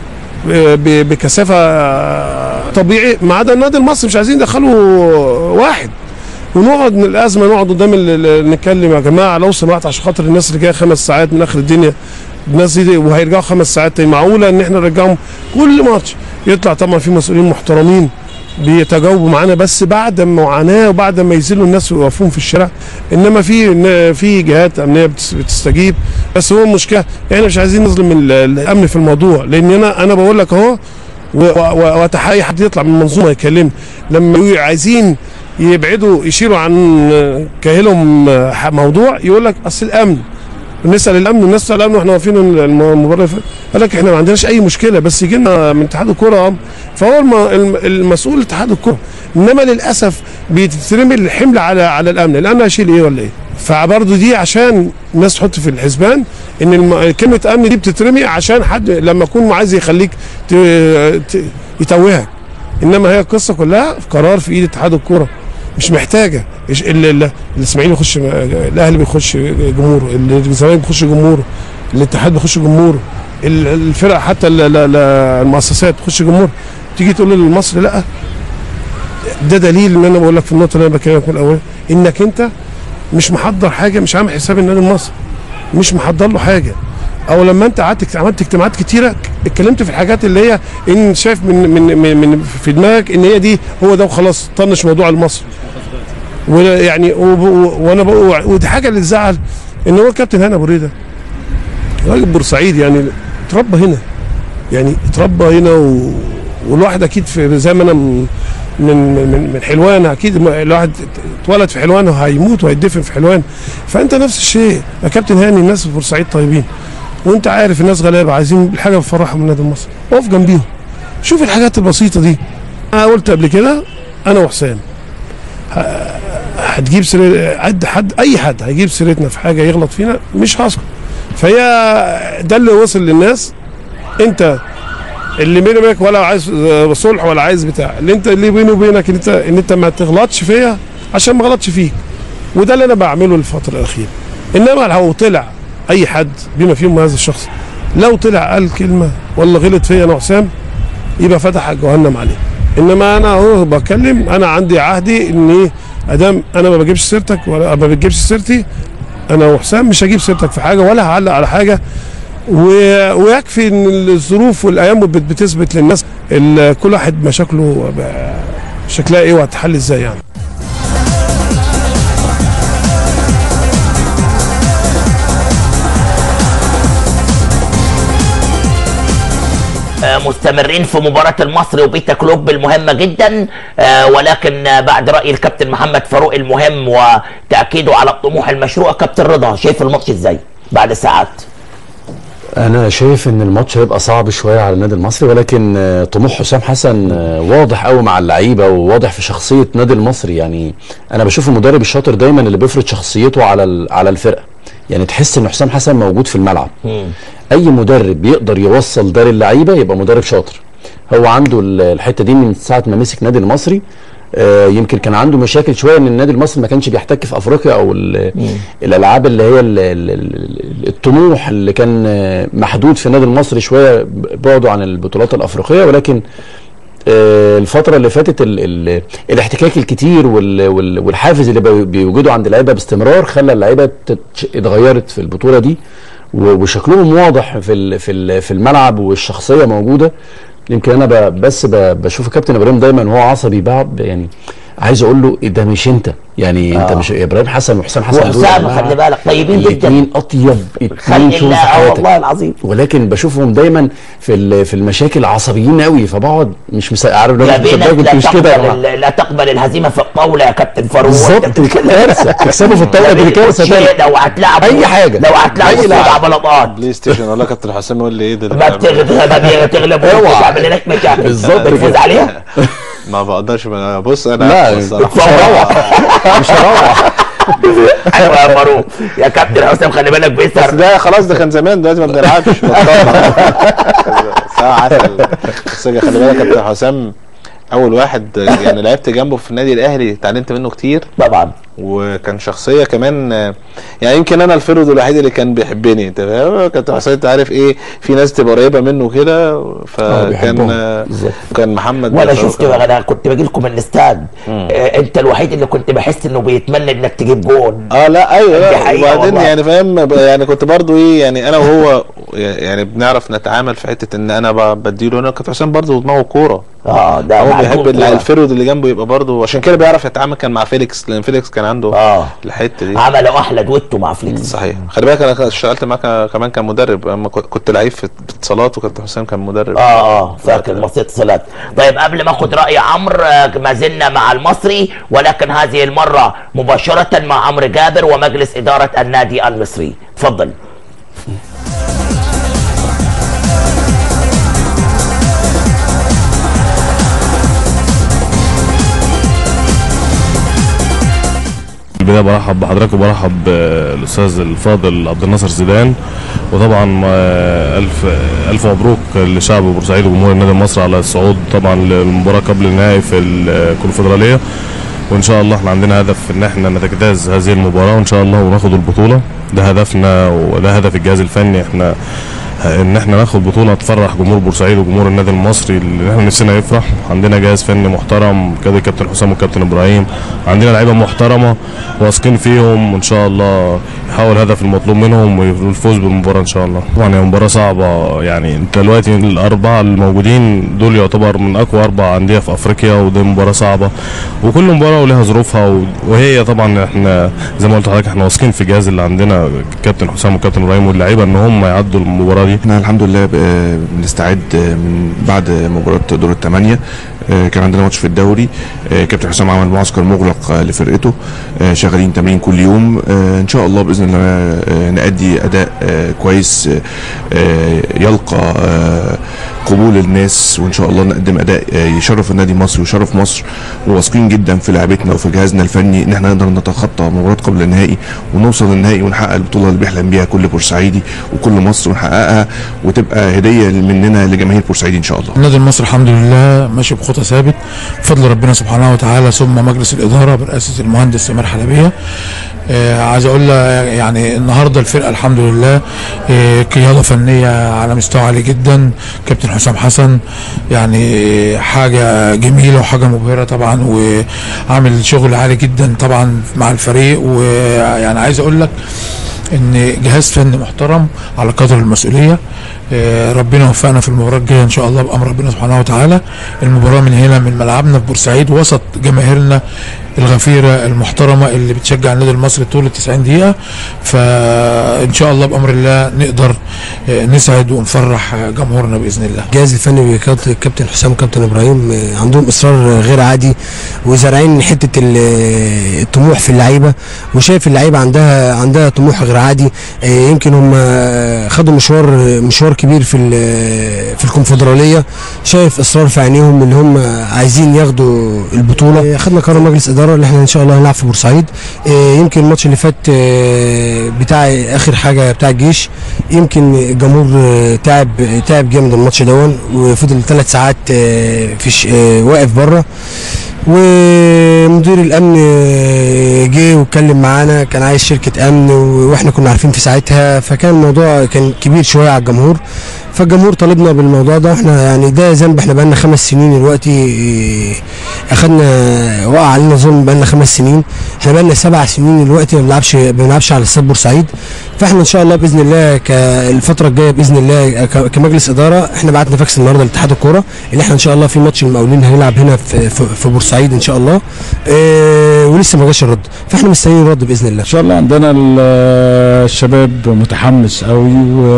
ب- بكثافه طبيعي ما عدا النادي المصري مش عايزين يدخلوا واحد ونقعد من الازمه نقعد قدام ال- ال- نتكلم يا جماعه لو سمحت عشان خاطر الناس اللي جايه خمس ساعات من اخر الدنيا الناس دي وهيرجعوا خمس ساعات تاني معقوله ان احنا نرجعهم كل ماتش يطلع طبعا في مسؤولين محترمين بيتجاوبوا معانا بس بعد معاناه وبعد ما ينزلوا الناس ويوقفون في الشارع انما في إن في جهات امنيه بتس- بتستجيب بس هو المشكله احنا مش عايزين نظلم ال- الامن في الموضوع لان انا انا بقول لك اهو و- و- واتحايا حد يطلع من المنظومه يكلمني لما يبقوا عايزين يبعدوا يشيلوا عن كاهلهم موضوع يقول لك اصل الامن نسال الامن الناس تسال الامن واحنا واقفين الم- المباراه اللي فاتت. قال لك احنا ما عندناش اي مشكله بس يجي لنا من اتحاد الكوره اه فهو الم- الم- المسؤول اتحاد الكوره انما للاسف بيترمي الحمل على على الامن الامن هيشيل ايه ولا ايه فبرضه دي عشان الناس تحط في الحسبان ان الم... كلمه امن دي بتترمي عشان حد لما يكون عايز يخليك ت... ت... يتوهك انما هي القصه كلها في قرار في ايد اتحاد الكوره مش محتاجه إيش- ال- ال- الاسماعيلي بيخش الاهلي بيخش جمهوره الزمالك بيخش جمهوره الاتحاد بيخش جمهوره ال- الفرق حتى ال- ال- ال- المؤسسات بتخش جمهور تيجي تقول لمصر لا ده دليل ان انا بقول لك في النقطه اللي انا بكلمك من الاول انك انت مش محضر حاجه مش عامل حساب النادي المصري مش محضر له حاجه او لما انت قعدت عملت اجتماعات كتيره اتكلمت في الحاجات اللي هي ان شايف من من من, من في دماغك ان هي دي هو ده وخلاص طنش موضوع المصري ويعني وب- و- وانا بقول ودي حاجه اللي تزعل ان هو الكابتن هاني ابو ريده راجل بورسعيد يعني اتربى هنا يعني اتربى هنا و... والواحد اكيد في زي ما انا من من من, من حلوان اكيد ما- الواحد اتولد في حلوان وهيموت وهيدفن في حلوان فانت نفس الشيء يا كابتن هاني الناس في بورسعيد طيبين وانت عارف الناس غلابه عايزين الحاجه بتفرحهم النادي المصري اقف جنبيهم شوف الحاجات البسيطه دي انا قلت قبل كده انا وحسام ه- هتجيب سيرة حد حد اي حد هيجيب سيرتنا في حاجه يغلط فينا مش هسكت فهي ده اللي وصل للناس انت اللي بيني وبينك ولا عايز آه، صلح ولا عايز بتاع اللي انت اللي بيني وبينك ان انت ان انت ما تغلطش فيا عشان ما غلطش فيك وده اللي انا بعمله الفتره الاخيره انما لو طلع اي حد بما فيهم هذا الشخص لو طلع قال كلمه ولا غلط فيا انا وحسام يبقى فتح جهنم عليه انما انا اهو بتكلم انا عندي عهدي ان ايه ادام انا ما بجيبش سيرتك ولا ما بتجيبش سيرتي انا وحسام مش هجيب سيرتك في حاجه ولا هعلق على حاجه و... ويكفي ان الظروف والايام بت- بتثبت للناس ال- كل واحد مشاكله ب- شكلها ايه وهتحل ازاي يعني آه، مستمرين في مباراة المصري وبيتا كلوب المهمة جدا آه، ولكن آه، بعد رأي الكابتن محمد فاروق المهم وتأكيده على الطموح المشروع كابتن رضا شايف الماتش ازاي بعد ساعات انا شايف ان الماتش هيبقى صعب شويه على النادي المصري ولكن آه، طموح حسام حسن آه، واضح قوي مع اللعيبه وواضح في شخصيه النادي المصري يعني انا بشوف المدرب الشاطر دايما اللي بيفرض شخصيته على ال- على الفرقه يعني تحس ان حسام حسن موجود في الملعب اي مدرب بيقدر يوصل ده للعيبه يبقى مدرب شاطر هو عنده ال- الحته دي من ساعه ما مسك نادي المصري آه، يمكن كان عنده مشاكل شويه ان النادي المصري ما كانش بيحتك في افريقيا او ال- الالعاب اللي هي ال- ال- ال- الطموح اللي كان آه، محدود في النادي المصري شويه بعده عن البطولات الافريقيه ولكن آه، الفترة اللي فاتت ال ال الاحتكاك الكتير وال وال والحافز اللي بي- بيوجده عند اللعيبة باستمرار خلى اللعيبة تتش- اتغيرت في البطولة دي و- وشكلهم واضح في ال في ال في الملعب والشخصية موجودة يمكن انا ب- بس ب- بشوف الكابتن ابراهيم دايما وهو عصبي بعد يعني عايز اقول له إيه ده مش انت يعني آه. انت مش ابراهيم حسن وحسام حسن دول يا وحسام جماعة خلي بالك طيبين جدا الاتنين اطيب خلق اتنين شوف الله في اه حياتك والله العظيم ولكن بشوفهم دايما في ال- في المشاكل عصبيين قوي فبقعد مش مس... عارف لو يا مش بينك مصدقك لا مش كده يا تقبل جماعه ال- لا تقبل الهزيمه في الطاوله يا كابتن فاروق بالظبط أنت دي كارثه تكسبوا في الطاوله دي كارثه شيء تانية. لو هتلعب اي حاجه لو هتلعب أي سبع لعب. بلاطات بلاي ستيشن والله كابتن حسام يقول لي ايه ده ما بتغلب ما بتغلب اوعى. وتعمل لك مشاكل بالظبط بتفوز كده. عليها ما بقدرش ما- بص انا لا بص مش هروح مش هروح ايوه يا فاروق يا كابتن حسام خلي بالك بس بيسهر ده خلاص ده كان زمان دلوقتي ما بنلعبش بطلنا ساعة عسل بس خلي بالك يا كابتن حسام اول واحد يعني لعبت جنبه في النادي الاهلي اتعلمت منه كتير طبعا وكان شخصيه كمان آه، يعني يمكن انا الفرد الوحيد اللي كان بيحبني انت فاهم كابتن حسام انت عارف ايه في ناس تبقى قريبه منه كده فكان بيحبهم. آه، كان محمد وانا فاروق شفت انا كنت باجي لكم من الاستاد آه، انت الوحيد اللي كنت بحس انه بيتمنى انك تجيب جون اه لا ايوه دي لا حقيقة وبعدين والله. يعني فاهم ب- يعني كنت برضو ايه يعني انا وهو يعني بنعرف نتعامل في حته ان انا ب- بديله انا كابتن حسام برضو دماغه كوره اه ده هو معلوم بيحب ال- كورة. الفرود اللي جنبه يبقى برضو عشان كده بيعرف يتعامل كان مع فيليكس لان فيليكس كان عنده اه الحته دي عملوا احلى دويتو مع فليكس صحيح خلي بالك انا اشتغلت معاك كمان كان مدرب اما كنت- كنت لعيب في اتصالات وكابتن حسام كان مدرب اه اه فاكر مصيدة صلاة طيب قبل ما اخد راي عمرو آه، ما زلنا مع المصري ولكن هذه المره مباشره مع عمرو جابر ومجلس اداره النادي المصري تفضل في البدايه برحب بحضرتك وبرحب بالاستاذ الفاضل عبد الناصر زيدان وطبعا آه، الف الف مبروك لشعب بورسعيد وجمهور النادي المصري على الصعود طبعا للمباراه قبل النهائي في الكونفدراليه وان شاء الله احنا عندنا هدف ان احنا نتجاوز هذه المباراه وان شاء الله وناخد البطوله ده هدفنا وده هدف الجهاز الفني احنا ان احنا ناخد بطوله تفرح جمهور بورسعيد وجمهور النادي المصري اللي احنا نفسنا يفرح عندنا جهاز فني محترم كده الكابتن حسام والكابتن ابراهيم عندنا لعيبه محترمه واثقين فيهم وان شاء الله يحاول الهدف المطلوب منهم والفوز بالمباراه ان شاء الله طبعا هي مباراه صعبه يعني انت دلوقتي الاربعه الموجودين دول يعتبر من اقوى اربع انديه في افريقيا ودي مباراه صعبه وكل مباراه ولها ظروفها و- وهي طبعا احنا زي ما قلت لحضرتك احنا واثقين في الجهاز اللي عندنا الكابتن حسام والكابتن ابراهيم واللعيبه ان هم يعدوا المباراه دي احنا الحمد لله ب- بنستعد من بعد مباراة دور الثمانية آه، كان عندنا ماتش في الدوري آه، كابتن حسام عمل معسكر مغلق آه، لفرقته آه، شغالين تمرين كل يوم آه، ان شاء الله باذن الله آه، نأدي اداء آه، كويس آه، آه، يلقى آه، قبول الناس وان شاء الله نقدم اداء آه، يشرف النادي المصري ويشرف مصر وواثقين جدا في لعبتنا وفي جهازنا الفني ان احنا نقدر نتخطى مباراه قبل النهائي ونوصل للنهائي ونحقق البطوله اللي بيحلم بيها كل بورسعيدي وكل مصر ونحققها وتبقى هديه مننا لجماهير بورسعيد ان شاء الله النادي المصري الحمد لله ماشي بخطى ثابت بفضل ربنا سبحانه وتعالى ثم مجلس الاداره برئاسه المهندس سمير حلبيه آه عايز اقول له يعني النهارده الفرقه الحمد لله آه قياده فنيه على مستوى عالي جدا كابتن حسام حسن يعني حاجه جميله وحاجه مبهره طبعا وعامل شغل عالي جدا طبعا مع الفريق ويعني عايز اقول لك ان جهاز فني محترم على قدر المسؤوليه آه، ربنا يوفقنا في المباراه الجايه ان شاء الله بامر ربنا سبحانه وتعالى المباراه من هنا من ملعبنا في بورسعيد وسط جماهيرنا الغفيره المحترمه اللي بتشجع النادي المصري طول ال 90 دقيقه فان شاء الله بامر الله نقدر آه، نسعد ونفرح آه، جمهورنا باذن الله الجهاز الفني بكابتن كابتن حسام وكابتن ابراهيم آه، عندهم اصرار غير عادي وزارعين حته ال- آه، الطموح في اللعيبه وشايف اللعيبه عندها عندها طموح غير عادي آه، يمكن هم آه، خدوا مشوار مشوار كبير في ال- في الكونفدراليه شايف اصرار في عينيهم ان هم عايزين ياخدوا البطوله آه، خدنا قرار مجلس اداره اللي احنا ان شاء الله هنلعب في بورسعيد آه، يمكن الماتش اللي فات آه، بتاع اخر حاجه بتاع الجيش يمكن الجمهور آه، تعب تعب جامد الماتش دون وفضل ثلاث ساعات آه، في ش- آه، واقف بره ومدير الامن آه، جه واتكلم معانا كان عايز شركه امن و- واحنا كنا عارفين في ساعتها فكان الموضوع كان كبير شويه على الجمهور فالجمهور طالبنا بالموضوع ده احنا يعني ده ذنب احنا بقالنا خمس سنين دلوقتي اه، اخدنا وقع علينا ظلم بقالنا خمس سنين احنا بقالنا سبع سنين دلوقتي ما بنلعبش ما بنلعبش على استاد بورسعيد فاحنا ان شاء الله باذن الله كالفتره الجايه باذن الله ك- كمجلس اداره احنا بعتنا فاكس النهارده لاتحاد الكوره اللي احنا ان شاء الله في ماتش المقاولين هنلعب هنا في في, في بورسعيد ان شاء الله اه ولسه ما جاش الرد فاحنا مستنيين الرد باذن الله ان شاء الله عندنا ال- الشباب متحمس قوي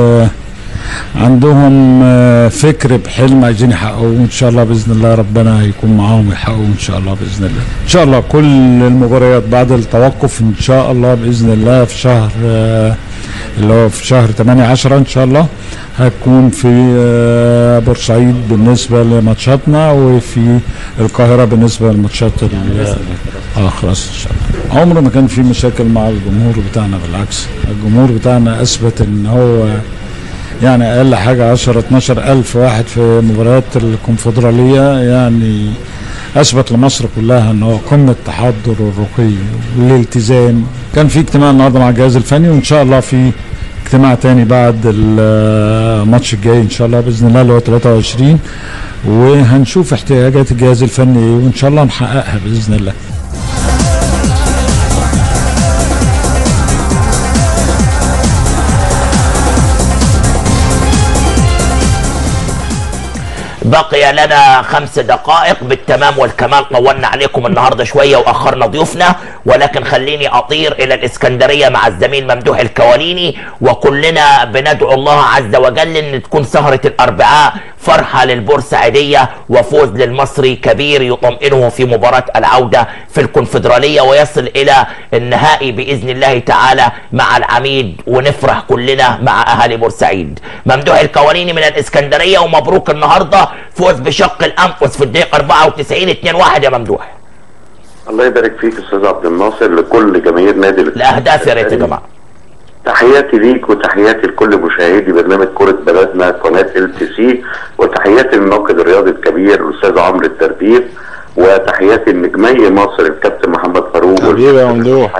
وعندهم آه، فكر بحلم عايزين يحققوه ان شاء الله باذن الله ربنا هيكون معاهم ويحققوه ان شاء الله باذن الله ان شاء الله كل المباريات بعد التوقف ان شاء الله باذن الله في شهر آه، اللي هو في شهر 8 10 ان شاء الله هتكون في آه، بورسعيد بالنسبه لماتشاتنا وفي القاهره بالنسبه لماتشات ال- اه خلاص ان شاء الله عمره ما كان في مشاكل مع الجمهور بتاعنا بالعكس الجمهور بتاعنا اثبت ان هو يعني اقل حاجه 10 12 الف واحد في مباريات الكونفدراليه يعني اثبت لمصر كلها ان هو قمه التحضر والرقي والالتزام كان في اجتماع النهارده مع الجهاز الفني وان شاء الله في اجتماع تاني بعد الماتش الجاي ان شاء الله باذن الله اللي هو 23 وهنشوف احتياجات الجهاز الفني ايه وان شاء الله نحققها باذن الله بقي لنا خمس دقائق بالتمام والكمال طولنا عليكم النهارده شويه واخرنا ضيوفنا ولكن خليني اطير الى الاسكندريه مع الزميل ممدوح الكواليني وكلنا بندعو الله عز وجل ان تكون سهره الاربعاء فرحه للبورسعيديه وفوز للمصري كبير يطمئنه في مباراه العوده في الكونفدراليه ويصل الى النهائي باذن الله تعالى مع العميد ونفرح كلنا مع اهالي بورسعيد ممدوح الكواليني من الاسكندريه ومبروك النهارده فوز بشق الانفس في الدقيقه 94 2 1 يا ممدوح الله يبارك فيك استاذ عبد الناصر لكل جماهير نادي الاهداف يا ريت يا جماعه تحياتي ليك وتحياتي لكل مشاهدي برنامج كرة بلدنا قناة ال تي سي وتحياتي للناقد الرياضي الكبير الاستاذ عمرو التربير وتحياتي لنجمي مصر الكابتن محمد فاروق حبيبي يا ممدوح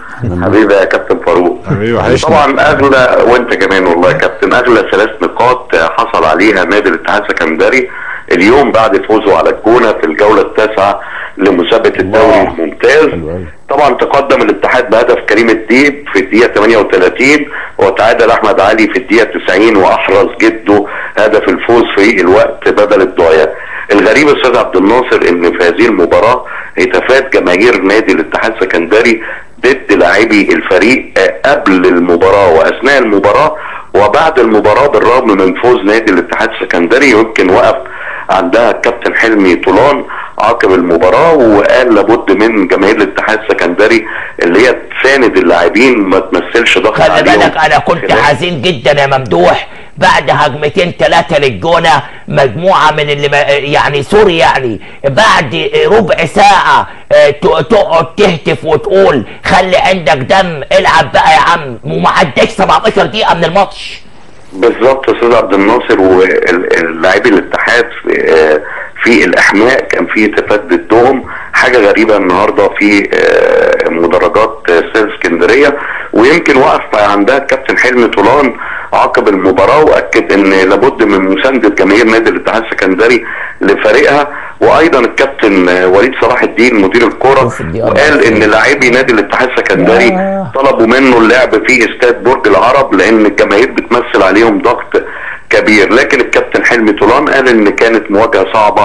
حبيبي يا كابتن فاروق حبيبي وحشني. طبعا اغلى وانت كمان والله يا كابتن اغلى ثلاث نقاط حصل عليها نادي الاتحاد السكندري اليوم بعد فوزه على الجونه في الجوله التاسعه لمسابقه الدوري الممتاز طبعا تقدم الاتحاد بهدف كريم الديب في الدقيقه 38 وتعادل احمد علي في الدقيقه 90 واحرز جده هدف الفوز في الوقت بدل الضايع الغريب يا استاذ عبد الناصر ان في هذه المباراه هتافات جماهير نادي الاتحاد السكندري ضد لاعبي الفريق آه، قبل المباراه واثناء المباراه وبعد المباراه بالرغم من فوز نادي الاتحاد السكندري يمكن وقف عندها الكابتن حلمي طولان عقب المباراه وقال لابد من جماهير الاتحاد السكندري اللي هي تساند اللاعبين ما تمثلش ضغط خلي عليهم بالك انا كنت خلال- حزين جدا يا ممدوح بعد هجمتين ثلاثه للجونه مجموعه من اللي ما يعني سوري يعني بعد ربع ساعه آه، ت- تقعد تهتف وتقول خلي عندك دم العب بقى يا عم وما عداش 17 دقيقه من الماتش بالظبط يا استاذ عبد الناصر واللاعبي الاتحاد في, آه، في الاحماء كان في هتافات ضدهم حاجه غريبه النهارده في آه، مدرجات آه، استاد اسكندريه ويمكن وقف عندها الكابتن حلمي طولان عقب المباراه واكد ان لابد من مسانده جماهير نادي الاتحاد السكندري لفريقها وايضا الكابتن آه، وليد صلاح الدين مدير الكره وقال ان لاعبي نادي الاتحاد السكندري طلبوا منه اللعب في استاد برج العرب لان الجماهير بتمثل عليهم ضغط كبير لكن الكابتن حلمي طولان قال ان كانت مواجهه صعبه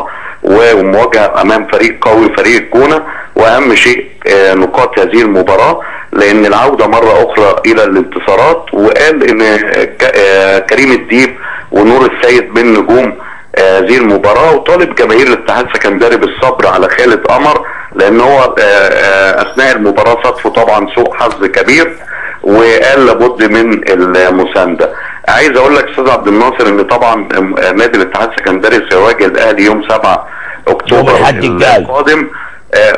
ومواجهه امام فريق قوي فريق الجونه واهم شيء آه، نقاط هذه المباراه لان العوده مره اخرى الى الانتصارات وقال ان آه، ك- آه، كريم الديب ونور السيد من نجوم آه، هذه المباراه وطالب جماهير الاتحاد السكندري بالصبر على خالد قمر لان هو آه، آه، اثناء المباراه صادفه طبعا سوء حظ كبير وقال لابد من المسانده. عايز اقول لك استاذ عبد الناصر ان طبعا آه، نادي الاتحاد السكندري سيواجه الاهلي يوم 7 اكتوبر يوم الأحد الجاي. القادم آه،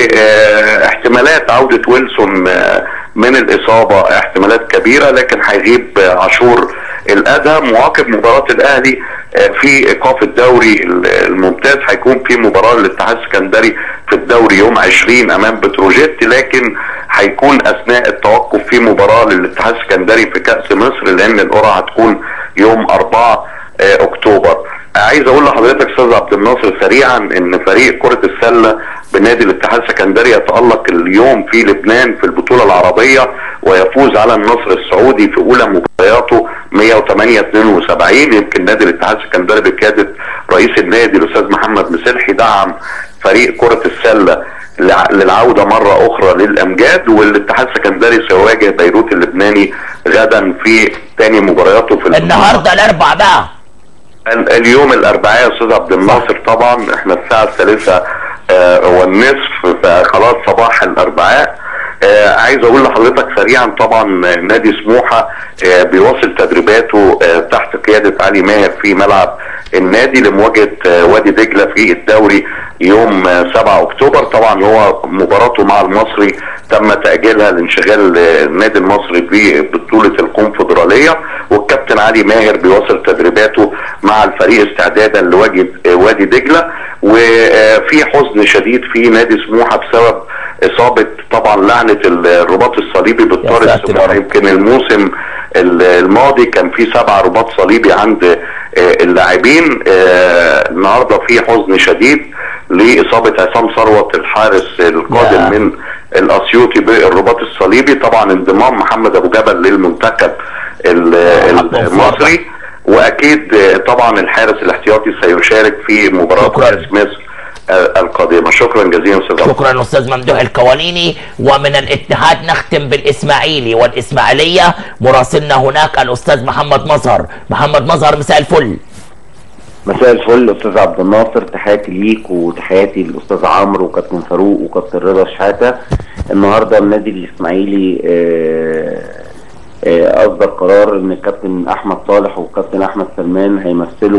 واحتمالات عوده ويلسون آه، من الاصابه احتمالات كبيره لكن هيغيب آه، عاشور الادهم وعقب مباراه الاهلي آه، في ايقاف الدوري ال- الممتاز هيكون في مباراه للاتحاد السكندري في الدوري يوم 20 امام بتروجيت لكن هيكون اثناء التوقف في مباراه للاتحاد السكندري في كاس مصر لان القرعه هتكون يوم 4 آه، اكتوبر عايز اقول لحضرتك استاذ عبد الناصر سريعا ان فريق كره السله بنادي الاتحاد السكندري يتالق اليوم في لبنان في البطوله العربيه ويفوز على النصر السعودي في اولى مبارياته 108 72 يمكن نادي الاتحاد السكندري بقياده رئيس النادي الاستاذ محمد مسلحي دعم فريق كره السله لع- للعوده مره اخرى للامجاد والاتحاد السكندري سيواجه بيروت اللبناني غدا في ثاني مبارياته في النهارده الاربع بقى ال- اليوم الاربعاء يا استاذ عبد الناصر طبعا احنا الساعه الثالثه آه والنصف فخلاص صباح الاربعاء آه عايز اقول لحضرتك سريعا طبعا آه، نادي سموحه آه بيواصل تدريباته آه تحت قياده علي ماهر في ملعب النادي لمواجهه آه وادي دجله في الدوري يوم آه 7 اكتوبر طبعا هو مباراته مع المصري تم تاجيلها لانشغال آه، النادي المصري ببطوله الكونفدراليه والكابتن علي ماهر بيواصل تدريباته مع الفريق استعدادا لواجه آه، وادي دجله وفي حزن شديد في نادي سموحه بسبب اصابه طبعا لعنه الرباط الصليبي بالطار السموحه يمكن الموسم ال- الماضي كان في سبع رباط صليبي عند آه، اللاعبين آه، النهارده في حزن شديد لاصابه عصام ثروت الحارس القادم من الاسيوطي بالرباط الصليبي طبعا انضمام محمد ابو جبل للمنتخب ال- المصري واكيد آه، طبعا الحارس الاحتياطي سيشارك في مباراه كاس مصر آه، القادمه شكرا جزيلا استاذ عبد شكرا استاذ ممدوح الكواليني ومن الاتحاد نختم بالاسماعيلي والاسماعيليه مراسلنا هناك الاستاذ محمد مظهر محمد مظهر مساء الفل مساء الفل استاذ عبد الناصر تحياتي ليك وتحياتي للاستاذ عمرو وكابتن فاروق وكابتن رضا شحاته النهارده النادي الاسماعيلي آه، آه، اصدر قرار ان الكابتن احمد صالح والكابتن احمد سلمان هيمثلوا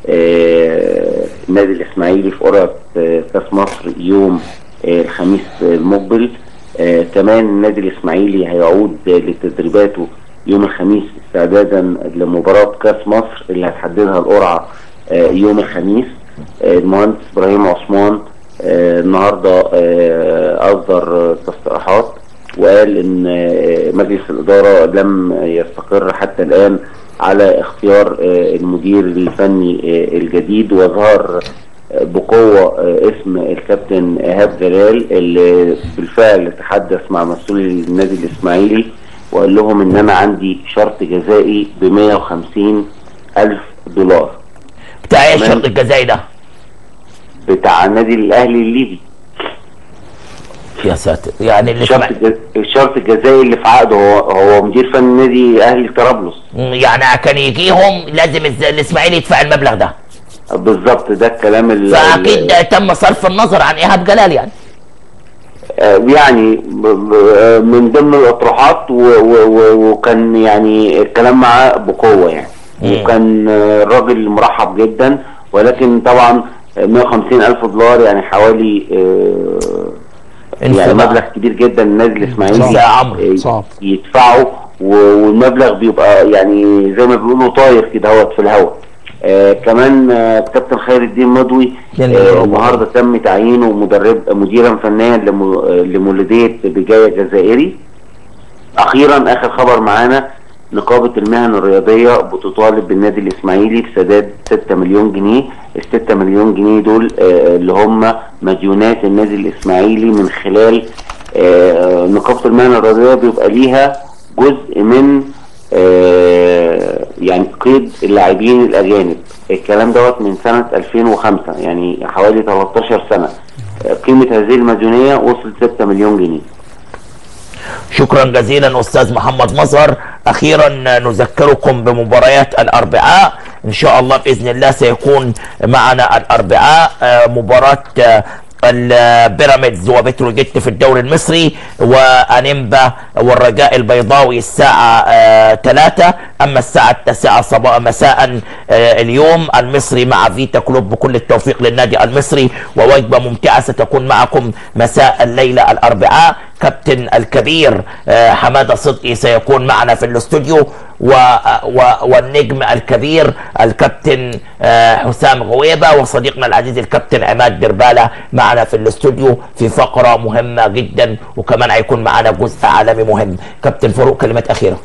آه، النادي الاسماعيلي في قرعه آه، كاس مصر يوم آه، الخميس المقبل آه، كمان النادي الاسماعيلي هيعود آه، لتدريباته يوم الخميس استعدادا لمباراه كاس مصر اللي هتحددها القرعه آه، يوم الخميس آه، المهندس ابراهيم عثمان آه، النهارده آه، اصدر تصريحات وقال ان آه، مجلس الاداره لم يستقر حتى الان على اختيار آه، المدير الفني آه، الجديد وظهر آه، بقوه آه، اسم الكابتن ايهاب جلال اللي بالفعل تحدث مع مسؤول النادي الاسماعيلي وقال لهم ان انا عندي شرط جزائي ب 150 الف دولار بتاع ايه تمام. الشرط الجزائي ده؟ بتاع النادي الاهلي الليبي يا ساتر يعني اللي الشرط الج- الشرط الجزائي اللي في عقده هو هو مدير فني نادي اهلي طرابلس يعني عشان يجيهم لازم الز- الاسماعيلي يدفع المبلغ ده بالظبط ده الكلام اللي فاكيد ده تم صرف النظر عن ايهاب جلال يعني آه، يعني ب- ب- آه، من ضمن الاطروحات و- و- و- وكان يعني الكلام معاه بقوه يعني وكان آه، الراجل مرحب جدا ولكن طبعا آه، 150 الف دولار يعني حوالي آه، يعني انفضاء. مبلغ كبير جدا النادي الاسماعيلي صعب. يا عمرو، آه، يدفعه و- والمبلغ بيبقى يعني زي ما بيقولوا طاير كده هوت في الهواء آه كمان آه كابتن خير الدين مضوي آه النهارده تم تعيينه مدرب مديرا فنيا لم- آه، لمولوديه بجايه جزائري اخيرا اخر خبر معانا نقابه المهن الرياضيه بتطالب بالنادي الاسماعيلي بسداد 6 مليون جنيه ال 6 مليون جنيه دول آه، اللي هم مديونات النادي الاسماعيلي من خلال آه، نقابه المهن الرياضيه بيبقى ليها جزء من آه، يعني قيد اللاعبين الاجانب الكلام دوت من سنه 2005 يعني حوالي 13 سنه آه، قيمه هذه المديونيه وصلت 6 مليون جنيه شكرا جزيلا استاذ محمد مظهر اخيرا نذكركم بمباريات الاربعاء ان شاء الله باذن الله سيكون معنا الاربعاء آه، مباراه آه، البيراميدز وبتروجيت في الدوري المصري وانيمبا والرجاء البيضاوي الساعة 3 اما الساعة التاسعة صباح مساء آه، اليوم المصري مع فيتا كلوب بكل التوفيق للنادي المصري ووجبة ممتعة ستكون معكم مساء الليلة الاربعاء كابتن الكبير آه، حمادة صدقي سيكون معنا في الاستوديو و و والنجم الكبير الكابتن آه، حسام غويبة وصديقنا العزيز الكابتن عماد دربالة معنا في الاستوديو في فقرة مهمة جدا وكمان هيكون معنا جزء عالمي مهم كابتن فاروق كلمات أخيرة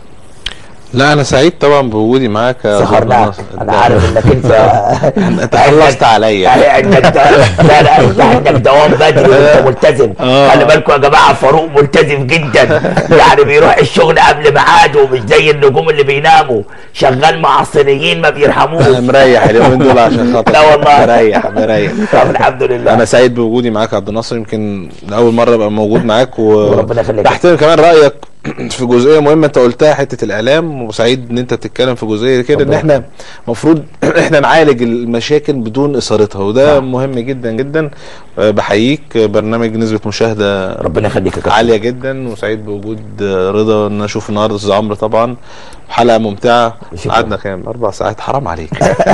لا انا سعيد طبعا بوجودي معاك يا سهرنا أستاذ ناصر. انا عارف انك انت انت خلصت عليا عندك لا لا انت عندك دوام بدري وانت ملتزم آه. خلي بالكم يا جماعه فاروق ملتزم جدا يعني بيروح الشغل قبل ميعاده مش زي النجوم اللي بيناموا شغال مع الصينيين ما بيرحموش انا مريح اليومين دول عشان خاطر لا والله مريح مريح طب الحمد لله انا سعيد بوجودي معاك يا عبد الناصر يمكن لاول مره ابقى موجود معاك وربنا يخليك. بحترم كمان رايك في جزئيه مهمه انت قلتها حته الاعلام وسعيد ان انت تتكلم في جزئيه كده ان احنا المفروض احنا نعالج المشاكل بدون اثارتها وده مهم جدا جدا آه، بحييك برنامج نسبه مشاهده ربنا يخليك يا كابتن. عاليه جدا وسعيد بوجود آه، رضا ان أنا اشوف النهارده استاذ عمرو طبعا حلقه ممتعه قعدنا كام اربع ساعات حرام عليك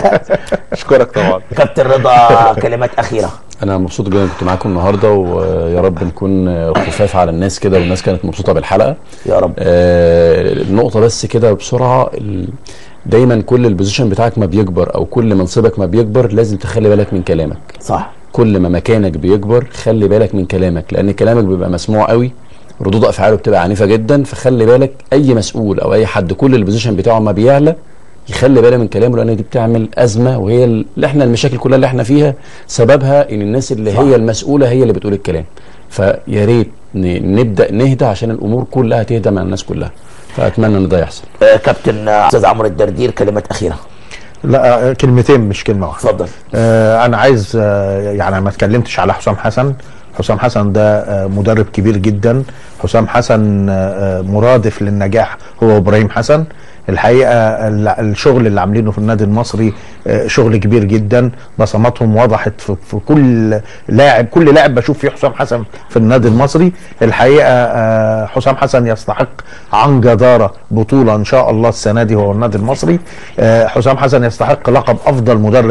اشكرك طبعا كابتن رضا كلمات اخيره انا مبسوط جدا كنت معاكم النهارده ويا رب نكون خفاف على الناس كده والناس كانت مبسوطه بالحلقه يا رب آه النقطه بس كده بسرعه ال... دايما كل البوزيشن بتاعك ما بيكبر او كل منصبك ما بيكبر لازم تخلي بالك من كلامك صح كل ما مكانك بيكبر خلي بالك من كلامك لان كلامك بيبقى مسموع قوي ردود افعاله بتبقى عنيفه جدا فخلي بالك اي مسؤول او اي حد كل البوزيشن بتاعه ما بيعلى يخلي باله من كلامه لان دي بتعمل ازمه وهي اللي احنا المشاكل كلها اللي احنا فيها سببها ان الناس اللي صح. هي المسؤوله هي اللي بتقول الكلام فيا ريت ن- نبدا نهدى عشان الامور كلها تهدى مع الناس كلها فاتمنى ان ده يحصل آه، كابتن آه، استاذ عمرو الدردير كلمات اخيره لا آه، كلمتين مش كلمه واحده اتفضل آه انا عايز آه يعني ما اتكلمتش على حسام حسن حسام حسن ده آه مدرب كبير جدا حسام حسن آه آه، مرادف للنجاح هو وابراهيم حسن الحقيقه ال- الشغل اللي عاملينه في النادي المصري آه، شغل كبير جدا بصماتهم وضحت في, في كل لاعب كل لاعب بشوف فيه حسام حسن في النادي المصري الحقيقه آه، حسام حسن يستحق عن جداره بطوله ان شاء الله السنه دي هو النادي المصري آه، حسام حسن يستحق لقب افضل مدرب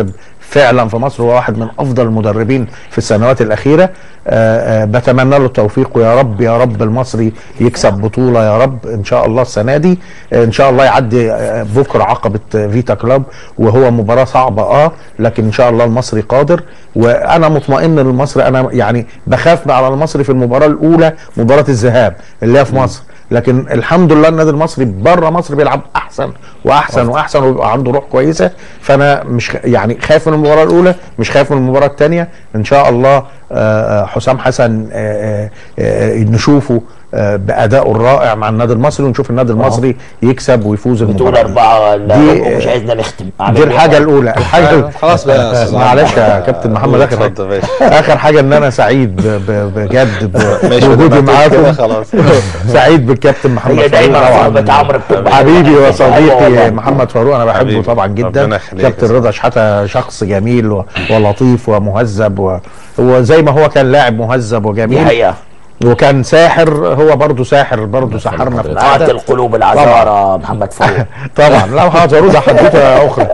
فعلا في مصر هو واحد من افضل المدربين في السنوات الاخيره آه، آه، بتمنى له التوفيق ويا رب يا رب المصري يكسب بطوله يا رب ان شاء الله السنه دي آه، ان شاء الله يعدي آه، بكره عقبه آه، فيتا كلوب وهو مباراه صعبه اه لكن ان شاء الله المصري قادر وانا مطمئن للمصري انا يعني بخاف على المصري في المباراه الاولى مباراه الذهاب اللي هي في مصر لكن الحمد لله النادي المصري بره مصر بيلعب احسن واحسن واحسن ويبقى عنده روح كويسه فانا مش خ- يعني خايف من المباراه الاولى مش خايف من المباراه الثانيه ان شاء الله آه، آه، حسام حسن آه، آه، آه، نشوفه آه، بادائه الرائع مع النادي المصري ونشوف النادي المصري يكسب ويفوز بتقول المباراه أربعة دي- لا مش عايزنا نختم دي الحاجه الاولى الحاجه خلاص بقى يا أستاذ معلش عمرو. يا كابتن محمد قول، اخر اتفضل يا اخر حاجه ان انا سعيد ب- ب- بجد ب- ماشي، بوجودي لما تقول كده معاكم خلاص. سعيد بالكابتن محمد هي دايما فاروق طبعاً. صحبة عمرو بتبقى حبيبي حلوة. وصديقي والله. محمد فاروق انا بحبه حبيبي. طبعا جدا ربنا يخليك كابتن يا رضا شحاته شخص جميل و- ولطيف ومهذب و- وزي ما هو كان لاعب مهذب دي وجميل حقيقة وكان ساحر هو برضه ساحر برضه سحرنا في قاتل القعده القلوب العذارى محمد فاروق طبعا لا هزاروا ده حدوته اخرى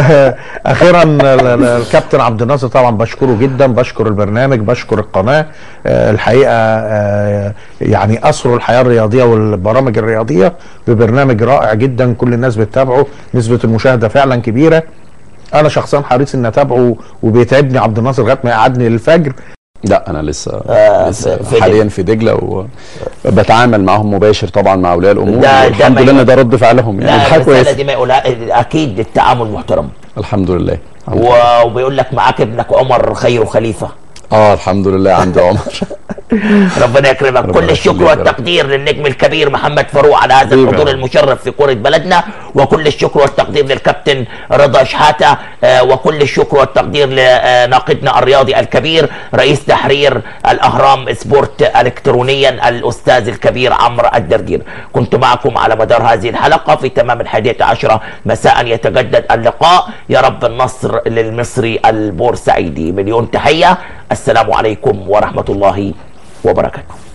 اخيرا ال- ال- الكابتن عبد الناصر طبعا بشكره جدا بشكر البرنامج بشكر القناه آه، الحقيقه آه، يعني اسروا الحياه الرياضيه والبرامج الرياضيه ببرنامج رائع جدا كل الناس بتتابعه نسبه المشاهده فعلا كبيره انا شخصيا حريص ان اتابعه وبيتعبني عبد الناصر لغايه ما يقعدني للفجر لا انا لسه آه، لسه في- في حاليا في دجله وبتعامل معاهم مباشر طبعا مع اولياء الامور ده- ده والحمد ما لله ي- ان ده رد فعلهم يعني لا حاجه الرسالة كويسه دي ما يقولها أكيد التعامل محترم الحمد لله و- وبيقول لك معاك ابنك عمر خير خليفة اه الحمد لله عندي عمر ربنا يكرمك ربنا كل الشكر يخليك يا رب. والتقدير للنجم الكبير محمد فاروق على هذا حبيبي يا الحضور رب. المشرف في كرة بلدنا وكل الشكر والتقدير للكابتن رضا شحاتة آه، وكل الشكر والتقدير لناقدنا الرياضي الكبير رئيس تحرير الأهرام سبورت إلكترونيا الأستاذ الكبير عمرو الدردير كنت معكم على مدار هذه الحلقة في تمام الحادية عشرة مساء يتجدد اللقاء يا رب النصر للمصري البورسعيدي مليون تحية السلام عليكم ورحمة الله وبركاته